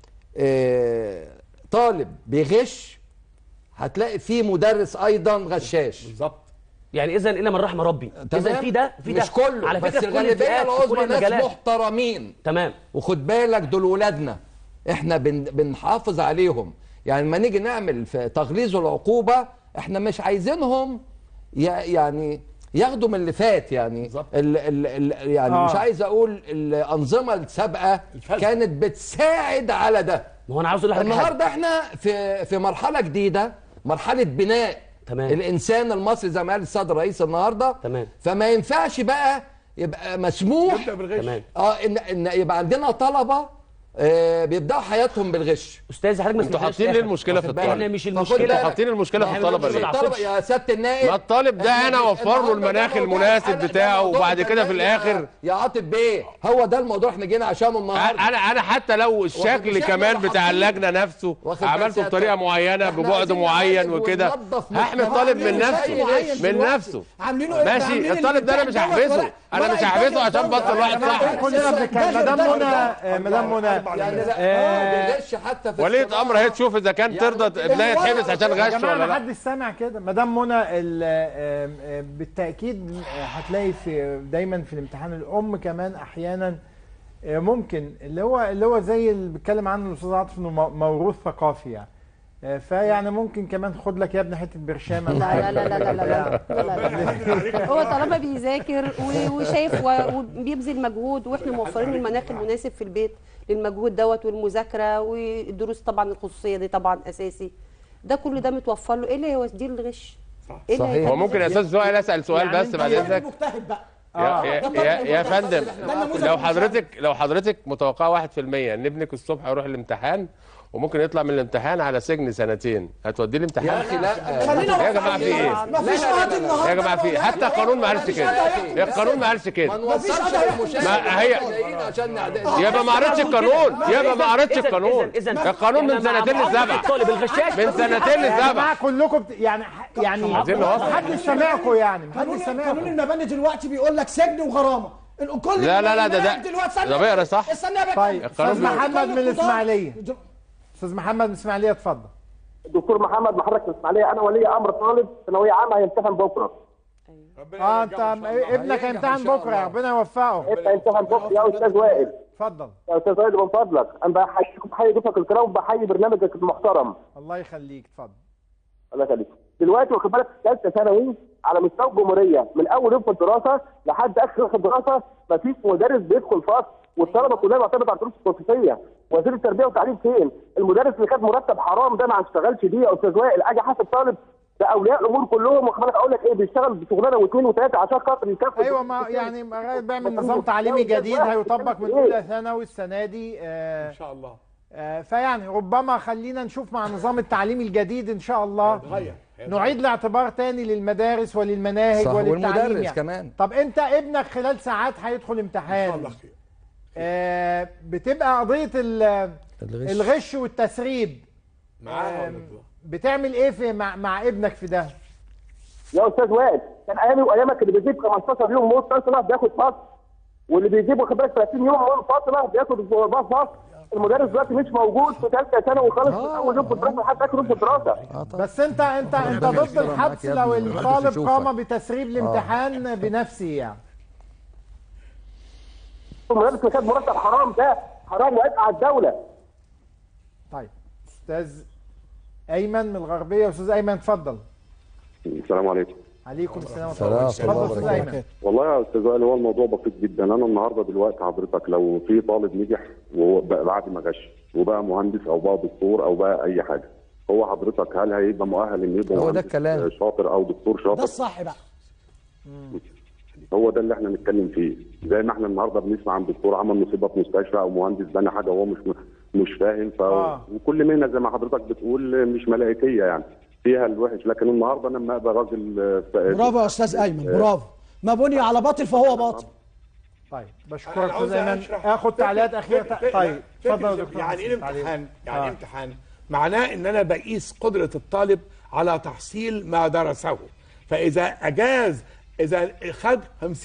اه طالب بيغش هتلاقي في مدرس ايضا غشاش بالظبط يعني اذا الا من رحم ربي اذا تمام؟ في ده في ده مش كله على بس فكره في كل الغالبيه الفئات في كل العظمى ناس المجالات محترمين تمام وخد بالك دول ولادنا احنا بن بنحافظ عليهم يعني لما نيجي نعمل في تغليظ العقوبه احنا مش عايزينهم ي- يعني ياخدوا من اللي فات يعني ال ال ال يعني آه. مش عايز اقول الانظمه السابقه الفاسدة. كانت بتساعد على ده ما هو انا عاوز اقول لحضرتك حاجة. النهارده احنا في في مرحله جديده مرحله بناء تمام. الانسان المصري زي ما قال السيد الرئيس النهارده تمام. فما ينفعش بقى يبقى مسموح يبدأ بالغش تمام اه ان ان يبقى عندنا طلبه آه بيبداوا حياتهم بالغش استاذ حضرتك ما انتوا سمعتناش حاطين ليه الآخر. المشكله في واخد بالك؟ الطالب احنا مش فخد المشكله بالك. حاطين المشكله في ما الطلبه مش ليه العقوبة. الطلبه يا سياده النائب ما الطالب ده انا اوفر له المناخ المناسب بتاعه وبعد كده في الاخر يا عاطف بيه هو ده الموضوع احنا جينا عشانه النهارده انا انا حتى لو الشكل مش إحنا كمان اللي بتاع حاطين- اللجنه نفسه واخد بال عملته سيادتك؟ بطريقه معينه إحنا ببعد عايزين معين نعالج وكده وننظف هحمي مجتمعنا الطالب من من نفسه أي معين من دلوقتي. نفسه عاملينه ماشي عاملين الطالب ده انا مش البتاع دوت هحبسه ورق- انا ورق مش هحبسه الدولة عشان الدولة. بطل واحد يا جماعة صاحبي كلنا بنتكلم مدام ده- منى آه، مدام منى يعني لا آه، اه بيغش حتى في ولية الصناعة. امر هي تشوف اذا كان ترضى ابنها يتحبس عشان يا غش جماعه ولا ما لا حدش سامع كده مدام منى ال- آه، آه، بالتاكيد آه، هتلاقي في دايما في الامتحان الام كمان احيانا آه، ممكن اللي هو اللي هو زي اللي بيتكلم عنه الاستاذ عاطف انه مو- موروث ثقافي يعني آه، فيعني ممكن كمان خد لك يا ابني حته برشامه لا لا لا لا لا لا لا لا لا. هو طالما بيذاكر و- وشايف و- وبيبذل مجهود واحنا موفرين المناخ المناسب في البيت للمجهود دوت والمذاكره والدروس طبعا الخصوصيه دي طبعا اساسي ده كل ده متوفر له ايه اللي يوديه الغش؟ ايه اللي صحيح. هيخليه هو ممكن يا يغش؟ استاذ سؤال اسال سؤال يعني بس أنت بعد الراجل اذنك مجتهد بقى يا, يا, ده يا, طالب يا مجتهد. فندم ده نموذج لو مشاهد. حضرتك لو حضرتك متوقعه 1% ان ابنك الصبح يروح الامتحان وممكن يطلع من الامتحان على سجن سنتين هتوديه الامتحان يا اخي لا خلينا يا جماعه في ايه ما فيش قاضي النهارده يا جماعه في ايه حتى القانون ما قالش كده القانون ما قالش ما كده نوصلش للمشاهد ما هي- جايين عشان نعد- يبقى ما قريتش القانون يبقى ما قريتش إذن- القانون إذن- إذن- القانون من يعني مع سنتين معاملة لسبعه الطالب الغشاش من سنتين يا لسبعه جماعه كلكم بت... يعني يعني عايزين نوصل. محدش سامعكم يعني قانون محدش قانون سامعكم المباني دلوقتي بيقول لك سجن وغرامه الكل لا، لا، لا، ده- ده- دلوقتي استنى ده بيقرا صح. استنى يا باشا. طيب القانون استاذ بيقول- محمد من الاسماعيليه استاذ محمد من الاسماعيليه اتفضل دكتور محمد محرك الاسماعيليه انا ولي امر طالب ثانويه عامه هيمتحن بكره اه انت ابنك هيمتحن بكره ربنا يوفقه انت هيمتحن بكره يا استاذ وائل اتفضل يا استاذ وائل من فضلك انا بحييكم بحيي ضيوفك الكرام وبحيي برنامجك المحترم الله يخليك اتفضل الله يخليك دلوقتي واخد بالك في ثالثه ثانوي على مستوى الجمهوريه من اول يوم في الدراسه لحد اخر يوم في الدراسه مفيش مدرس بيدخل فصل والطلبه كلها معتمده على الدروس الخصوصيه وزير التربيه والتعليم فين؟ المدرس اللي خد مرتب حرام ده ما اشتغلش بيه يا استاذ وائل اجي حاسب طالب ده اولياء الامور كلهم واخد بالك اقول لك ايه بيشتغل بشغلانه واثنين وثلاثه عشان خاطر يكفي ايوه ما يعني بيعمل نظام تعليمي جديد هيطبق من اولى ثانوي السنه دي آه ان شاء الله آه فيعني ربما خلينا نشوف مع النظام التعليمي الجديد ان شاء الله هيتغير نعيد الاعتبار تاني للمدارس وللمناهج صح وللتعليم والمدرس يعني. كمان طب انت ابنك خلال ساعات هيدخل ان شاء امتحان الله خير آه بتبقى قضيه ال- الغش. الغش والتسريب معانا آم، ولا ضد؟ بتعمل ايه في مع, مع ابنك في ده يا استاذ وائل كان ايامي وايامك اللي بيجيب 15 يوم موت فاصله بياخد فصل واللي بيجيب واخد بالك 30 يوم موت فاصله بياخد فصل المدرس دلوقتي مش موجود في ثالثه ثانوي خالص من اول يوم في الدراسه لحد اخر يوم في الدراسه بس انت انت انت ربنا ضد يستر معاك الحبس يا لو ابني، محدش الطالب يشوفك. قام بتسريب الامتحان بنفسه يعني المدرس اللي خد مرتب حرام ده حرام وعبء على الدوله طيب استاذ ايمن من الغربيه استاذ ايمن اتفضل السلام عليكم عليكم السلام سلام ورحمه ورحمة الله الله اتفضل استاذ وبركاته. ايمن والله يا استاذ وائل هو الموضوع بسيط جدا انا النهارده دلوقتي حضرتك لو في طالب نجح وهو بقى بعد ما غش وبقى مهندس او بقى دكتور او بقى اي حاجه هو حضرتك هل هيبقى مؤهل انه يبقى هو ده مهندس الكلام. شاطر او دكتور ده شاطر الصح بقى هو ده اللي احنا نتكلم فيه زي ما احنا النهارده بنسمع عن دكتور عمل مصيبه في مستشفى او مهندس بنى حاجه وهو مش مش فاهم ف آه. وكل مهنه زي ما حضرتك بتقول مش ملائكيه يعني فيها الوحش لكن النهارده لما ابقى راجل آه، ف- برافو يا استاذ ايمن برافو ما بني على باطل فهو باطل طيب بشكرك أنا عاوز استاذ ايمن أشرح اخد فكرة- تعليقات اخيره فكرة- طيب فكرة اتفضل يا دكتور يعني ايه حسن، تعليق. امتحان؟ يعني آه. ايه امتحان؟ معناه ان انا بقيس قدره الطالب على تحصيل ما درسه فاذا اجاز اذا خد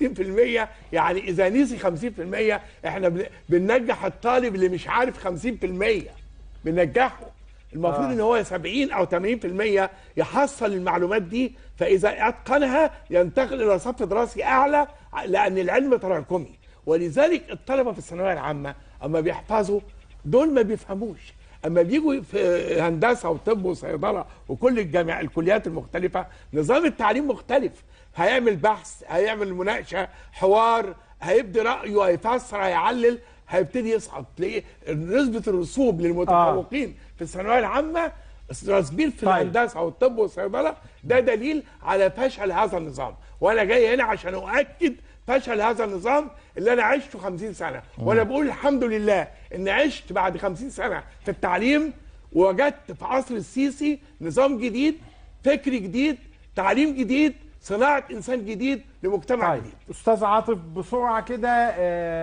50% يعني اذا نسي 50% احنا بن- بننجح الطالب اللي مش عارف 50% بننجحه المفروض آه. ان هو 70 او 80% يحصل المعلومات دي فاذا اتقنها ينتقل الى صف دراسي اعلى لان العلم تراكمي ولذلك الطلبه في الثانويه العامه اما بيحفظوا دول ما بيفهموش اما بيجوا في هندسه وطب وصيدله وكل الجامع الكليات المختلفه نظام التعليم مختلف هيعمل بحث هيعمل مناقشه حوار هيبدي رايه هيفسر هيعلل هيبتدي يصعد تلاقيه نسبه الرسوب للمتفوقين في الثانويه العامه راسبين في طيب. الهندسه والطب والصيدله ده دليل على فشل هذا النظام وانا جاي هنا عشان اؤكد فشل هذا النظام اللي انا عشته 50 سنه وانا بقول الحمد لله ان عشت بعد 50 سنه في التعليم ووجدت في عصر السيسي نظام جديد فكر جديد تعليم جديد صناعه انسان جديد لمجتمع طيب جديد استاذ عاطف بسرعه كده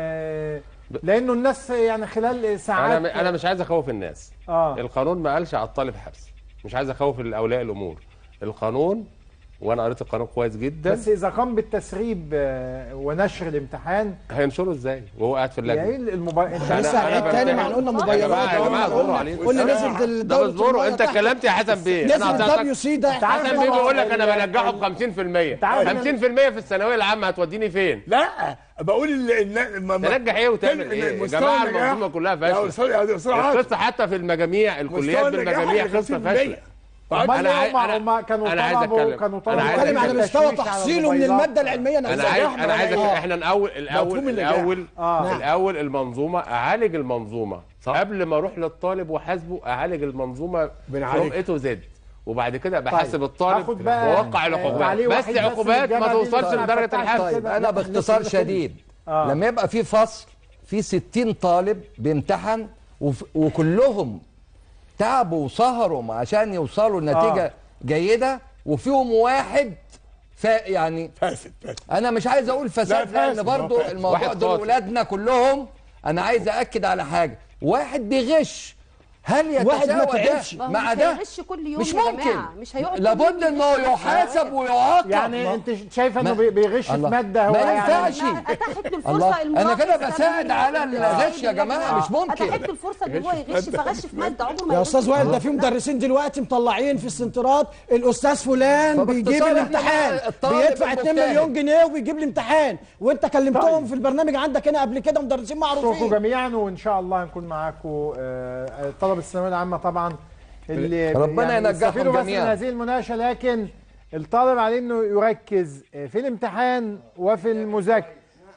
آه، لانه الناس يعني خلال ساعات انا انا مش عايز اخوف الناس اه القانون ما قالش على الطالب حبس مش عايز اخوف اولياء الامور القانون وانا قريت القانون كويس جدا بس اذا قام بالتسريب آه، ونشر الامتحان هينشره ازاي وهو قاعد في يعني اللجنه الموبايل انت أنا- لسه أنا عيد تاني بنتهي. ما قلنا يا موبايلات جماعه يا جماعه اصبروا عليكم قلنا ده- نزل ده دولة اصبروا المية انت تحت. كلمت يا حسن بيه نزل انا الدبليو اعطيتك سي ده عارف حسن إن بيه هو بيقول لك انا ال- بنجحه ب 50% عارف إن- 50% في الثانويه العامه هتوديني فين؟ لا بقول ال- ال- ما- ما- تنجح ايه وتعمل كل- ايه؟ يا مستوى جماعه النجاح- المنظومه كلها يا فاشله أستاذ- يا أستاذ عاطف، القصه حتى في المجاميع الكليات مستوى النجاح بالمجاميع اللي قصه 50%. فاشله امال أنا عاي- ليه هم أنا- هم كانوا أنا عايز طلبوا أتكلم. كانوا أنا طلبوا عايز بتكلم على أتكلم. مستوى تشويش على تحصيله من الموبايلات. الماده العلميه انا نفسها عايز يا أحمد. انا عايز آه. احنا الاول الاول مفهوم النجاح. الاول آه. الاول المنظومه اعالج المنظومه صح. قبل ما اروح للطالب وحاسبه اعالج المنظومه بنعالج. فروم اي تو زد وبعد كده بحاسب الطالب هاخد بقى واوقع آه، العقوبات تعليق بس واحد بس عقوبات ما للجامعة دي توصلش اللي لدرجه فتحت الحبس طيب كده. انا لا، باختصار لسه شديد آه. لما يبقى في فصل في 60 طالب بيمتحن وف- وكلهم تعبوا وسهروا عشان يوصلوا لنتيجه آه. جيده وفيهم واحد ف يعني فاسد فاسد انا مش عايز اقول فساد لا، لان فاسد، برضو هو فاسد. الموضوع واحد دول قاتل. ولادنا كلهم انا عايز ااكد على حاجه واحد بيغش هل واحد ما يتساوى تعبش. ده ما هو مع مش ده هيغش كل يوم مش يا ممكن جماعة. مش هيقعد كل لابد يوم انه يغش. يحاسب ويعاقب يعني انت شايفه انه ما- بي- بيغش في الله. ماده هو ما يعني ينفعش. ما اتاحت له الفرصه الله المناقصة انا كده ده بساعد من- على من- الغش يا جماعه مش ممكن اتاحت له الفرصه ان هو يغش فغش في ماده عمره ما يا يغش استاذ في وائل مادة. ده في مدرسين دلوقتي مطلعين في السنترات الاستاذ فلان فباختصار بيجيب إحنا الامتحان بقى الطالب بيدفع 2 المجتهد. مليون جنيه وبيجيب الامتحان وانت كلمتهم في البرنامج عندك هنا قبل كده مدرسين اشكركم معروفين جميعا وان شاء الله هنكون معاكم آه، طلب الثانويه العامه طبعا اللي ربنا يعني ينجحهم يستفيدوا بس من جميعاً. هذه المناقشه لكن الطالب عليه انه يركز في الامتحان وفي المذاكره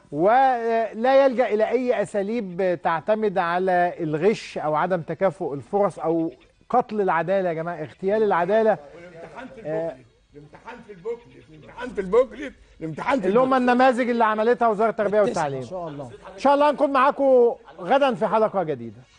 ولا يلجا الى اي اساليب تعتمد على الغش او عدم تكافؤ الفرص او قتل العداله يا جماعه اغتيال العداله الامتحان في البوكلت الامتحان في البوكلت الامتحان في البوكلت الامتحان في اللي هم البوكلت. النماذج اللي عملتها وزاره التربيه ان والتعليم شاء الله ان شاء الله نكون معاكم غدا في حلقه جديده